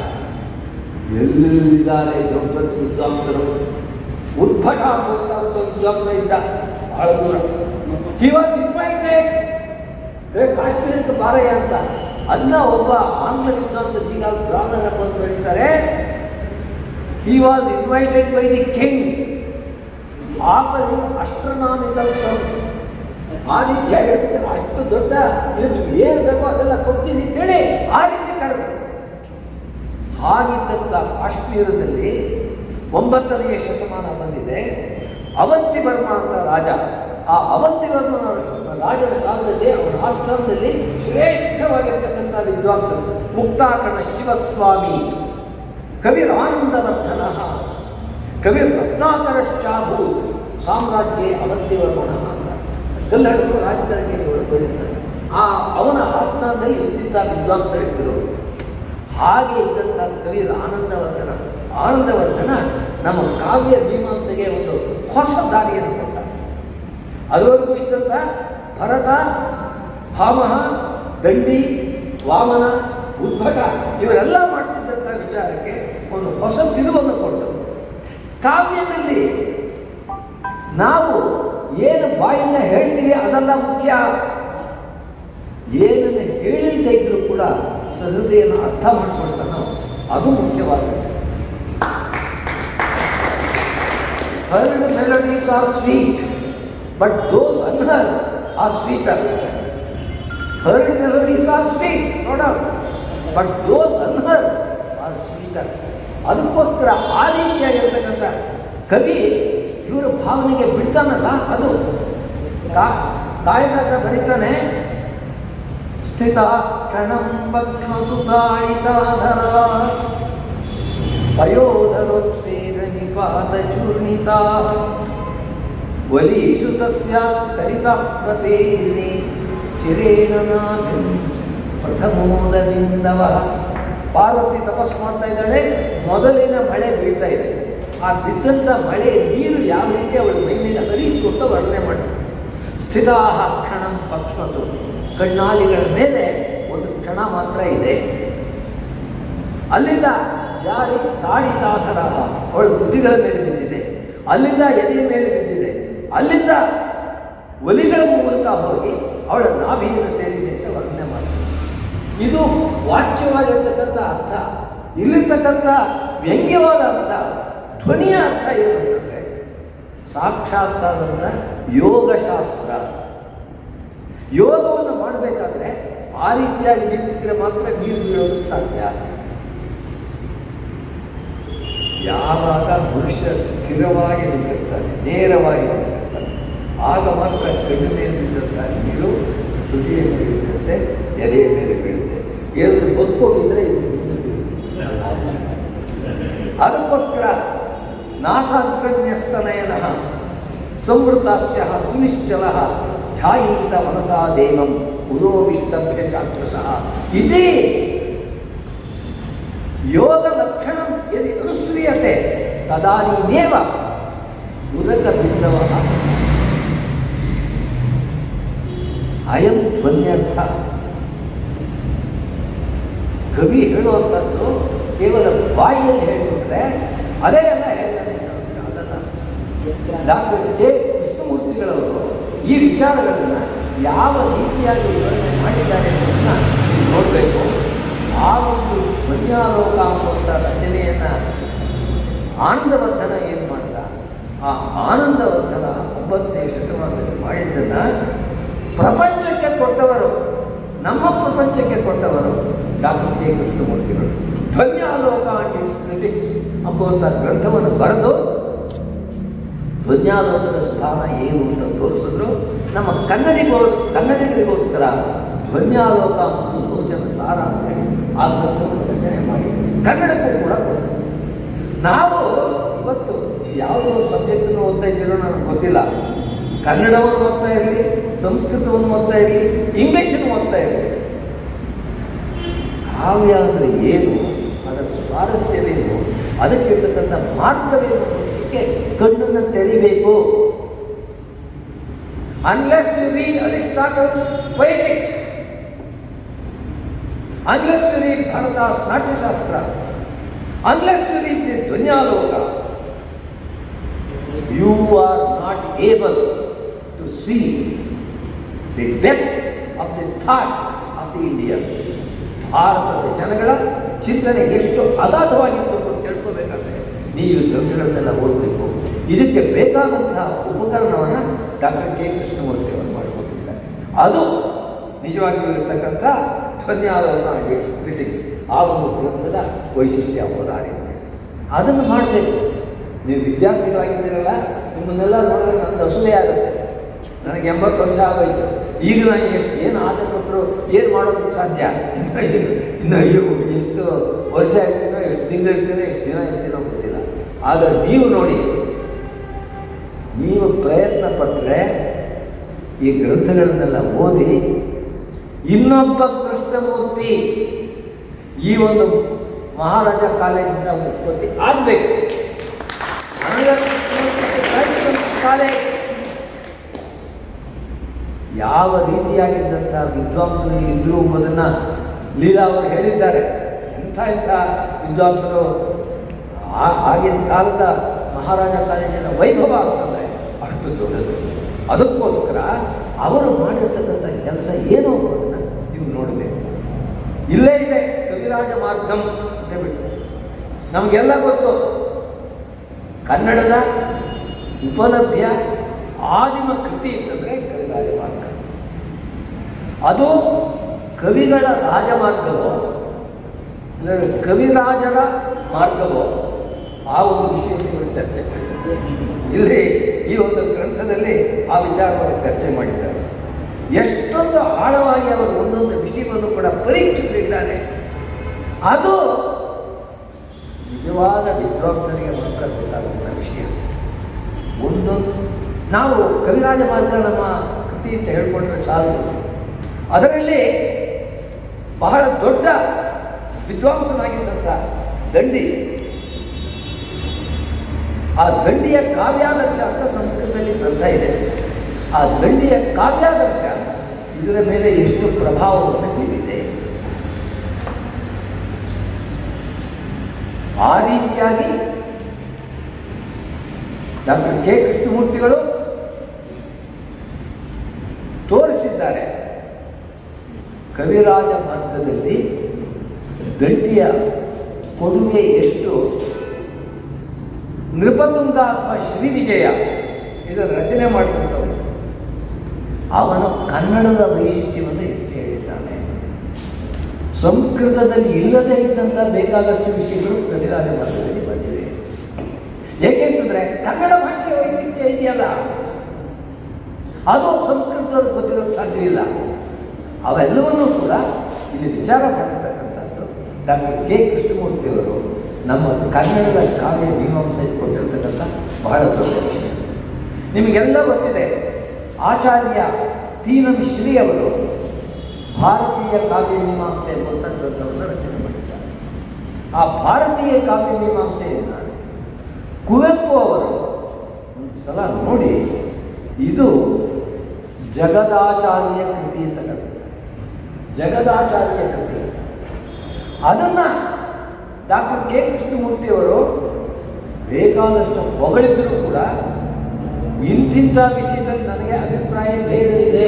Speaker 5: ಎಲ್ಲಿದ್ದಾರೆ ದೊಡ್ಡ ದೊಡ್ಡ ವಿದ್ವಾಂಸರು ಉದ್ಭಟ ಅನ್ನುವಂಥ ಒಬ್ಬ ವಿದ್ವಾಂಸ ಇದ್ದ ಬಹಳ ದೂರ ಹಿ ವಾಸ್ ಇನ್ವೈಟೆಡ್ ಕಾಶ್ಮೀರಕ್ಕೆ ಬಾರಯ್ಯ ಅಂತ ಅದನ್ನ ಒಬ್ಬ ಆಂಗ್ಲ ವಿದ್ವಾಂಸ ಈಗ ಬ್ರಾಹ್ಮಣ ಬಂದು ಬೆಳೀತಾರೆ he was invited by the king offering astronomical service ಆ ರೀತಿಯಾಗಿರ್ತಕ್ಕಂಥ ಅಷ್ಟು ದೊಡ್ಡ ಇದು ನೀವು ಏನು ಬೇಕೋ ಅದೆಲ್ಲ ಕೊಡ್ತೀನಿ ಅಂತೇಳಿ ಆ ರೀತಿ ಕರೆದು ಹಾಗಿದ್ದಂಥ ಕಾಶ್ಮೀರದಲ್ಲಿ ಒಂಬತ್ತನೆಯ ಶತಮಾನ ಬಂದಿದೆ ಅವಂತಿ ವರ್ಮ ಅಂತ ರಾಜ ಆ ಅವಂತಿ ವರ್ಮನ ರಾಜನ ಕಾಲದಲ್ಲಿ ಅವನ ಆಸ್ಥಾನದಲ್ಲಿ ಶ್ರೇಷ್ಠವಾಗಿರ್ತಕ್ಕಂಥ ವಿದ್ವಾಂಸರು ಮುಕ್ತಾಕಣ ಶಿವಸ್ವಾಮಿ ಕವಿರಾನಂದವರ್ಧನ ಕವಿ ರತ್ನಾಕರಶ್ಚಾಭೂತ್ ಸಾಮ್ರಾಜ್ಯ ಅವಂತಿವರ್ಮಣ ಅಂತ ಕಲ್ಲಡಗಳು ರಾಜಕಾರಣಿಗಳು ಬರೀತಾರೆ ಆ ಅವನ ಆಸ್ಥಾನದಲ್ಲಿ ಇಂತಿಂಥ ವಿದ್ವಾಂಸರಿದ್ದರು ಹಾಗೆ ಇದ್ದಂಥ ಕವಿ ಆನಂದವರ್ಧನ ಆನಂದವರ್ಧನ ನಮ್ಮ ಕಾವ್ಯ ಮೀಮಾಂಸೆಗೆ ಒಂದು ಹೊಸ ದಾರಿಯನ್ನು ಕೊಟ್ಟ ಅದುವರೆಗೂ ಇದ್ದಂಥ ಭರತ ಭಾಮಹ ದಂಡಿ ವಾಮನ ಉದ್ಭಟ ಇವರೆಲ್ಲ ಮಾಡ್ತಿದ್ದಂಥ ವಿಚಾರಕ್ಕೆ ಒಂದು ಹೊಸ ತಿರುವನ್ನು ಕೊಟ್ಟು ಕಾವ್ಯದಲ್ಲಿ ನಾವು ಏನು ಬಾಯಿಂದ ಹೇಳ್ತೀವಿ ಅದೆಲ್ಲ ಮುಖ್ಯ ಏನನ್ನು ಹೇಳಿಲ್ಲದೆ ಇದ್ರೂ ಕೂಡ ಸಹೃದಯನ ಅರ್ಥ ಮಾಡ್ಕೊಳ್ತಾನೋ ಅದು ಮುಖ್ಯವಾಗಿದೆ Heard melodies are sweet, but those unheard are sweeter. Heard melodies are sweet, no doubt, but those unheard are sweeter. ಅದಕ್ಕೋಸ್ಕರ ಆ ರೀತಿಯಾಗಿರ್ತಕ್ಕಂಥ ಕವಿ ಇವರ ಭಾವನೆಗೆ ಬಿಡ್ತಾನಲ್ಲ ಅದು ಕಾ- ಕಾಳಿದಾಸ ಬರೀತಾನೆ ಸ್ಥಿತ ಕ್ಷಣಂ ಭಕ್ಷ್ಮಸುತಾಯಿತಾಧರ ಪಯೋಧರೋತ್ಸೇನ ನಿಪಾತ ಚೂರ್ಣಿತಾ ವಲೀಷು ತಸ್ಯಾಸ್ಕರಿತ ಪ್ರತೇನೆ ಚಿರೇಣ ನಾಭಿಂ ಪ್ರಥಮೋದವಿಂದವ ಪಾರ್ವತಿ ತಪಸ್ ಮಾಡ್ತಾ ಇದ್ದಾಳೆ ಮೊದಲಿನ ಮಳೆ ಬೀಳ್ತಾ ಇದೆ ಆ ಬಿದ್ದಂಥ ಮಳೆ ನೀರು ಯಾವ ರೀತಿ ಅವಳ ಮೈ ಮೇಲೆ ಹರಿಕೊಟ್ಟು ವರ್ಣನೆ ಮಾಡ್ತಾರೆ ಸ್ಥಿತಾಹ ಕ್ಷಣಂ ಪಕ್ಷ್ಮಸು ಕಣ್ಣಾಲಿಗಳ ಮೇಲೆ ಒಂದು ಕ್ಷಣ ಮಾತ್ರ ಇದೆ ಅಲ್ಲಿಂದ ಜಾರಿ ತಾಡಿದಾತರ ಅವಳ ತುಟಿಗಳ ಮೇಲೆ ಬಿದ್ದಿದೆ ಅಲ್ಲಿಂದ ಎದೆಯ ಮೇಲೆ ಬಿದ್ದಿದೆ ಅಲ್ಲಿಂದ ಒಲಿಗಳ ಮೂಲಕ ಹೋಗಿ ಅವಳ ನಾಭಿಯನ್ನು ಸೇರಿದೆ ಅಂತ ವರ್ಣನೆ ಮಾಡ್ತಾರೆ ಇದು ವಾಚ್ಯವಾಗಿರ್ತಕ್ಕಂಥ ಅರ್ಥ ಇಲ್ಲಿರ್ತಕ್ಕಂಥ ವ್ಯಂಗ್ಯವಾದ ಅರ್ಥ ಧ್ವನಿಯ ಅರ್ಥ ಏನು ಅಂತಂದರೆ ಸಾಕ್ಷಾತ್ತಾದಂಥ ಯೋಗಶಾಸ್ತ್ರ ಯೋಗವನ್ನು ಮಾಡಬೇಕಾದ್ರೆ ಆ ರೀತಿಯಾಗಿ ನಿಂತಿದ್ರೆ ಮಾತ್ರ ನೀರು ಬೀಳೋದಕ್ಕೆ ಸಾಧ್ಯ ಯಾವಾಗ ಮನುಷ್ಯ ಸ್ಥಿರವಾಗಿ ನಿಂತಿರ್ತಾನೆ ನೇರವಾಗಿ ನಿಂತಿರ್ತಾನೆ ಆಗ ಮಾತ್ರ ಕಣ್ಣು ಮೇಲೆ ಬಿದ್ದಂಥ ನೀರು ತುಟಿಯ ಮೇಲೆ ಬೀಳುತ್ತೆ ಎದೆಯ ಮೇಲೆ ಬೀಳುತ್ತೆ ಎರಡು ಬದುಕೊಂಡಿದ್ರೆ ಇದು ಬಿದ್ದು ಬೀಳುತ್ತೆ. ಅದಕ್ಕೋಸ್ಕರ ನಾಸಾಗ್ರಣ್ಯಸ್ತನಯನ ಸಂವೃತಾಸ್ಯ ಸುನಿಶ್ಚಲ ಧ್ಯಾಯೀತ ಮನಸಾ ದೇವಂ ಪುರೋವಿಷ್ಟಭ್ಯ ಚಾಕೃತಃ ಇದೇ ಯೋಗ ಲಕ್ಷಣಂ ಯದಿ ಅನುಸ್ರಿಯತೆ ತದಾನೀಮೇವ ಉದಕ ಬಿಂದವ ಅಯಂ ಧ್ವನ್ಯರ್ಥ ಕವಿ ಹೇಳುವಂಥದ್ದು ಕೇವಲ ಬಾಯಿಯಲ್ಲಿ ಹೇಳಿಬಿಟ್ರೆ ಅದೇ ಎಲ್ಲ ಹೇಳ್ತಾನೆ ಅದನ್ನು ಡಾಕ್ಟರ್ ಕೆ ಕೃಷ್ಣಮೂರ್ತಿಗಳವರು ಈ ವಿಚಾರಗಳನ್ನು ಯಾವ ರೀತಿಯಾಗಿ ವಿವರಣೆ ಮಾಡಿದ್ದಾರೆ ಅನ್ನೋದನ್ನ ನೀವು ನೋಡಬೇಕು ಆ ಒಂದು ಧ್ವನ್ಯಾಲೋಕ ಅನ್ನುವಂಥ ರಚನೆಯನ್ನು ಆನಂದವರ್ಧನ ಏನು ಮಾಡ್ದ ಆ ಆನಂದವರ್ಧನ ಒಂಬತ್ತನೇ ಶತಮಾನದಲ್ಲಿ ಮಾಡಿದ್ದನ್ನು ಪ್ರಪಂಚಕ್ಕೆ ಕೊಟ್ಟವರು ನಮ್ಮ ಪ್ರಪಂಚಕ್ಕೆ ಕೊಟ್ಟವರು ಡಾಕ್ಟರ್ ಕೆ ಕೃಷ್ಣಮೂರ್ತಿಗಳು ಧ್ವನ್ಯಾಲೋಕ ಅಂಡ್ ಇಟ್ಸ್ ಕ್ರಿಟಿಕ್ಸ್ ಎಂಬುವಂಥ ಗ್ರಂಥವನ್ನು ಬರೆದು ಧ್ವನ್ಯಾಲೋಕದ ಸ್ಥಾನ ಏನು ಅಂತ ತೋರಿಸಿದ್ರು ನಮ್ಮ ಕನ್ನಡಿಗೋ ಕನ್ನಡಿಗರಿಗೋಸ್ಕರ ಧ್ವನ್ಯಾಲೋಕ ಮತ್ತು ಲೋಚನ ಸಾರ ಅಂತೇಳಿ ಆ ಗ್ರಂಥವನ್ನು ರಚನೆ ಮಾಡಿ ಕನ್ನಡಕ್ಕೂ ಕೂಡ ಕೊಟ್ಟರು ನಾವು ಇವತ್ತು ಯಾವುದೋ ಸಬ್ಜೆಕ್ಟನ್ನು ಓದ್ತಾ ಇದ್ದೀರೋ ನನಗೆ ಗೊತ್ತಿಲ್ಲ ಕನ್ನಡವನ್ನು ಓದ್ತಾ ಇರಲಿ ಸಂಸ್ಕೃತವನ್ನು ಓದ್ತಾ ಇರಲಿ ಇಂಗ್ಲೀಷನ್ನು ಓದ್ತಾ ಇರಲಿ ಕಾವ್ಯ ಅಂದರೆ ಏನು ಅದರ ಸ್ವಾರಸ್ಯವೇನು ಅದಕ್ಕಿರ್ತಕ್ಕಂಥ ಮಾರ್ಗವೇನು ಅನ್ನೋದಕ್ಕೆ ಕಣ್ಣನ್ನು ತೆರಿಬೇಕು unless you read Aristotle's poetics unless you read Bharata's Natyashastra unless you read the Dhvanyaloka you are not able to see the depth of the thought of the Indians ಭಾರತದ ಜನಗಳ ಚಿಂತನೆ ಎಷ್ಟು ಅಗಾಧವಾಗಿತ್ತು ಅಂತ ತಿಳ್ಕೋಬೇಕಾದ್ರೆ ನೀವು ಗ್ರಂಥಗಳನ್ನೆಲ್ಲ ಓದಬೇಕು ಇದಕ್ಕೆ ಬೇಕಾದಂತಹ ಉಪಕರಣವನ್ನು ಡಾಕ್ಟರ್ ಕೆ ಕೃಷ್ಣಮೂರ್ತಿ ಅವರು ಮಾಡಿಕೊಟ್ಟಿದ್ದಾರೆ ಅದು ನಿಜವಾಗಿಯೂ ಇರತಕ್ಕಂಥ ಧ್ವನ್ಯಾಲೋಕ ಕ್ರಿಟಿಕ್ಸ್ ಆ ಒಂದು ಗ್ರಂಥದ ವೈಶಿಷ್ಟ್ಯ ಅವಧಾರಿ ಅದನ್ನು ಮಾಡಬೇಕು ನೀವು ವಿದ್ಯಾರ್ಥಿಗಳಾಗಿದ್ದೀರಲ್ಲ ನಿಮ್ಮನ್ನೆಲ್ಲ ನೋಡಿದ್ರೆ ನನಗೆ ಅಸೂಯೆ ಆಗುತ್ತೆ ನನಗೆ ಎಂಬತ್ತು ವರ್ಷ ಆಗೋಯ್ತು ಈಗ ನಾನು ಎಷ್ಟು ಏನು ಆಸೆ ಕೊಟ್ಟರು ಏನು ಮಾಡೋದಕ್ಕೆ ಸಾಧ್ಯ ಇನ್ನು ಇನ್ನು ಅಯ್ಯೋ ಎಷ್ಟು ವರ್ಷ ಇರ್ತೀನೋ ಎಷ್ಟು ತಿಂಗಳು ಇರ್ತೀನೋ ಎಷ್ಟು ದಿನ ಇರ್ತೀನೋ ಗೊತ್ತಿಲ್ಲ ಆದರೆ ನೀವು ನೋಡಿ ನೀವು ಪ್ರಯತ್ನ ಪಟ್ಟರೆ ಈ ಗ್ರಂಥಗಳನ್ನೆಲ್ಲ ಓದಿ ಇನ್ನೊಬ್ಬ ಕೃಷ್ಣಮೂರ್ತಿ ಈ ಒಂದು ಮಹಾರಾಜ ಕಾಲೇಜಿಂದ ಉತ್ಪತ್ತಿ ಆಗಬೇಕು ಕಾಲೇಜ್ ಯಾವ ರೀತಿಯಾಗಿದ್ದಂಥ ವಿದ್ವಾಂಸರು ಇದ್ರು ಎಂಬುದನ್ನು ಲೀಲಾ ಅವರು ಹೇಳಿದ್ದಾರೆ ಎಂಥ ಎಂಥ ವಿದ್ವಾಂಸರು ಆ- ಆಗಿನ ಕಾಲದ ಮಹಾರಾಜ ಕಾಲೇಜಿನ ವೈಭವ ಆಗ್ತದೆ ಅಷ್ಟು ದೊಡ್ಡದು ಅದಕ್ಕೋಸ್ಕರ ಅವರು ಮಾಡಿರ್ತಕ್ಕಂಥ ಕೆಲಸ ಏನು ಅನ್ನೋದನ್ನು ನೀವು ನೋಡಬೇಕು ಇಲ್ಲೇ ಇದೆ ಕವಿರಾಜ ಮಾರ್ಗಂ ಅಂತ ಬಿಟ್ಟು ನಮಗೆಲ್ಲ ಗೊತ್ತು ಕನ್ನಡದ ಉಪಲಭ್ಯ ಆದಿಮ ಕೃತಿ ಅಂತಂದರೆ ಕವಿರಾಜ ಮಾರ್ಗ ಅದು ಕವಿಗಳ ರಾಜಮಾರ್ಗವೋ ಇಲ್ಲ ಕವಿರಾಜರ ಮಾರ್ಗವೋ ಆ ಒಂದು ವಿಷಯವನ್ನು ಚರ್ಚೆ ಮಾಡಿದ್ದಾರೆ ಇಲ್ಲಿ ಈ ಒಂದು ಗ್ರಂಥದಲ್ಲಿ ಆ ವಿಚಾರವನ್ನು ಚರ್ಚೆ ಮಾಡಿದ್ದಾರೆ ಎಷ್ಟೊಂದು ಆಳವಾಗಿ ಅವರು ಒಂದೊಂದು ವಿಷಯವನ್ನು ಕೂಡ ಪರೀಕ್ಷಿಸಿದ್ದಾರೆ ಅದು ನಿಜವಾದ ವಿದ್ವಾಂಸರಿಗೆ ಮಾತ್ರ ಗೊತ್ತಾಗುವಂಥ ವಿಷಯ ಒಂದೊಂದು ನಾವು ಕವಿರಾಜ ಮಾರ್ಗ ನಮ್ಮ ಕೃತಿ ಅಂತ ಹೇಳ್ಕೊಂಡ್ರೆ ಸಾಲದು ಅದರಲ್ಲಿ ಬಹಳ ದೊಡ್ಡ ವಿದ್ವಾಂಸನಾಗಿದ್ದಂಥ ದಂಡಿ ಆ ದಂಡಿಯ ಕಾವ್ಯಾದರ್ಶ ಅಂತ ಸಂಸ್ಕೃತದಲ್ಲಿ ಗ್ರಂಥ ಇದೆ ಆ ದಂಡಿಯ ಕಾವ್ಯಾದರ್ಶ ಇದರ ಮೇಲೆ ಎಷ್ಟು ಪ್ರಭಾವವನ್ನು ಬೀರಿದೆ ಆ ರೀತಿಯಾಗಿ ಡಾಕ್ಟರ್ ಕೆ ಕೃಷ್ಣಮೂರ್ತಿಗಳು ತೋರಿಸಿದ್ದಾರೆ ಕವಿರಾಜ ಮಾರ್ಗದಲ್ಲಿ ದಂಡಿಯ ಕೊಡುಗೆ ಎಷ್ಟು ನೃಪತುಂಗ ಅಥವಾ ಶ್ರೀವಿಜಯ ಇದನ್ನು ರಚನೆ ಮಾಡಿದಂಥವನು ಅವನು ಕನ್ನಡದ ವೈಶಿಷ್ಟ್ಯವನ್ನು ಎಷ್ಟು ಹೇಳಿದ್ದಾನೆ ಸಂಸ್ಕೃತದಲ್ಲಿ ಇಲ್ಲದೇ ಇದ್ದಂಥ ಬೇಕಾದಷ್ಟು ವಿಷಯಗಳು ಕವಿರಾಜ ಮಾರ್ಗದಲ್ಲಿ ಬಂದಿವೆ ಏಕೆಂತಂದ್ರೆ ಕನ್ನಡ ಭಾಷೆಯ ವೈಶಿಷ್ಟ್ಯ ಇದೆಯಲ್ಲ ಅದು ಸಂಸ್ಕೃತದಲ್ಲಿ ಗೊತ್ತಿರೋದು ಸಾಧ್ಯವಿಲ್ಲ ಅವೆಲ್ಲವನ್ನೂ ಕೂಡ ಇಲ್ಲಿ ವಿಚಾರ ಮಾಡಿರ್ತಕ್ಕಂಥದ್ದು ಡಾಕ್ಟರ್ ಕೆ ಕೃಷ್ಣಮೂರ್ತಿಯವರು ನಮ್ಮ ಕನ್ನಡದ ಕಾವ್ಯ ಮೀಮಾಂಸೆ ಕೊಟ್ಟಿರ್ತಕ್ಕಂಥ ಬಹಳ ದೊಡ್ಡ ವಿಷಯ ನಿಮಗೆಲ್ಲ ಗೊತ್ತಿದೆ ಆಚಾರ್ಯ ತೀನಂ ಶ್ರೀಯವರು ಭಾರತೀಯ ಕಾವ್ಯ ಮೀಮಾಂಸೆ ಎಂಬಂಥ ಗ್ರಂಥವನ್ನು ರಚನೆ ಮಾಡಿದ್ದಾರೆ ಆ ಭಾರತೀಯ ಕಾವ್ಯ ಮೀಮಾಂಸೆಯನ್ನು ಕುವೆಂಪು ಅವರು ಒಂದು ಸಲ ನೋಡಿ ಇದು ಜಗದಾಚಾರ್ಯ ಕೃತಿ ಅಂತ ಕರೀತಾರೆ ಜಗದಾಚಾರ್ಯ ಕೃತಿ ಅದನ್ನು ಡಾಕ್ಟರ್ ಕೆ ಕೃಷ್ಣಮೂರ್ತಿಯವರು ಬೇಕಾದಷ್ಟು ಹೊಗಳಿದ್ರೂ ಕೂಡ ಇಂತಿಂಥ ವಿಷಯದಲ್ಲಿ ನನಗೆ ಅಭಿಪ್ರಾಯ ಭೇದವಿದೆ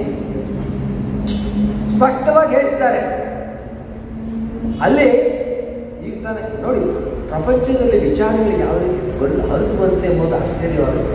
Speaker 5: ಸ್ಪಷ್ಟವಾಗಿ ಹೇಳಿದ್ದಾರೆ ಅಲ್ಲಿ ಈಗ ತಾನೇ ನೋಡಿ ಪ್ರಪಂಚದಲ್ಲಿ ವಿಚಾರಗಳು ಯಾವ ರೀತಿ ಬರು ಹರಿದು ಬರುತ್ತೆ ಎಂಬುದು ಆಶ್ಚರ್ಯವಾಗುತ್ತೆ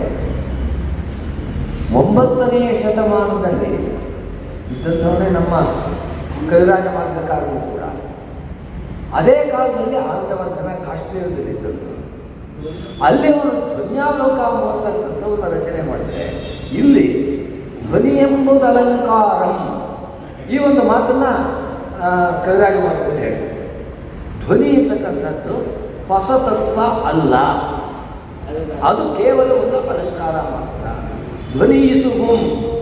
Speaker 5: ಒಂಬತ್ತನೆಯ ಶತಮಾನದಲ್ಲಿ ಇದ್ದಂಥವನೇ ನಮ್ಮ ಕವಿರಾಜ ಮಾರ್ಗಕಾರರು ಕೂಡ ಅದೇ ಕಾಲದಲ್ಲಿ ಆನಂದವರ್ಧನ ಕಾಶ್ಮೀರದಲ್ಲಿ ಇದ್ದಂಥವ್ರು ಅಲ್ಲಿ ಅವರು ಧ್ವನ್ಯಾಲೋಕ ಎಂಬುವಂಥ ಗ್ರಂಥವನ್ನು ರಚನೆ ಮಾಡಿದ್ರೆ ಇಲ್ಲಿ ಧ್ವನಿ ಎಂಬುದು ಅಲಂಕಾರಂ ಈ ಒಂದು ಮಾತನ್ನ ಆ, ಕವಿರಾಜ ಮಾರ್ಗದಲ್ಲಿ ಹೇಳ್ತಾರೆ ಧ್ವನಿ ಅಂತಕ್ಕಂಥದ್ದು ಹೊಸ ತತ್ವ ಅಲ್ಲ ಅದು ಕೇವಲ ಒಂದು ಅಲಂಕಾರ ಮಾತ್ರ ಧ್ವನಿಯಿಸುಗುಂ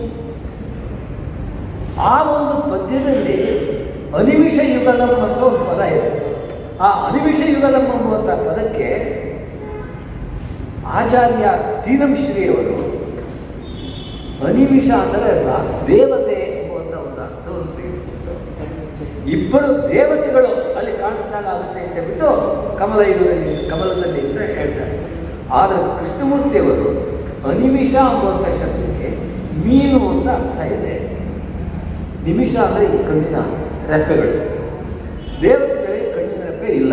Speaker 5: ಆ ಒಂದು ಪದ್ಯದಲ್ಲಿ ಅನಿಮಿಷ ಯುಗಲಂ ಅಂತ ಒಂದು ಪದ ಇದೆ ಆ ಅನಿಮಿಷ ಯುಗಲಂ ಎಂಬುವಂಥ ಪದಕ್ಕೆ ಆಚಾರ್ಯ ತೀನಂ ಶ್ರೀಯವರು ಅನಿಮಿಷ ಅಂದರೆ ರಾ- ದೇವತೆ ಎಂಬುವಂಥ ಒಂದು ಅರ್ಥವನ್ನು ತೆಗೆದುಕೊಂಡರು ಇಬ್ಬರು ದೇವತೆಗಳು ಅಲ್ಲಿ ಕಾಣಿಸಿದಾಗ ಆಗುತ್ತೆ ಅಂತ ಬಿಟ್ಟು ಕಮಲ ಯುಗದಲ್ಲಿ ಕಮಲದಲ್ಲಿ ಅಂತ ಹೇಳ್ತಾರೆ ಆದರೆ ಕೃಷ್ಣಮೂರ್ತಿಯವರು ಅನಿಮಿಷ ಎಂಬುವಂಥ ಶಬ್ದಕ್ಕೆ ಮೀನು ಅಂತ ಅರ್ಥ ಇದೆ ನಿಮಿಷ ಅಂದರೆ ಈ ಕಣ್ಣಿನ ರೆಪ್ಪೆಗಳು ದೇವತೆಗಳಿಗೆ ಕಣ್ಣಿನ ರೆಪ್ಪೆ ಇಲ್ಲ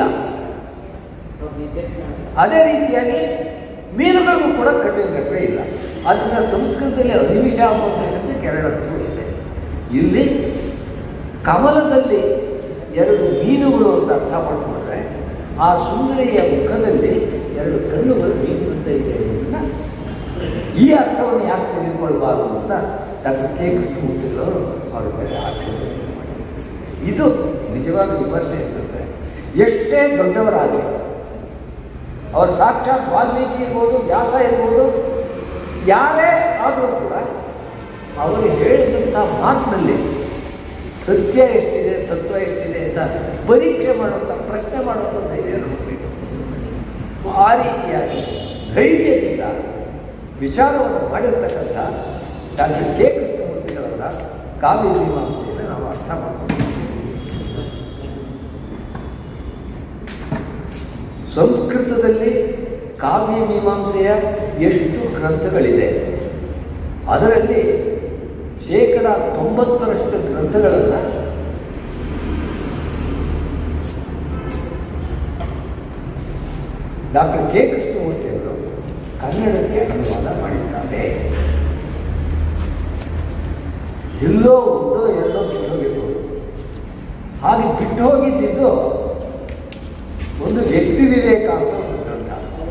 Speaker 5: ಅದೇ ರೀತಿಯಾಗಿ ಮೀನುಗಳಿಗೂ ಕೂಡ ಕಣ್ಣಿನ ರೆಪ್ಪೆ ಇಲ್ಲ ಅದರಿಂದ ಸಂಸ್ಕೃತದಲ್ಲಿ ಅನಿಮಿಷ ಎಂಬುವಂಥ ಶಬ್ದಕ್ಕೆ ಎರಡು ಅರ್ಥವೂ ಇದೆ ಇಲ್ಲಿ ಕಮಲದಲ್ಲಿ ಎರಡು ಮೀನುಗಳು ಅಂತ ಅರ್ಥ ಮಾಡಿಕೊಂಡ್ರೆ ಆ ಸುಂದರಿಯ ಮುಖದಲ್ಲಿ ಎರಡು ಕಣ್ಣುಗಳು ಮೀನುವಂತ ಇದೆ ಅನ್ನೋದನ್ನ ಈ ಅರ್ಥವನ್ನು ಯಾಕೆ ತೆಗೆದುಕೊಳ್ಬಾರ್ದು ಅಂತ ಡಾಕ್ಟರ್ ಕೆ ಕೃಷ್ಣಮೂರ್ತಿಗಳವರು ಅವರ ಮೇಲೆ ಆಕ್ಷೇಪಣೆ ಮಾಡಿದ್ದಾರೆ ಇದು ನಿಜವಾದ ವಿಮರ್ಶೆ ಅಂತಂದರೆ ಎಷ್ಟೇ ದೊಡ್ಡವರಾಗಲಿ ಅವರು ಸಾಕ್ಷಾತ್ ವಾಲ್ಮೀಕಿ ಇರ್ಬೋದು ವ್ಯಾಸ ಇರ್ಬೋದು ಯಾರೇ ಆದರೂ ಕೂಡ ಅವರು ಹೇಳಿದಂಥ ಮಾತಿನಲ್ಲಿ ಸತ್ಯ ಎಷ್ಟಿದೆ ತತ್ವ ಎಷ್ಟಿದೆ ಅಂತ ಪರೀಕ್ಷೆ ಮಾಡುವಂಥ ಪ್ರಶ್ನೆ ಮಾಡುವಂಥ ಧೈರ್ಯ ನೋಡಬೇಕು ಆ ರೀತಿಯಾಗಿ ಧೈರ್ಯದಿಂದ ವಿಚಾರವನ್ನು ಮಾಡಿರ್ತಕ್ಕಂಥ ಡಾಕ್ಟರ್ ಕೆ ಕೃಷ್ಣಮೂರ್ತಿಯವರ ಕಾವ್ಯ ಮೀಮಾಂಸೆಯನ್ನು ನಾವು ಅರ್ಥ ಮಾಡ್ಕೊಂಡು ಸಂಸ್ಕೃತದಲ್ಲಿ ಕಾವ್ಯ ಮೀಮಾಂಸೆಯ ಎಷ್ಟು ಗ್ರಂಥಗಳಿದೆ ಅದರಲ್ಲಿ ಶೇಕಡ ತೊಂಬತ್ತರಷ್ಟು ಗ್ರಂಥಗಳನ್ನು ಡಾಕ್ಟರ್ ಕೆ ಕೃಷ್ಣಮೂರ್ತಿಯವರು ಕನ್ನಡಕ್ಕೆ ಅನುವಾದ ಮಾಡಿದ್ದಾರೆ ಎಲ್ಲೋ ಒಂದೋ ಎರಡೋ ಬಿಟ್ಟು ಹೋಗಿರ್ಬೋದು ಹಾಗೆ ಬಿಟ್ಟು ಹೋಗಿದ್ದಿದ್ದು ಒಂದು ವ್ಯಕ್ತಿ ವಿವೇಕ ಅಂತ ಒಂದು ಗ್ರಂಥ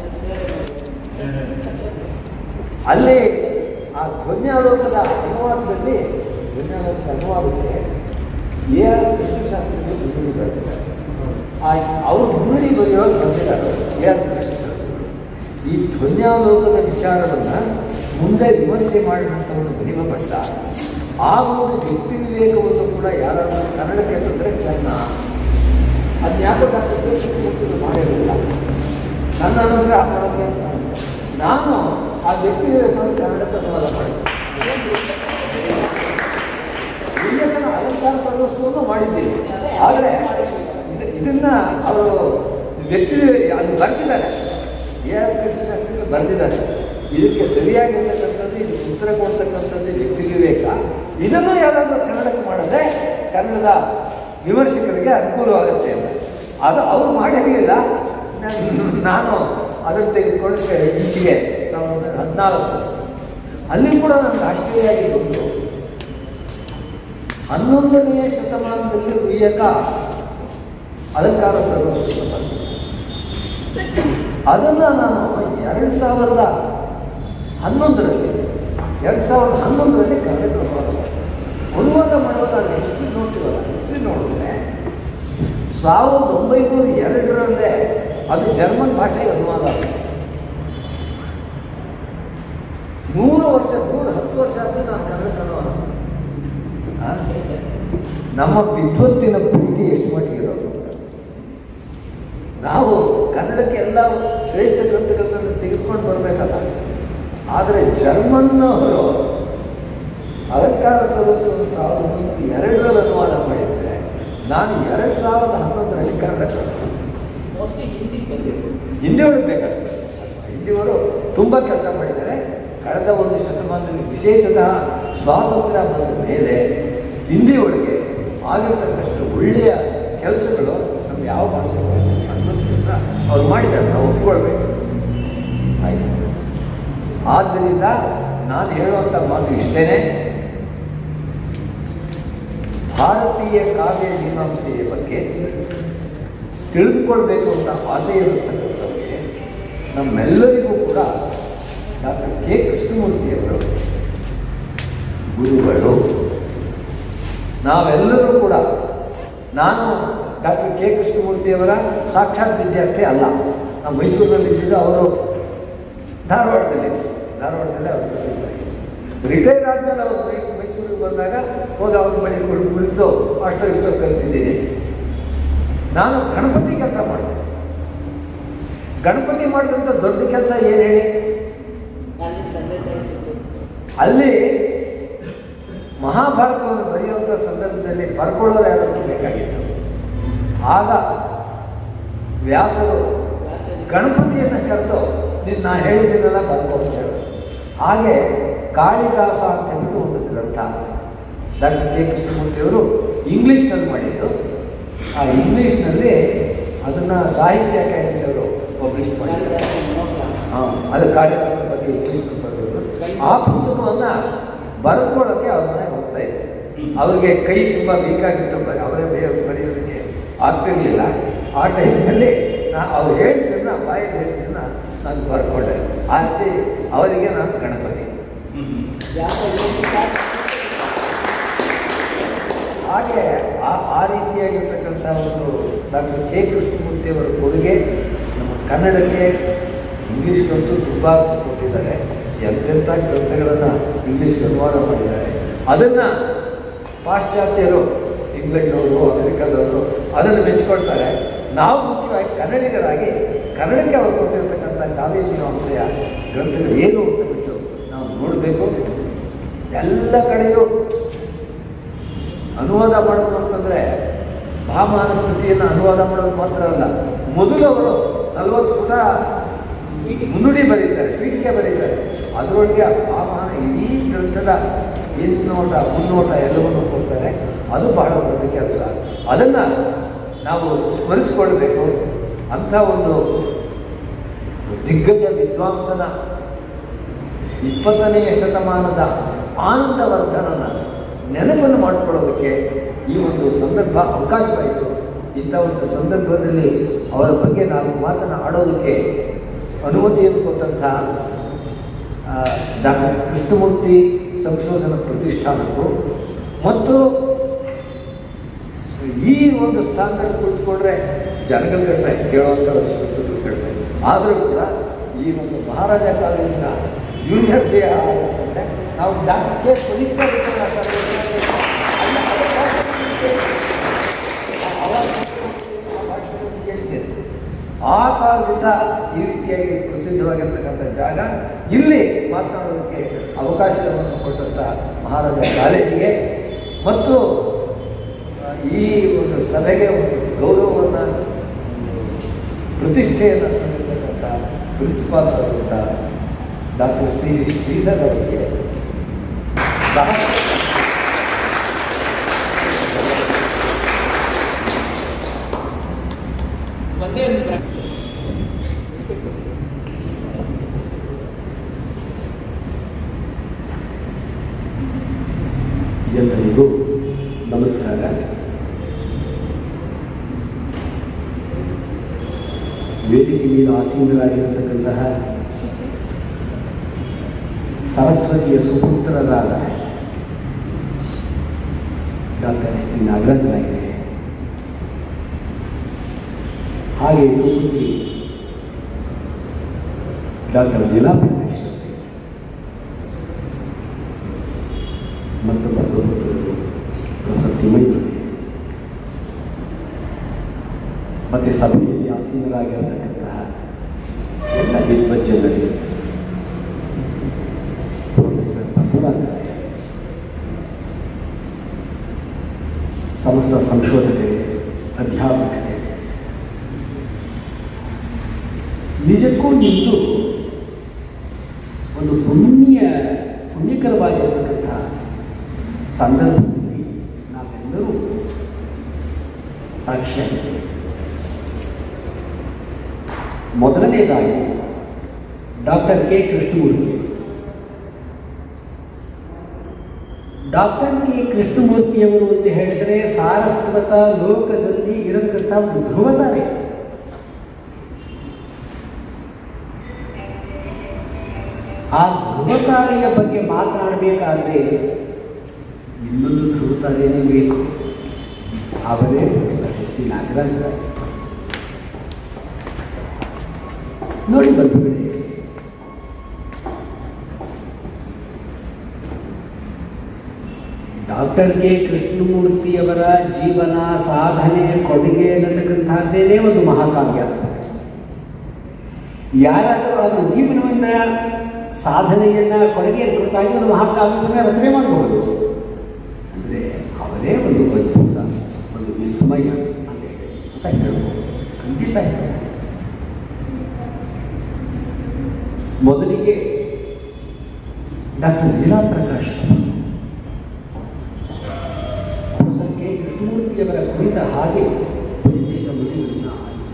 Speaker 5: ಅಲ್ಲಿ ಆ ಧ್ವನ್ಯಾಲೋಕದ ಅನುವಾದದಲ್ಲಿ ಧ್ವನ್ಯಾಲೋಕದ ಅನುವಾದಕ್ಕೆ ಎ ಆರ್ ಕೃಷ್ಣಶಾಸ್ತ್ರಿಗಳು ಮುನ್ನುಡಿ ಬರ್ತಿದ್ದಾರೆ ಆ ಅವರು ಮುನ್ನುಡಿ ಬರೆಯೋರು ಬರ್ತಿದ್ದಾರೆ ಎ ಆರ್ ಕೃಷ್ಣಶಾಸ್ತ್ರಿಗಳು ಈ ಧ್ವನ್ಯಾಲೋಕದ ವಿಚಾರವನ್ನು ಮುಂದೆ ವಿಮರ್ಶೆ ಮಾಡಿದಂಥವನು ಮಹಿಮಪಟ್ಟ ಆ ಒಂದು ವ್ಯಕ್ತಿ ವಿವೇಕವನ್ನು ಕೂಡ ಯಾರಾದರೂ ಕನ್ನಡಕ್ಕೆ ತಂದರೆ ಚೆನ್ನ ಅದು ಯಾಕೋ ಡಾಕ್ಟರ್ ಮಾಡಿರಲಿಲ್ಲ ನನ್ನ ಅನುಗ್ರಹ ಮಾಡೋಕ್ಕೆ ಅಂತ ಅಂದೆ. ನಾನು ಆ ವ್ಯಕ್ತಿ ವಿವೇಕವನ್ನು ಕನ್ನಡಕ್ಕೆ ಅನುವಾದ ಮಾಡಿದೆ ವಿವೇಕನ ಅಲಂಕಾರ ಪ್ರದರ್ಶನವನ್ನು ಮಾಡಿದ್ದೀನಿ ಆದರೆ ಇದು ಇದನ್ನ ಅವರು ವ್ಯಕ್ತಿ ಅಲ್ಲಿ ಬರ್ತಿದ್ದಾರೆ ಎ ಆರ್ ಕೃಷ್ಣಶಾಸ್ತ್ರಿಗಳು ಬರೆದಿದ್ದಾರೆ ಇದಕ್ಕೆ ಸರಿಯಾಗಿರ್ತಕ್ಕಂಥದ್ದು ಇದು ಉತ್ತರ ಕೊಡ್ತಕ್ಕಂಥದ್ದು ವ್ಯಕ್ತಿ ವಿವೇಕ ಇದನ್ನು ಯಾರಾದರೂ ಕನ್ನಡಕ್ಕೆ ಮಾಡಿದ್ರೆ ಕನ್ನಡದ ವಿಮರ್ಶಕರಿಗೆ ಅನುಕೂಲವಾಗುತ್ತೆ ಅಂತ ಅದು ಅವ್ರು ಮಾಡಿರಲಿಲ್ಲ ನಾನು- ನಾನು ಅದನ್ನು ತೆಗೆದುಕೊಂಡು ಈಚೆಗೆ ಸಾವಿರದ ಹದಿನಾಲ್ಕು ಅಲ್ಲಿ ಕೂಡ ನನಗೆ ಆಶ್ಚರ್ಯ ಆಗಿದ್ದು ಹನ್ನೊಂದನೆಯ ಶತಮಾನದಲ್ಲಿ ಉಯ್ಯಕ ಅಲಂಕಾರ ಸರ್ವಸ್ವ ಬಂತು. ಅದನ್ನು ನಾನು ಎರಡು ಸಾವಿರದ ಹನ್ನೊಂದರಲ್ಲಿ ಎರಡು ಸಾವಿರದ ಹನ್ನೊಂದರಲ್ಲಿ ಕನ್ನಡ ಅನುವಾದ ಮಾಡಿದೆ. ಅನುವಾದ ಮಾಡುವಾಗ ಅದು ಎಷ್ಟು ನೋಡ್ತೀವಲ್ಲ ಹಿಸ್ಟ್ರಿ ನೋಡಿದ್ರೆ ಸಾವಿರದ ಒಂಬೈನೂರ ಎರಡರಲ್ಲೇ ಅದು ಜರ್ಮನ್ ಭಾಷೆಗೆ ಅನುವಾದ ಆಗಿದೆ ನೂರು ವರ್ಷ ನೂರ ಹತ್ತು ವರ್ಷ ಆದ್ಮೇಲೆ ನಾನು ಕನ್ನಡ ಅನುವಾದ ಮಾಡಿದೆ. ಆ? ನಮ್ಮ ವಿದ್ವತ್ತಿನ ಪ್ರೀತಿ ಎಷ್ಟು ಮಟ್ಟಿಗೆ ಇರೋದು ನಾವು ಕನ್ನಡಕ್ಕೆ ಎಲ್ಲ ಶ್ರೇಷ್ಠ ಗ್ರಂಥಗಳನ್ನು ತೆಗೆದುಕೊಂಡು ಬರಬೇಕಲ್ಲ ಆದರೆ ಜರ್ಮನ್ನವರು ಅಲಂಕಾರ ಸದಸ್ಯರು ಸಾವಿರದ ಒಂಬೈನೂರ ಎರಡರಲ್ಲಿ ಅನುವಾದ ಮಾಡಿದರೆ ನಾನು ಎರಡು ಸಾವಿರದ ಹನ್ನೊಂದರಲ್ಲಿ ಕನ್ನಡ ಕಲಿತೆ.
Speaker 4: ಮೋಸ್ಟ್ಲಿ ಹಿಂದಿ ಬಂದಿರ್ಬೋದು
Speaker 5: ಹಿಂದಿ ಒಳಗೆ ಬೇಕಾಗ್ತದೆ ಹಿಂದಿಯವರು ತುಂಬ ಕೆಲಸ ಮಾಡಿದ್ದಾರೆ ಕಳೆದ ಒಂದು ಶತಮಾನದಲ್ಲಿ ವಿಶೇಷತಃ ಸ್ವಾತಂತ್ರ್ಯ ಬಂದ ಮೇಲೆ ಹಿಂದಿ ಒಳಗೆ ಆಗಿರ್ತಕ್ಕಷ್ಟು ಒಳ್ಳೆಯ ಕೆಲಸಗಳು ನಮ್ಮ ಯಾವ ಭಾಷೆ ಅನ್ನೋದು ಕೆಲಸ ಅವ್ರು ಮಾಡಿದ್ದಾರೆ ನಾವು ಒಪ್ಕೊಳ್ಬೇಕು ಆಯ್ತು ಆದ್ದರಿಂದ ನಾನು ಹೇಳುವಂಥ ಮಾತು ಇಷ್ಟೇ ಭಾರತೀಯ ಕಾವ್ಯ ಮೀಮಾಂಸೆಯ ಬಗ್ಗೆ ತಿಳಿದುಕೊಳ್ಬೇಕು ಅಂತ ಆಸೆ ಇರತಕ್ಕಂಥವ್ರಿಗೆ ನಮ್ಮೆಲ್ಲರಿಗೂ ಕೂಡ ಡಾಕ್ಟರ್ ಕೆ ಕೃಷ್ಣಮೂರ್ತಿಯವರು ಗುರುಗಳು ನಾವೆಲ್ಲರೂ ಕೂಡ ನಾನು ಡಾಕ್ಟರ್ ಕೆ ಕೃಷ್ಣಮೂರ್ತಿಯವರ ಸಾಕ್ಷಾತ್ ವಿದ್ಯಾರ್ಥಿ ಅಲ್ಲ ನಾವು ಮೈಸೂರಿನಲ್ಲಿ ಇದ್ದಿದ್ದು ಅವರು ಧಾರವಾಡದಲ್ಲಿ ಧಾರವಾಡದಲ್ಲಿ ಅವರು ಸರ್ವಿಸ್ ಆಗಿದೆ ರಿಟೈರ್ ಆದಮೇಲೆ ಅವರು ಮೈ ಮೈಸೂರಿಗೆ ಬಂದಾಗ ಹೋದ ಅವ್ರ ಬಳಿ ಕುಳಿ ಕುಳಿತು ಅಷ್ಟೋ ಇಷ್ಟೋ ಕಲ್ತಿದ್ದೀನಿ ನಾನು ಗಣಪತಿ ಕೆಲಸ ಮಾಡಿದೆ ಗಣಪತಿ ಮಾಡಿದಂಥ ದೊಡ್ಡ ಕೆಲಸ ಏನು ಹೇಳಿ
Speaker 4: ಅಲ್ಲಿ ತಂದೆ ತಾಯಿ ಸಿಕ್ತು
Speaker 5: ಅಲ್ಲಿ ಮಹಾಭಾರತವನ್ನು ಬರೆಯುವಂಥ ಸಂದರ್ಭದಲ್ಲಿ ಬರ್ಕೊಳ್ಳೋರು ಯಾರಾದ್ರೂ ಬೇಕಾಗಿತ್ತು ಆಗ ವ್ಯಾಸರು ಗಣಪತಿಯನ್ನು ಕರೆದು ನೀನು ನಾ ಹೇಳಿದ್ದೀನಲ್ಲ ಬರ್ಕೊ ಅಂತ ಹೇಳು ಹಾಗೆ ಕಾಳಿದಾಸ ಅಂತ ಹೇಳ್ಬಿಟ್ಟು ಒಂದು ಗ್ರಂಥ ಡಾಕ್ಟರ್ ಕೆ ಕೃಷ್ಣಮೂರ್ತಿಯವರು ಇಂಗ್ಲೀಷ್ನಲ್ಲಿ ಮಾಡಿದ್ದು ಆ ಇಂಗ್ಲೀಷ್ನಲ್ಲಿ ಅದನ್ನು ಸಾಹಿತ್ಯ ಅಕಾಡೆಮಿಯವರು ಪಬ್ಲಿಷ್ ಮಾಡಿದ್ದಾರೆ ಹಾಂ ಅದು ಕಾಳಿದಾಸನ ಬಗ್ಗೆ ಇಂಗ್ಲೀಷ್ ಬರೆದಿದ್ರು ಆ ಪುಸ್ತಕವನ್ನು ಬರ್ಕೊಳ್ಳೋಕ್ಕೆ ಅವ್ರ ಮನೆಗೆ ಹೋಗ್ತಾ ಇದ್ದೆ ಅವರಿಗೆ ಕೈ ತುಂಬ ವೀಕ್ ಆಗಿತ್ತು ಬ- ಅವರೇ ಬೇ- ಬರೆಯೋದಕ್ಕೆ ಆಗ್ತಿರ್ಲಿಲ್ಲ ಆ ಟೈಮ್ನಲ್ಲಿ ನಾ ಅವ್ರು ಹೇಳಿದ್ದನ್ನ ಬಾಯಲ್ಲಿ ಹೇಳಿದ್ದನ್ನ ನಾನು ಬರ್ಕೊಂಡೆ ಆ ರೀತಿ ಅವರಿಗೆ ನಾನು ಗಣಪತಿ ಹಾಗೆ ಆ ಆ ರೀತಿಯಾಗಿರ್ತಕ್ಕಂಥ ಒಂದು ಡಾಕ್ಟರ್ ಕೆ ಕೃಷ್ಣಮೂರ್ತಿಯವರ ಕೊಡುಗೆ ನಮ್ಮ ಕನ್ನಡಕ್ಕೆ ಇಂಗ್ಲೀಷ್ಗಂತೂ ತುಂಬ ಕೊಟ್ಟಿದ್ದಾರೆ ಎಂತೆಂಥ ಗ್ರಂಥಗಳನ್ನು ಇಂಗ್ಲೀಷ್ ಅನುವಾದ ಮಾಡಿದ್ದಾರೆ ಅದನ್ನು ಪಾಶ್ಚಾತ್ಯರು ಇಂಗ್ಲೆಂಡ್ನವರು ಅಮೆರಿಕದವರು ಅದನ್ನು ಮೆಚ್ಕೊಳ್ತಾರೆ ನಾವು ಮುಖ್ಯವಾಗಿ ಕನ್ನಡಿಗರಾಗಿ ಕನ್ನಡಕ್ಕೆ ಅವರು ಕೊಟ್ಟಿರ್ತಕ್ಕಂಥ ಕಾವ್ಯ ಮೀಮಾಂಸೆಯ ಗ್ರಂಥಗಳು ಏನು ಅಂತ ಬಿಟ್ಟು ನಾವು ನೋಡಬೇಕು ಎಲ್ಲ ಕಡೆಯೂ ಅನುವಾದ ಮಾಡೋದು ಅಂತಂದರೆ ಭಾಮಾನ ಕೃತಿಯನ್ನು ಅನುವಾದ ಮಾಡೋದು ಮಾತ್ರ ಅಲ್ಲ ಮೊದಲು ಅವರು ನಲವತ್ತು ಪುಟ ಮುನ್ನುಡಿ ಬರೀತಾರೆ ಪೀಠಿಕೆ ಬರೀತಾರೆ ಅದರೊಳಗೆ ಆ ಭಾಮಾನ ಇಡೀ ಗ್ರಂಥದ ಹಿನ್ನೋಟ ಮುನ್ನೋಟ ಎಲ್ಲವನ್ನು ಕೊಡ್ತಾರೆ ಅದು ಬಹಳ ದೊಡ್ಡ ಕೆಲಸ ಅದನ್ನು ನಾವು ಸ್ಮರಿಸ್ಕೊಳ್ಬೇಕು ಅಂಥ ಒಂದು ದಿಗ್ಗಜ ವಿದ್ವಾಂಸನ ಇಪ್ಪತ್ತನೆಯ ಶತಮಾನದ ಆನಂದವರ್ಧನನ ನೆನಪನ್ನು ಮಾಡಿಕೊಳ್ಳೋದಕ್ಕೆ ಈ ಒಂದು ಸಂದರ್ಭ ಅವಕಾಶವಾಯಿತು ಇಂಥ ಒಂದು ಸಂದರ್ಭದಲ್ಲಿ ಅವರ ಬಗ್ಗೆ ನಾವು ಮಾತನ್ನು ಆಡೋದಕ್ಕೆ ಅನುಮತಿಯನ್ನು ಕೊಟ್ಟಂಥ ಡಾಕ್ಟರ್ ಕೃಷ್ಣಮೂರ್ತಿ ಸಂಶೋಧನಾ ಪ್ರತಿಷ್ಠಾನಕ್ಕೂ ಮತ್ತು ಈ ಒಂದು ಸ್ಥಾನದಲ್ಲಿ ಕುಳಿತುಕೊಂಡ್ರೆ ಜನಗಳಿಗಟ್ಟೆ ಕೇಳುವಂಥ ಶ್ರೋತೃಗಳು ಕೇಳಬೇಕು ಆದರೂ ಕೂಡ ಈ ಒಂದು ಮಹಾರಾಜ ಕಾಲೇಜಿನ ಜೂನಿಯರ್ ಡೇ ಅಂತಂದರೆ ನಾವು ಡಾಕ್ಟರ್ ಕೆ ಸುನೀತಾ ಕೇಳಿದ್ದೇನೆ ಆ ಕಾಲದಿಂದ ಈ ರೀತಿಯಾಗಿ ಪ್ರಸಿದ್ಧವಾಗಿರ್ತಕ್ಕಂಥ ಜಾಗ ಇಲ್ಲಿ ಮಾತನಾಡೋದಕ್ಕೆ ಅವಕಾಶವನ್ನು ಕೊಟ್ಟಂಥ ಮಹಾರಾಜ ಕಾಲೇಜಿಗೆ ಮತ್ತು ಆ, ಈ ಒಂದು ಸಭೆಗೆ ಒಂದು ಗೌರವವನ್ನು ಪ್ರತಿಷ್ಠೆಯನ್ನು ತಂದಿರತಕ್ಕಂಥ ಪ್ರಿನ್ಸಿಪಾಲ್ ಆಗಿರುವಂಥ ಡಾಕ್ಟರ್ ಸಿ ಶ್ರೀಧರ್ ಅವರಿಗೆ ಸಹ
Speaker 6: ಎಲ್ಲರಿಗೂ ನಮಸ್ಕಾರ ವೇದಿಕೆ ಮೇಲೆ ಆಸೀನರಾಗಿರತಕ್ಕಂತಹ ಸರಸ್ವತಿಯ ಸುಪುತ್ರರಾದ ಡಾಕ್ಟರ್ ಶ್ರೀ ನಾಗರಾಜರಾಗಿದೆ ಹಾಗೆ ಸುಪುತ್ರಿ ಡಾಕ್ಟರ್ ಲೀಲಾ ಪ್ರಕಾಶ್ ಅವರೇ. ಮತ್ತೊಬ್ಬ ಸಹೋದರರು ಪ್ರೊಫೆಸರ್ ತಿಮ್ಮಯ್ಯ ಮತ್ತು ಸಭೆಯಲ್ಲಿ ಆಸೀನರಾಗಿರತಕ್ಕಂತಹ ಎಲ್ಲ ವಿದ್ವಜ್ಜನರಿಗೆ ಪ್ರೊಫೆಸರ್ ಬಸವರಾಜ ಸಮಸ್ತ ಸಂಶೋಧಕರೇ ಅಧ್ಯಾಪಕರೇ ನಿಜಕ್ಕೂ ಇಂದು ಒಂದು ಪುಣ್ಯ ಪುಣ್ಯಕರವಾಗಿರತಕ್ಕಂಥ ಸಂದರ್ಭದಲ್ಲಿ ನಾವೆಲ್ಲರೂ ಸಾಕ್ಷಿಯಾಗಿದ್ದೇವೆ ಮೊದಲನೇದಾಗಿ doctor K Krishnamurthy doctor K ಕೃಷ್ಣಮೂರ್ತಿಯವರು ಅಂತ ಹೇಳಿದರೆ ಸಾರಸ್ವತ ಲೋಕದಲ್ಲಿ ಇರತಕ್ಕಂಥ ಒಂದು ಧ್ರುವತಾರೆ ಆ ಧ್ರುವತಾರೆಯ ಬಗ್ಗೆ ಮಾತನಾಡಬೇಕಾದ್ರೆ ಇನ್ನೊಂದು ಧ್ರುವತಾರೆಯೇ ಬೇಕು ಅವರೇ ಶ್ರೀ ನಾಗರಾಜ ನೋಡಿ ಬಂಧುಗಳೇ ಡಾಕ್ಟರ್ ಕೆ ಕೃಷ್ಣಮೂರ್ತಿಯವರ ಜೀವನ ಸಾಧನೆ ಕೊಡುಗೆ ಅನ್ನತಕ್ಕಂಥದ್ದೇನೇ ಒಂದು ಮಹಾಕಾವ್ಯ ಯಾರಾದರೂ ಅವರ ಜೀವನವನ್ನ ಸಾಧನೆಯನ್ನ ಕೊಡುಗೆಯನ್ನು ಕುರಿತಾಗಿ ಒಂದು ಮಹಾಕಾವ್ಯವನ್ನು ರಚನೆ ಮಾಡಬಹುದು ಅಂದರೆ ಅವರೇ ಒಂದು ಅದ್ಭುತ ಒಂದು ವಿಸ್ಮಯ ಅಂತ ಹೇಳಿ ಅಂತ ಹೇಳ್ಬೋದು ಖಂಡಿತ ಹೇಳ್ಬೋದು. ಮೊದಲಿಗೆ doctor Leela Prakash professor K ಕೃಷ್ಣಮೂರ್ತಿಯವರ ಕುರಿತ ಹಾಗೆ ಪರಿಚಯದ ಮದುವೆಯನ್ನು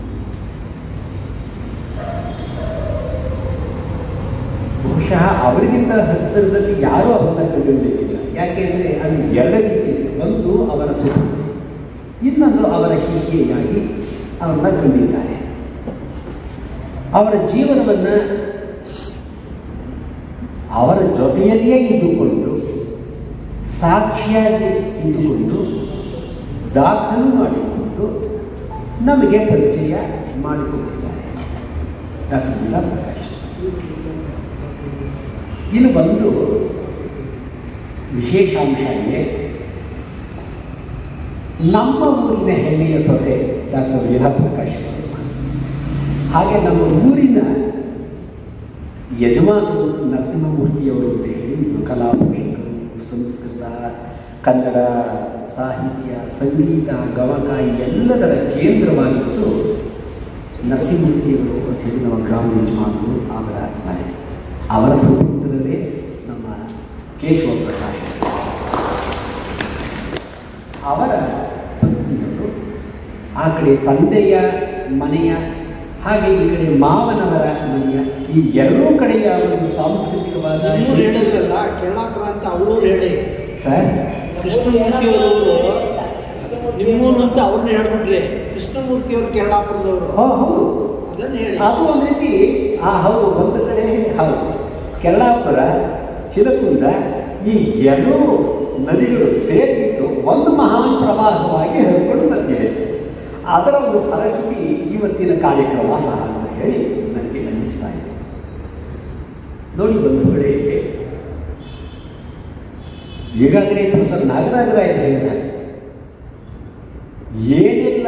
Speaker 6: ಬಹುಶಃ ಅವರಿಗಿಂತ ಹತ್ತಿರದಲ್ಲಿ ಯಾರೂ ಅವರನ್ನ ಕಂಡಿರಲಿಕ್ಕಿಲ್ಲ ಯಾಕೆಂದರೆ ಅಲ್ಲಿ ಎರಡು ರೀತಿ ಇದೆ ಒಂದು ಅವರ ಸುಹೃತ್ತು ಇನ್ನೊಂದು ಅವರ ಶಿಷ್ಯೆಯಾಗಿ ಅವರನ್ನ ಕಂಡಿದ್ದಾರೆ ಅವರ ಜೀವನವನ್ನು ಅವರ ಜೊತೆಯಲ್ಲಿಯೇ ಇದ್ದುಕೊಂಡು ಸಾಕ್ಷಿಯಾಗಿ ಇದ್ದುಕೊಂಡು ದಾಖಲು ಮಾಡಿಕೊಂಡು ನಮಗೆ ಪರಿಚಯ ಮಾಡಿಕೊಟ್ಟಿದ್ದಾರೆ ಡಾಕ್ಟರ್ ಲೀಲಾ ಪ್ರಕಾಶ್ ಇಲ್ಲಿ ಬಂದು ವಿಶೇಷಾಂಶ ಇದೆ ನಮ್ಮ ಊರಿನ ಹೆಮ್ಮೆಯ ಸೊಸೆ ಡಾಕ್ಟರ್ ವೀರಾ ಪ್ರಕಾಶ್ ಹಾಗೆ ನಮ್ಮ ಊರಿನ ಯಜಮಾನರು ನರಸಿಂಹಮೂರ್ತಿಯವರು ಅಂತ ಹೇಳಿ ಕಲಾ ಪೋಷಕರು ಸಂಸ್ಕೃತ ಕನ್ನಡ ಸಾಹಿತ್ಯ ಸಂಗೀತ ಗಮಕ ಎಲ್ಲದರ ಕೇಂದ್ರವಾಗಿತ್ತು ನರಸಿಂಹಮೂರ್ತಿಯವರು ಅಂತ ಹೇಳಿ ನಮ್ಮ ಗ್ರಾಮ ಯಜಮಾನರು ಅವರ ಮನೆ ಅವರ ಸುಪುತ್ರರೇ ನಮ್ಮ ಕೇಶವ ಪ್ರಕಾಶ್ ಅವರ ಪತ್ನಿಯವರು ಆ ಕಡೆ ತಂದೆಯ ಮನೆಯ ಹಾಗೆ ಈ ಕಡೆ ಮಾವನವರ ಮನೆಯ ಈ ಎರಡೂ ಕಡೆಯ ಒಂದು ಸಾಂಸ್ಕೃತಿಕವಾದ
Speaker 7: ನಿಮ್ಮೂರು ಹೇಳಿದ್ರಲ್ಲ ಕೇಳಾಪುರ ಅಂತ ಅವರೂರು ಹೇಳಿ
Speaker 6: ಸರ್
Speaker 7: ಕೃಷ್ಣಮೂರ್ತಿಯವರು ನಿಮ್ಮೂರು ಅಂತ ಅವ್ರನ್ನ ಹೇಳ್ಬಿಟ್ರಿ ಕೃಷ್ಣಮೂರ್ತಿಯವರು ಕೇರಳಾಪುರದವರು
Speaker 6: ಹೋ ಹೌದು
Speaker 7: ಅದನ್ನ ಹೇಳಿ
Speaker 6: ಅದು ಒಂದು ರೀತಿ ಆ ಹೌದು ಒಂದು ಕಡೆ ಹೌದು ಕೆರಳಾಪುರ ಚಿಲಕುಂದ ಈ ಎರಡೂ ನದಿಗಳು ಸೇರಿಬಿಟ್ಟು ಒಂದು ಮಹಾನ್ ಪ್ರವಾಹವಾಗಿ ಹರಿಕೊಂಡು ಬಂದಿದೆ ಅದರ ಒಂದು ಫಲಶ್ರುತಿ ಇವತ್ತಿನ ಕಾರ್ಯಕ್ರಮ ಸಹ ಅಂತ ಹೇಳಿ ನನಗೆ ಅನ್ನಿಸ್ತಾ ಇದೆ ನೋಡಿ ಬಂಧುಗಳೇ ಈಗಾಗಲೇ ಪ್ರೊಫೆಸರ್ ನಾಗರಾಜರಾಯರು ಹೇಳಿದ್ದಾರೆ ಏನೆಲ್ಲ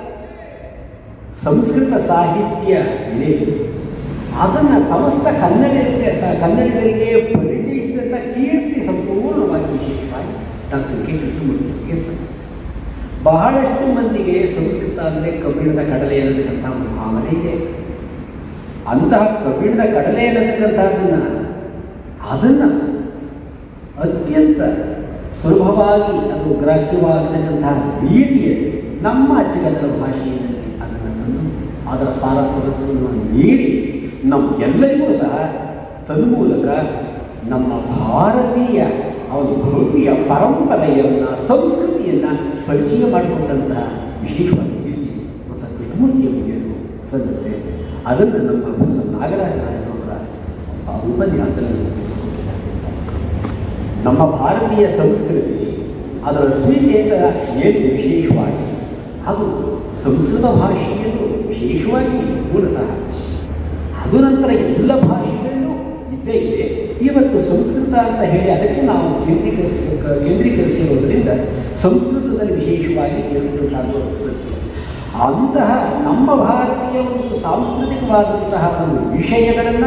Speaker 6: ಸಂಸ್ಕೃತ ಸಾಹಿತ್ಯ ಇದೆ ಅದನ್ನು ಸಮಸ್ತ ಕನ್ನಡಿಗರಿಗೆ ಸ ಕನ್ನಡಿಗರಿಗೆ ಪರಿಚಯಿಸಿದಂಥ ಕೀರ್ತಿ ಸಂಪೂರ್ಣವಾಗಿ ವಿಶೇಷವಾಗಿ ಡಾಕ್ಟರ್ ಕೆ ಕೃಷ್ಣಮೂರ್ತಿಗೆ ಸಹ ಬಹಳಷ್ಟು ಮಂದಿಗೆ ಸಂಸ್ಕೃತ ಅಂದರೆ ಕಬ್ಬಿಣದ ಕಡಲೆ ಅನ್ನತಕ್ಕಂಥ ಒಂದು ಭಾವನೆ ಇದೆ ಅಂತಹ ಕಬ್ಬಿಣದ ಕಡಲೆ ಅನ್ನತಕ್ಕಂಥದ್ದನ್ನು ಅದನ್ನು ಅತ್ಯಂತ ಸುಲಭವಾಗಿ ಅದು ಗ್ರಾಹ್ಯವಾಗತಕ್ಕಂತಹ ರೀತಿಯಲ್ಲಿ ನಮ್ಮ ಅಚ್ಚಗನ್ನಡ ಭಾಷೆಯಲ್ಲಿ ಅದನ್ನು ತಂದು ಅದರ ಸಾರ ಸರಸ್ಸನ್ನು ನೀಡಿ ನಮ್ಗೆಲ್ಲರಿಗೂ ಸಹ ತನ್ಮೂಲಕ ನಮ್ಮ ಭಾರತೀಯ ಒಂದು ಭವ್ಯ ಪರಂಪರೆಯನ್ನು ಸಂಸ್ಕೃತಿಯನ್ನು ಪರಿಚಯ ಮಾಡಿಕೊಟ್ಟಂತಹ ವಿಶೇಷವಾದ ಕೀರ್ತಿ ಹೊಸ ಕೃಷ್ಣಮೂರ್ತಿಯವರಿಗೆ ಸಲ್ಲುತ್ತೆ ಅದನ್ನು ನಮ್ಮ ಹೊಸ ನಾಗರಾಜರಾಯನವರ ಆ ಉಪನ್ಯಾಸದಲ್ಲಿ ತಿಳಿಸ್ಕೊಟ್ಟಿದ್ದಾರೆ ನಮ್ಮ ಭಾರತೀಯ ಸಂಸ್ಕೃತಿ ಅದರ ಸ್ವೀಕೇತರ ಏನು ವಿಶೇಷವಾಗಿ ಅದು ಸಂಸ್ಕೃತ ಭಾಷೆಯಲ್ಲೂ ವಿಶೇಷವಾಗಿ ಮೂಲತಃ ಅದು ನಂತರ ಎಲ್ಲ ಭಾಷೆಗಳಲ್ಲೂ ಇದ್ದೇ ಇದೆ ಇವತ್ತು ಸಂಸ್ಕೃತ ಅಂತ ಹೇಳಿ ಅದಕ್ಕೆ ನಾವು ಕೇಂದ್ರೀಕರಿಸಿ ಕೇಂದ್ರೀಕರಿಸಿರೋದ್ರಿಂದ ಸಂಸ್ಕೃತದಲ್ಲಿ ವಿಶೇಷವಾಗಿ ಕೇಂದ್ರೀಕರಿಸುವ ಸತ್ಯ ಅಂತಹ ನಮ್ಮ ಭಾರತೀಯ ಒಂದು ಸಾಂಸ್ಕೃತಿಕವಾದಂತಹ ಒಂದು ವಿಷಯಗಳನ್ನು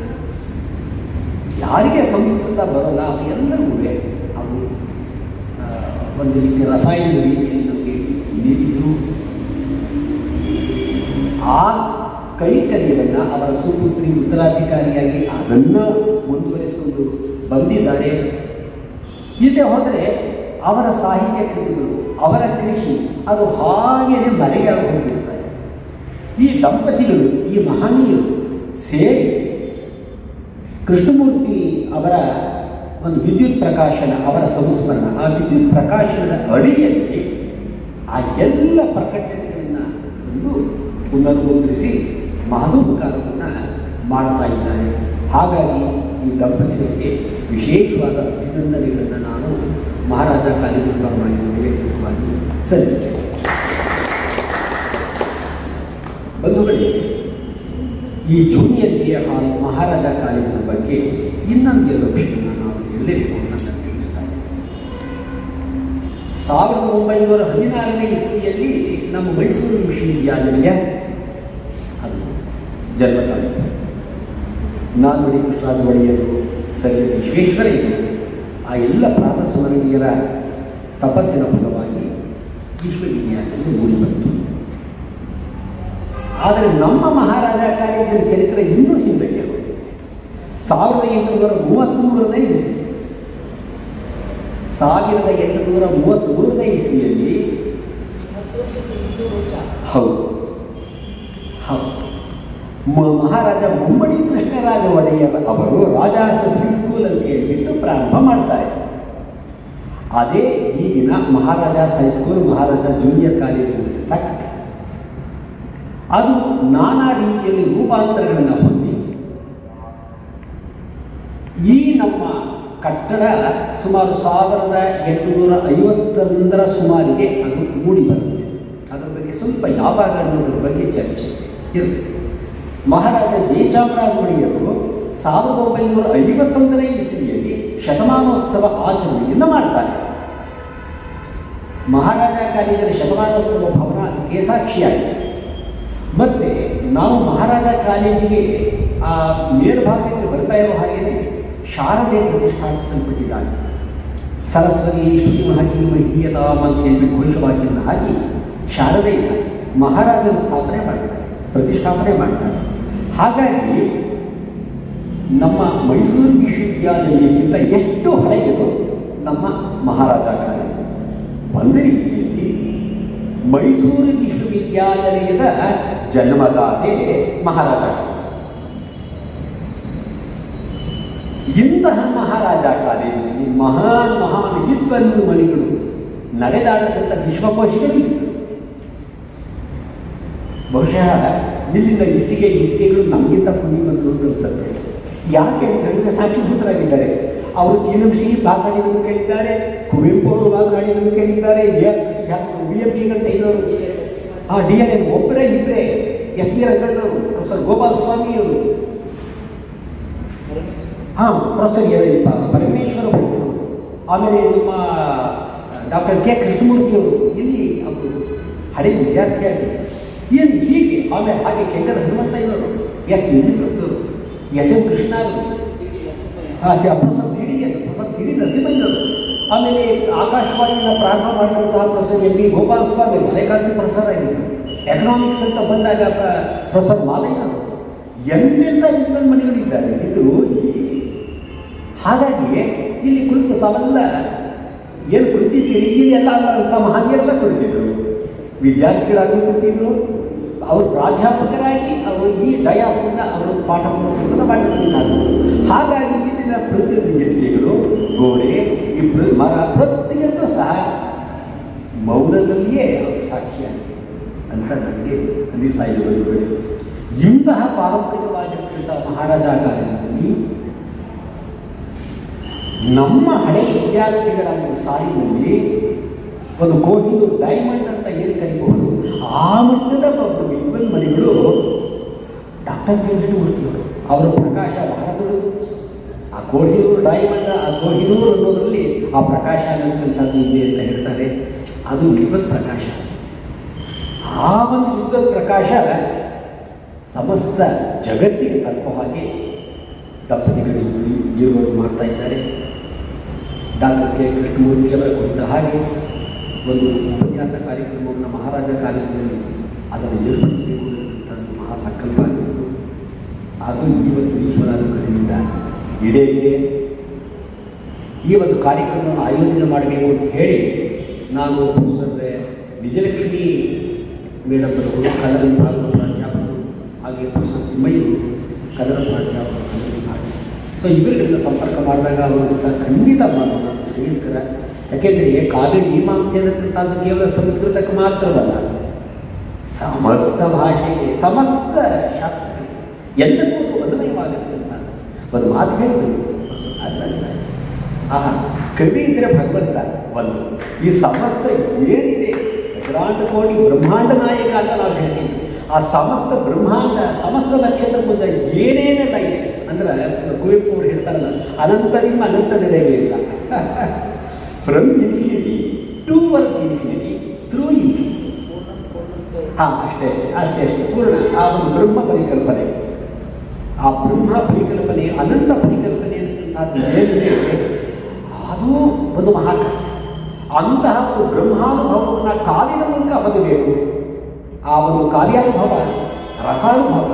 Speaker 6: ಯಾರಿಗೆ ಸಂಸ್ಕೃತ ಬರೋಲ್ಲ ಅದು ಎಲ್ಲರಿಗೂ ಅದು ಆ, ಒಂದು ರೀತಿ ರಸಾಯನ ರೀತಿಯಲ್ಲಿ ನಮಗೆ ನೀಡಿದ್ರು ಆ ಕೈಕರ್ಯವನ್ನು ಅವರ ಸುಪುತ್ರಿ ಉತ್ತರಾಧಿಕಾರಿಯಾಗಿ ಅದನ್ನು ಮುಂದುವರಿಸಿಕೊಂಡು ಬಂದಿದ್ದಾರೆ ಇಲ್ಲದೆ ಹೋದರೆ ಅವರ ಸಾಹಿತ್ಯ ಕೃತಿಗಳು ಅವರ ಕೃಷಿ ಅದು ಹಾಗೆಯೇ ಮರೆಯಾಗಿ ಹೋಗಿರ್ತಾರೆ ಈ ದಂಪತಿಗಳು ಈ ಮಹನೀಯರು ಸೇರಿ ಕೃಷ್ಣಮೂರ್ತಿ ಅವರ ಒಂದು ವಿದ್ಯುತ್ ಪ್ರಕಾಶನ ಅವರ ಸಂಸ್ಮರಣ ಆ ವಿದ್ಯುತ್ ಪ್ರಕಾಶನದ ಅಡಿಯಲ್ಲಿ ಆ ಎಲ್ಲ ಪ್ರಕಟಣೆಗಳನ್ನು ತಂದು ಪುನರ್ಮುದ್ರಿಸಿ ಮಹದೋಪಕಾರವನ್ನು ಮಾಡ್ತಾ ಇದ್ದಾರೆ ಹಾಗಾಗಿ ಈ ದಂಪತಿಗಳಿಗೆ ವಿಶೇಷವಾದ ಅಭಿನಂದನೆಗಳನ್ನು ನಾನು ಮಹಾರಾಜ ಕಾಲೇಜು ಪರವಾಗಿ ವೈಯಕ್ತಿಕವಾಗಿ ಸಲ್ಲಿಸ್ತೇನೆ ಬಂಧುಗಳಿಗೆ ಈ junior B A hall Maharaja ಕಾಲೇಜಿನ ಬಗ್ಗೆ ಇನ್ನೊಂದೆರಡು ವಿಷಯವನ್ನು ನಾವು ಹೇಳಲೇಬೇಕು ಅಂತ ನಾನು ತಿಳಿಸ್ತಾ ಇದ್ದೀನಿ ಸಾವಿರದ ಒಂಬೈನೂರ ಹದಿನಾರನೇ ಇಸವಿಯಲ್ಲಿ ನಮ್ಮ ಮೈಸೂರು ವಿಶ್ವವಿದ್ಯಾನಿಲಯ ಅದು ಜನ್ಮ ತಾಳಿತು ನಾಲ್ವಡಿ ಕೃಷ್ಣರಾಜ ಒಡೆಯರು ಸರ್ ವಿಶ್ವೇಶ್ವರಯ್ಯರು ಆ ಎಲ್ಲ ಪ್ರಾತಸ್ಮರಣೀಯರ ತಪಸ್ಸಿನ ಫಲವಾಗಿ ವಿಶ್ವವಿದ್ಯಾನಿಲಯ ಮೂಡಿ ಬಂತು ಆದರೆ ನಮ್ಮ ಮಹಾರಾಜ ಕಾಲೇಜಿನ ಚರಿತ್ರೆ ಇನ್ನೂ ಹಿಂದಕ್ಕೆ ಹೋಗಿದೆ ಸಾವಿರದ ಎಂಟುನೂರ ಮೂವತ್ತ್ಮೂರನೇ ಇಸ್ವಿ ಸಾವಿರದ ಎಂಟುನೂರ ಮೂವತ್ತ್ಮೂರನೇ ಇಸ್ವಿಯಲ್ಲಿ ಹೌದು ಹೌದು ಮ- ಮಹಾರಾಜ ಮುಮ್ಮಡಿ ಕೃಷ್ಣರಾಜ ಒಡೆಯರ್ ಅವರು ರಾಜಾಸ ಫ್ರೀ ಸ್ಕೂಲ್ ಅಂತ ಹೇಳ್ಬಿಟ್ಟು ಪ್ರಾರಂಭ ಮಾಡ್ತಾರೆ ಅದೇ ಈಗಿನ Maharaja's high school Maharaja junior college ಅಂತ ಕಟ್ಟಡ. ಅದು ನಾನಾ ರೀತಿಯಲ್ಲಿ ರೂಪಾಂತರಗಳನ್ನು ಹೊಂದಿ ಈ ನಮ್ಮ ಕಟ್ಟಡ ಸುಮಾರು ಸಾವಿರದ ಎಂಟುನೂರ ಐವತ್ತೊಂದರ ಸುಮಾರಿಗೆ ಅದು ಮೂಡಿ ಬಂದಿದೆ ಅದರ ಬಗ್ಗೆ ಸ್ವಲ್ಪ ಯಾವಾಗ ಅನ್ನೋದ್ರ ಬಗ್ಗೆ ಚರ್ಚೆ ಇರುತ್ತೆ ಮಹಾರಾಜ ಜಯಚಾಮರಾಜ ಒಡೆಯರು ಸಾವಿರದ ಒಂಬೈನೂರ ಐವತ್ತೊಂದನೇ ಇಸವಿಯಲ್ಲಿ ಶತಮಾನೋತ್ಸವ ಆಚರಣೆಯನ್ನು ಮಾಡ್ತಾರೆ ಮಹಾರಾಜ ಕಾಲೇಜಿನ ಶತಮಾನೋತ್ಸವ ಭವನ ಅದಕ್ಕೆ ಸಾಕ್ಷಿಯಾಗಿದೆ ಮತ್ತೆ ನಾವು ಮಹಾರಾಜ ಕಾಲೇಜಿಗೆ ಆ ಮೇಲ್ಭಾಗಕ್ಕೆ ಬರ್ತಾ ಇರೋ ಹಾಗೆಯೇ ಶಾರದೆ ಪ್ರತಿಷ್ಠಾಪಿಸಲ್ಪಟ್ಟಿದ್ದಾನೆ ಸರಸ್ವತಿ ಶ್ರುತಿ ಮಹತಿ ಮಹೀಯತಾಮ್ ಅಂತ ಹೇಳಿ ಘೋಷವಾಕ್ಯವನ್ನು ಹಾಕಿ ಶಾರದೆಯ ಮಹಾರಾಜನ ಸ್ಥಾಪನೆ ಮಾಡ್ತಾರೆ ಪ್ರತಿಷ್ಠಾಪನೆ ಮಾಡ್ತಾರೆ ಹಾಗಾಗಿ ನಮ್ಮ ಮೈಸೂರು ವಿಶ್ವವಿದ್ಯಾಲಯಕ್ಕಿಂತ ಎಷ್ಟು ಹಳೆಯದು ನಮ್ಮ ಮಹಾರಾಜ ಕಾಲೇಜು ಒಂದು ರೀತಿಯಲ್ಲಿ ಮೈಸೂರು ವಿಶ್ವವಿದ್ಯಾಲಯದ ಜನ್ಮದಾತೆ ಮಹಾರಾಜ ಕಾಲೇಜು ಇಂತಹ ಮಹಾರಾಜ ಕಾಲೇಜಿನಲ್ಲಿ ಮಹಾನ್ ಮಹಾನ್ ವಿದ್ವನ್ ಮಣಿಗಳು ನಡೆದಾಡತಕ್ಕಂಥ ವಿಶ್ವಕೋಶಗಳು ಇತ್ತು ಬಹುಶಃ ಇಲ್ಲಿಂದ ಇಟ್ಟಿಗೆ ಇಟ್ಟಿಗೆಗಳು ನಮಗಿಂತ ಪುಣ್ಯ ಬಂತು ಅಂತ ಅನ್ಸುತ್ತೆ ಯಾಕೆ ಅಂತ ಹೇಳಿದ್ರೆ ಸಾಕ್ಷಿಭೂತರಾಗಿದ್ದಾರೆ ಅವರು ತೀನಂಶಿ ಮಾತನಾಡಿದನ್ನು ಕೇಳಿದ್ದಾರೆ ಕುವೆಂಪು ಅವರು ಮಾತನಾಡಿದನ್ನು ಕೇಳಿದ್ದಾರೆ ವಿ ಎಂ ಶ್ರೀಕಂಠ ಇದ್ದವರು ಹಾಂ ಡಿ ಎನ್ ಎನ್ ಒಬ್ಬರೇ ಇಬ್ಬರೇ ಎಸ್ ವಿ ರಂಗಣ್ಣವರು ಪ್ರೊಫೆಸರ್ ಗೋಪಾಲ ಸ್ವಾಮಿಯವರು ಹಾಂ ಪ್ರೊಫೆಸರ್ ಎ- ಪ- ಪರಮೇಶ್ವರ ಭಟ್ರು ಆಮೇಲೆ ನಮ್ಮ ಡಾಕ್ಟರ್ ಕೆ ಕೃಷ್ಣಮೂರ್ತಿಯವರು ಇಲ್ಲಿ ಅವರು ಹಳೆ ವಿದ್ಯಾರ್ಥಿಯಾಗಿ ಏನು ಹೀಗೆ ಆಮೇಲೆ ಹಾಗೆ ಕೆಂಗದ ಹನುಮಂತಯ್ಯನವರು ಎಸ್ ನಿಜರು ಎಸ್ ಎಂ ಕೃಷ್ಣ ಅವರು ಹಾಂ ಸಿ ಪ್ರೊಫೆಸರ್ ಸಿ ಡಿ ಅಂತ ಪ್ರೊಫೆಸರ್ ಸಿ ಡಿ ನರಸಿಂಹಯ್ಯನವರು ಆಮೇಲೆ ಆಕಾಶವಾಣಿಯನ್ನು ಪ್ರಾರಂಭ ಮಾಡಿದಂತಹ professor M B Gopala Swami ಅವರು ಸೈಕಾಲಜಿ ಪ್ರೊಫೆಸರ್ ಆಗಿದ್ದರು ಎಕನಾಮಿಕ್ಸ್ ಅಂತ ಬಂದಾಗ ಪ್ರ- ಪ್ರೊಫೆಸರ್ ಮಾಲಯ್ಯನವರು ಎಂತೆಂಥ ವಿದ್ವಾನ್ಮಣಿಗಳಿದ್ದಾರೆ ಇದ್ರು ಹಾಗಾಗಿ ಇಲ್ಲಿ ಕುಳಿತು ತಾವೆಲ್ಲ ಏನು ಕುಳಿತಿದ್ದೀರಿ ಇಲ್ಲಿ ಎಲ್ಲ ಅಂತ ಮಹನೀಯರೆಲ್ಲ ಕುಳಿತಿದ್ರು ವಿದ್ಯಾರ್ಥಿಗಳಾಗಿ ಕುಳಿತಿದ್ರು ಅವರು ಪ್ರಾಧ್ಯಾಪಕರಾಗಿ ಅವರು ಈ ಡಯಾಸ್ನಿಂದ ಅವರು ಪಾಠ ಪ್ರವಚನ ಮಾಡಿದಂಥದ್ದು ಹಾಗಾಗಿ ಇಲ್ಲಿನ ಪ್ರತಿನಿಧಿಗಳು ಗೋಡೆ ಈ ಪ್ರ- ಮರ ಪ್ರತಿಯೊಂದು ಸಹ ಮೌನದಲ್ಲಿಯೇ ಅವರು ಸಾಕ್ಷಿಯಾಗಿದೆ ಅಂತ ನನಗೆ ಅನ್ನಿಸ್ತಾ ಇದೆ ಬಂಧುಗಳೇ ಇಂತಹ ಪಾರಂಪರಿಕವಾಗಿರ್ತಕ್ಕಂಥ ಮಹಾರಾಜ ಕಾಲೇಜಿನಲ್ಲಿ ನಮ್ಮ ಹಳೆಯ ವಿದ್ಯಾರ್ಥಿಗಳ ಒಂದು ಸಾಲಿನಲ್ಲಿ ಒಂದು ಕೋಹಿನೂರು ಡೈಮಂಡ್ ಅಂತ ಏನು ಕರಿಬಹುದು ಆ ಮಟ್ಟದ ಒಬ್ಬ ವಿದ್ವನ್ ಮಣಿಗಳು ಡಾಕ್ಟರ್ ಕೃಷ್ಣಮೂರ್ತಿಯವರು ಅವರ ಪ್ರಕಾಶ ಬಹಳ ದೊಡ್ಡದು ಆ ಕೋಹಿನೂರು ಡೈಮಂಡ್ ಆ ಕೋಹಿನೂರು ಅನ್ನೋದರಲ್ಲಿ ಆ ಪ್ರಕಾಶ ಅನ್ನತಕ್ಕಂಥದ್ದು ಇದೆ ಅಂತ ಹೇಳ್ತಾರೆ ಅದು ವಿದ್ವತ್ ಪ್ರಕಾಶ ಆ ಒಂದು ವಿದ್ವತ್ ಪ್ರಕಾಶ ಸಮಸ್ತ ಜಗತ್ತಿಗೆ ತಲುಪೋ ಹಾಗೆ ದಂಪತಿಗಳು ಜೀವನ ಮಾಡ್ತಾ ಇದ್ದಾರೆ ಡಾಕ್ಟರ್ ಕೆ ಕೃಷ್ಣಮೂರ್ತಿಯವರ ಕುರಿತ ಹಾಗೆ ಒಂದು ಉಪನ್ಯಾಸ ಕಾರ್ಯಕ್ರಮವನ್ನು ಮಹಾರಾಜ ಕಾಲೇಜಿನಲ್ಲಿ ಅದನ್ನು ಏರ್ಪಡಿಸಬೇಕು ಅನ್ನತಕ್ಕಂಥದ್ದು ಮಹಾ ಸಂಕಲ್ಪ ಆಗಿತ್ತು ಅದು ಇವತ್ತು ಈಶ್ವರಾನುಗ್ರಹದಿಂದ ಈಡೇರಿದೆ ಈ ಒಂದು ಕಾರ್ಯಕ್ರಮವನ್ನು ಆಯೋಜನೆ ಮಾಡಬೇಕು ಅಂತ ಹೇಳಿ ನಾನು ಪ್ರೊಫೆಸರ್ ವಿಜಯಲಕ್ಷ್ಮಿ ಮೇಡಮ್ ಅವರು ಕನ್ನಡ ವಿಭಾಗದ ಪ್ರಾಧ್ಯಾಪಕರು ಹಾಗೆ ಪ್ರೊಫೆಸರ್ ತಿಮ್ಮಯ್ಯರು ಕನ್ನಡ ಪ್ರಾಧ್ಯಾಪಕರು ಕನ್ನಡ ವಿಭಾಗ ಸೊ ಇವರುಗಳನ್ನ ಸಂಪರ್ಕ ಮಾಡಿದಾಗ ಅವರು ಸಹ ಖಂಡಿತ ಮಾಡೋಣ ಶ್ರೇಯಸ್ಕರ ಯಾಕೆಂದರೆ ಕಾವ್ಯ ಮೀಮಾಂಸೆ ಅನ್ನತಕ್ಕಂಥದ್ದು ಕೇವಲ ಸಂಸ್ಕೃತಕ್ಕೆ ಮಾತ್ರವಲ್ಲ ಸಮಸ್ತ ಭಾಷೆಗೆ ಸಮಸ್ತ ಶಾಸ್ತ್ರಗಳಿಗೆ ಎಲ್ಲಕ್ಕೂ ಅದು ಅನ್ವಯವಾಗಿರ್ತಕ್ಕಂಥ ಒಂದು ಮಾತು ಹೇಳ್ತೀನಿ ಆಹಾ ಕವಿ ಇದ್ರೆ ಭಗವಂತ ಒಂದು ಈ ಸಮಸ್ತ ಏನಿದೆ ಬ್ರಹ್ಮಾಂಡ ಕೋಟಿ ಬ್ರಹ್ಮಾಂಡ ನಾಯಕ ಅಂತ ನಾವು ಹೇಳ್ತೀವಿ ಆ ಸಮಸ್ತ ಬ್ರಹ್ಮಾಂಡ ಸಮಸ್ತ ನಕ್ಷತ್ರ ಮುಂದೆ ಏನೇನೆಲ್ಲ ಇದೆ ಅಂದ್ರೆ ಕುವೆಂಪು ಅವರು ಹೇಳ್ತಾರಲ್ಲ ಅನಂತದಿಂದ ಅನಂತದೆಡೆಗೆ ಇಲ್ಲ from infinity towards infinity through infinity ಹಾಂ ಅಷ್ಟೇ ಅಷ್ಟೇ ಅಷ್ಟೇ ಅಷ್ಟೇ ಪೂರ್ಣ ಆ ಒಂದು ಬ್ರಹ್ಮ ಪರಿಕಲ್ಪನೆ ಆ ಬ್ರಹ್ಮ ಪರಿಕಲ್ಪನೆ ಅನಂತ ಪರಿಕಲ್ಪನೆ ಅಂತಕ್ಕಂಥದ್ದು ಏನಿದೆ ಅದು ಒಂದು ಮಹಾಕಾವ್ಯ ಅಂತಹ ಒಂದು ಬ್ರಹ್ಮಾನುಭವವನ್ನು ಕಾವ್ಯದ ಮೂಲಕ ಹೊಂದಬೇಕು ಆ ಒಂದು ಕಾವ್ಯಾನುಭವ ರಸಾನುಭವ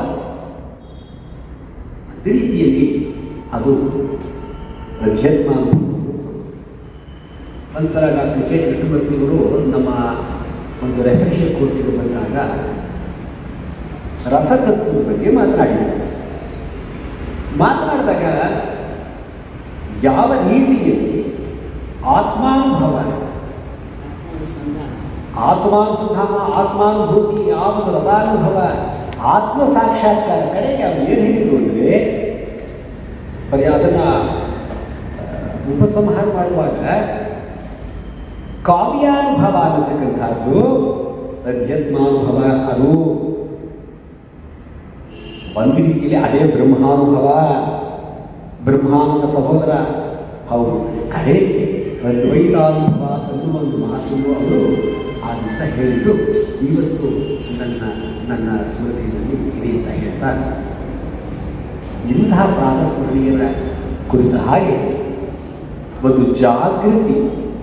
Speaker 6: ಅದೇ ರೀತಿಯಲ್ಲಿ ಅದು ಅಧ್ಯಾತ್ಮ ಒಂದ್ಸಲ ಡಾಕ್ಟರ್ ಕೆ ಕೃಷ್ಣಮೂರ್ತಿಯವರು ನಮ್ಮ ಒಂದು ರೆಫ್ರೆಷರ್ ಕೋರ್ಸಿಗೆ ಬಂದಾಗ ರಸತತ್ವದ ಬಗ್ಗೆ ಮಾತನಾಡಿದರು ಮಾತನಾಡಿದಾಗ ಯಾವ ರೀತಿಯಲ್ಲಿ ಆತ್ಮಾನುಭವ ಆತ್ಮಾನುಸಂಧಾನ ಆತ್ಮಾನುಭೂತಿ ಯಾವುದು ರಸಾನುಭವ ಆತ್ಮ ಸಾಕ್ಷಾತ್ಕಾರ ಕಡೆಗೆ ಅವ್ರು ಏನು ಹೇಳಿದ್ರು ಅಂದರೆ ಬರೀ ಅದನ್ನು ಉಪಸಂಹಾರ ಮಾಡುವಾಗ ಕಾವ್ಯಾನುಭವ ಅನ್ನತಕ್ಕಂಥದ್ದು ಅಧ್ಯಾತ್ಮಾನುಭವ ಅದು ಒಂದು ರೀತಿಯಲ್ಲಿ ಅದೇ ಬ್ರಹ್ಮಾನುಭವ ಬ್ರಹ್ಮಾನಂದ ಸಹೋದರ ಅವರು ಕಡೆ ಅದ್ವೈತಾನುಭವ ಅನ್ನುವ ಒಂದು ಮಾತನ್ನು ಅವರು ಆ ದಿವಸ ಹೇಳಿದ್ದು ಇವತ್ತು ನನ್ನ ನನ್ನ ಸ್ಮೃತಿಯಲ್ಲಿ ಇದೆ ಅಂತ ಹೇಳ್ತಾರೆ ಇಂತಹ ಪ್ರಾತಸ್ಮರಣೀಯರ ಕುರಿತ ಹಾಗೆ ಒಂದು ಜಾಗೃತಿ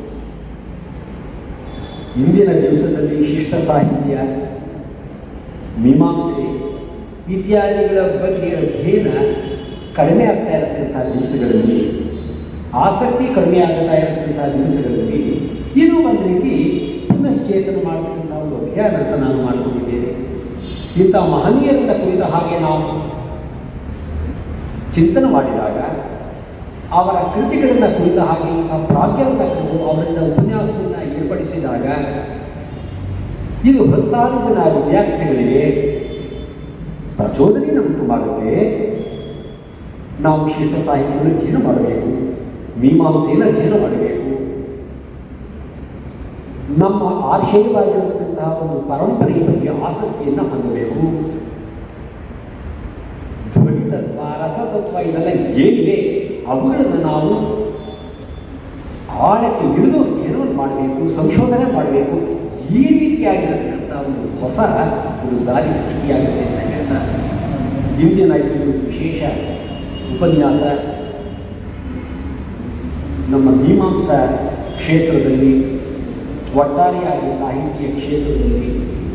Speaker 6: ಇಂದಿನ ದಿವಸದಲ್ಲಿ ಶಿಷ್ಟ ಸಾಹಿತ್ಯ ಮೀಮಾಂಸೆ ಇತ್ಯಾದಿಗಳ ಬಗ್ಗೆ ಅಧ್ಯಯನ ಕಡಿಮೆ ಆಗ್ತಾ ಇರತಕ್ಕಂಥ ದಿವಸಗಳಲ್ಲಿ ಆಸಕ್ತಿ ಕಡಿಮೆ ಆಗ್ತಾ ಇರತಕ್ಕಂಥ ದಿವಸಗಳಲ್ಲಿ ಇದು ಒಂದು ರೀತಿ ಪುನಶ್ಚೇತನ ಮಾಡತಕ್ಕಂಥ ಒಂದು ಅಭಿಯಾನ ಅಂತ ನಾನು ಮಾಡಿಕೊಂಡಿದ್ದೇನೆ ಇಂಥ ಮಹನೀಯರಿಂದ ಕುರಿತ ಹಾಗೆ ನಾವು ಚಿಂತನೆ ಮಾಡಿದಾಗ ಅವರ ಕೃತಿಗಳನ್ನು ಕುರಿತ ಹಾಗೆ ಇಂಥ ಪ್ರಾಜ್ಞರನ್ನ ಕಂಡು ಅವರಿಂದ ಉಪನ್ಯಾಸವನ್ನು ಏರ್ಪಡಿಸಿದಾಗ ಇದು ಹತ್ತಾರು ಜನ ವಿದ್ಯಾರ್ಥಿಗಳಿಗೆ ಪ್ರಚೋದನೆಯನ್ನು ಉಂಟು ಮಾಡುತ್ತೆ ನಾವು ಶಿಷ್ಟ ಸಾಹಿತ್ಯವನ್ನು ಅಧ್ಯಯನ ಮಾಡಬೇಕು ಮೀಮಾಂಸೆಯನ್ನು ಅಧ್ಯಯನ ಮಾಡಬೇಕು ನಮ್ಮ ಆಶಯವಾಗಿರತಕ್ಕಂತಹ ಒಂದು ಪರಂಪರೆಯ ಬಗ್ಗೆ ಆಸಕ್ತಿಯನ್ನು ಹೊಂದಬೇಕು ಧ್ವನಿ ತತ್ವ ರಸತತ್ವ ಇದೆಲ್ಲ ಏನಿದೆ ಅವುಗಳನ್ನು ನಾವು ಆಳಕ್ಕೆ ಇಳಿದು ಏನೋ ಒಂದು ಮಾಡಬೇಕು ಸಂಶೋಧನೆ ಮಾಡಬೇಕು ಈ ರೀತಿಯಾಗಿರತಕ್ಕಂಥ ಒಂದು ಹೊಸ ಒಂದು ದಾರಿ ಸೃಷ್ಟಿಯಾಗುತ್ತೆ ಅಂತ ಹೇಳ್ತಾರೆ ಇಂದಿನ ಇದು ವಿಶೇಷ ಉಪನ್ಯಾಸ ನಮ್ಮ ಮೀಮಾಂಸಾ ಕ್ಷೇತ್ರದಲ್ಲಿ ಒಟ್ಟಾರೆಯಾಗಿ ಸಾಹಿತ್ಯ ಕ್ಷೇತ್ರದಲ್ಲಿ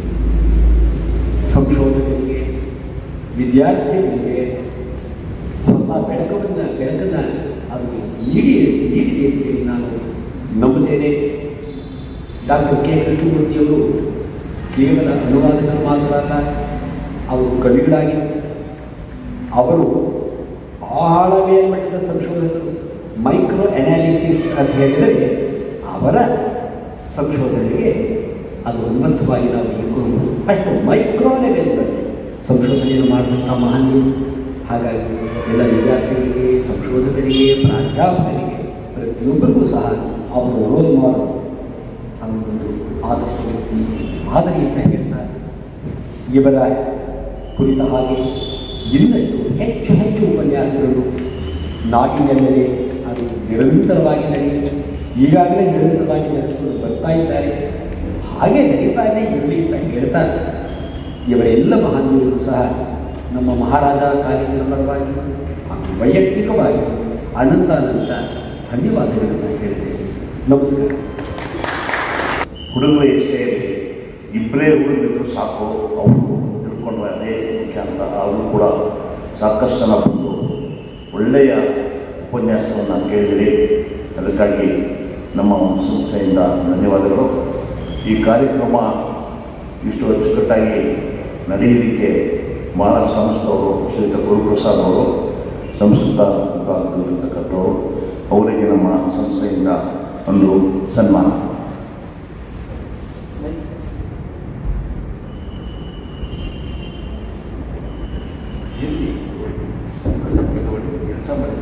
Speaker 6: ಸಂಶೋಧಕರಿಗೆ ವಿದ್ಯಾರ್ಥಿಗಳಿಗೆ ಹೊಸ ಬೆಳಕನ್ನು ಬೆಳಕನ್ನು ಅದು ನೀಡಿ ನೀಡಿದೆ ಅಂತ ಹೇಳಿ ನಾನು ನಂಬುತ್ತೇನೆ ಡಾಕ್ಟರ್ ಕೆ ಕೃಷ್ಣಮೂರ್ತಿಯವರು ಕೇವಲ ಅನುವಾದಕರು ಮಾತ್ರ ಅಲ್ಲ ಅವರು ಕವಿಗಳಾಗಿ ಅವರು ಆಳ ಮೇಲ್ಮಟ್ಟದ ಸಂಶೋಧಕರು ಮೈಕ್ರೋ ಅನಾಲಿಸಿಸ್ ಅಂತ ಹೇಳಿದರೆ ಅವರ ಸಂಶೋಧನೆಗೆ ಅದು ಅನ್ವರ್ಥವಾಗಿ ನಾವು ತಿಳ್ಕೊಳ್ಬೋದು ಅಷ್ಟು ಮೈಕ್ರೋ ಲೆವೆಲ್ನಲ್ಲಿ ಸಂಶೋಧನೆಯನ್ನು ಮಾಡಿದಂಥ ಮಹನೀಯರು ಹಾಗಾಗಿ ಎಲ್ಲ ವಿದ್ಯಾರ್ಥಿಗಳಿಗೆ ಸಂಶೋಧಕರಿಗೆ ಪ್ರಾಧ್ಯಾಪಕರಿಗೆ ಪ್ರತಿಯೊಬ್ಬರಿಗೂ ಸಹ ಅವರು ರೋಲ್ ಮಾಡಲು ಅವರೊಂದು ಆದರ್ಶ ವ್ಯಕ್ತಿ ಮಾದರಿ ಅಂತ ಹೇಳ್ತಾರೆ ಇವರ ಕುರಿತ ಹಾಗೆ ಇನ್ನಷ್ಟು ಹೆಚ್ಚು ಹೆಚ್ಚು ಉಪನ್ಯಾಸಗಳು ನಾಡಿನೆಲ್ಲೆಡೆ ಅದು ನಿರಂತರವಾಗಿ ನಡೆಯುತ್ತೆ ಈಗಾಗಲೇ ನಿರಂತರವಾಗಿ ನಡೆಸಿಕೊಂಡು ಬರ್ತಾ ಇದ್ದಾರೆ ಹಾಗೆ ನಡೀತಾನೆ ಇರಲಿ ಅಂತ ಹೇಳ್ತಾರೆ ಇವರೆಲ್ಲ ಮಹಾನೀಯರು ಸಹ ನಮ್ಮ ಮಹಾರಾಜ ಕಾಲೇಜಿನ ಪರವಾಗಿ ಹಾಗೂ ವೈಯಕ್ತಿಕವಾಗಿ ಅನಂತ ಅನಂತ ಧನ್ಯವಾದಗಳನ್ನು ಹೇಳ್ತೇನೆ ನಮಸ್ಕಾರ
Speaker 8: ಹುಡುಗರು ಎಷ್ಟೇ ಇರಲಿ ಇಬ್ಬರೇ ಹುಡುಗಿದ್ರು ಸಾಕು ಅವರು ತಿಳ್ಕೊಂಡ್ರೆ ಅದೇ ಮುಖ್ಯ ಅಂತ ಅವರು ಕೂಡ ಸಾಕಷ್ಟು ಜನ ಬಂದು ಒಳ್ಳೆಯ ಉಪನ್ಯಾಸವನ್ನು ಕೇಳಿದಿರಿ ಅದಕ್ಕಾಗಿ ನಮ್ಮ ಸಂಸ್ಥೆಯಿಂದ ಧನ್ಯವಾದಗಳು ಈ ಕಾರ್ಯಕ್ರಮ ಇಷ್ಟು ಅಚ್ಚುಕಟ್ಟಾಗಿ ನಡೆಯಲಿಕ್ಕೆ ಮಹಾರಾಜ ಸಂಸ್ಥೆಯವರು ಶ್ರೀಯುತ ಗುರುಪ್ರಸಾದ್ ಅವರು ಸಂಸ್ಕೃತ ವಿಭಾಗದಲ್ಲಿರ್ತಕ್ಕಂಥವರು ಅವರಿಗೆ ನಮ್ಮ ಸಂಸ್ಥೆಯಿಂದ ಒಂದು ಸನ್ಮಾನ
Speaker 6: ಕೆಲಸ ಮಾಡಿ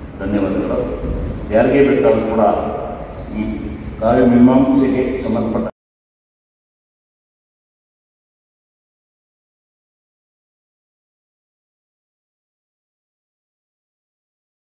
Speaker 8: ಧನ್ಯವಾದಗಳು ಯಾರಿಗೆ ಬೇಕಾದರೂ ಕೂಡ ಈ ಕಾರ್ಯ ಮೀಮಾಂಸೆಗೆ ಸಂಬಂಧಪಟ್ಟ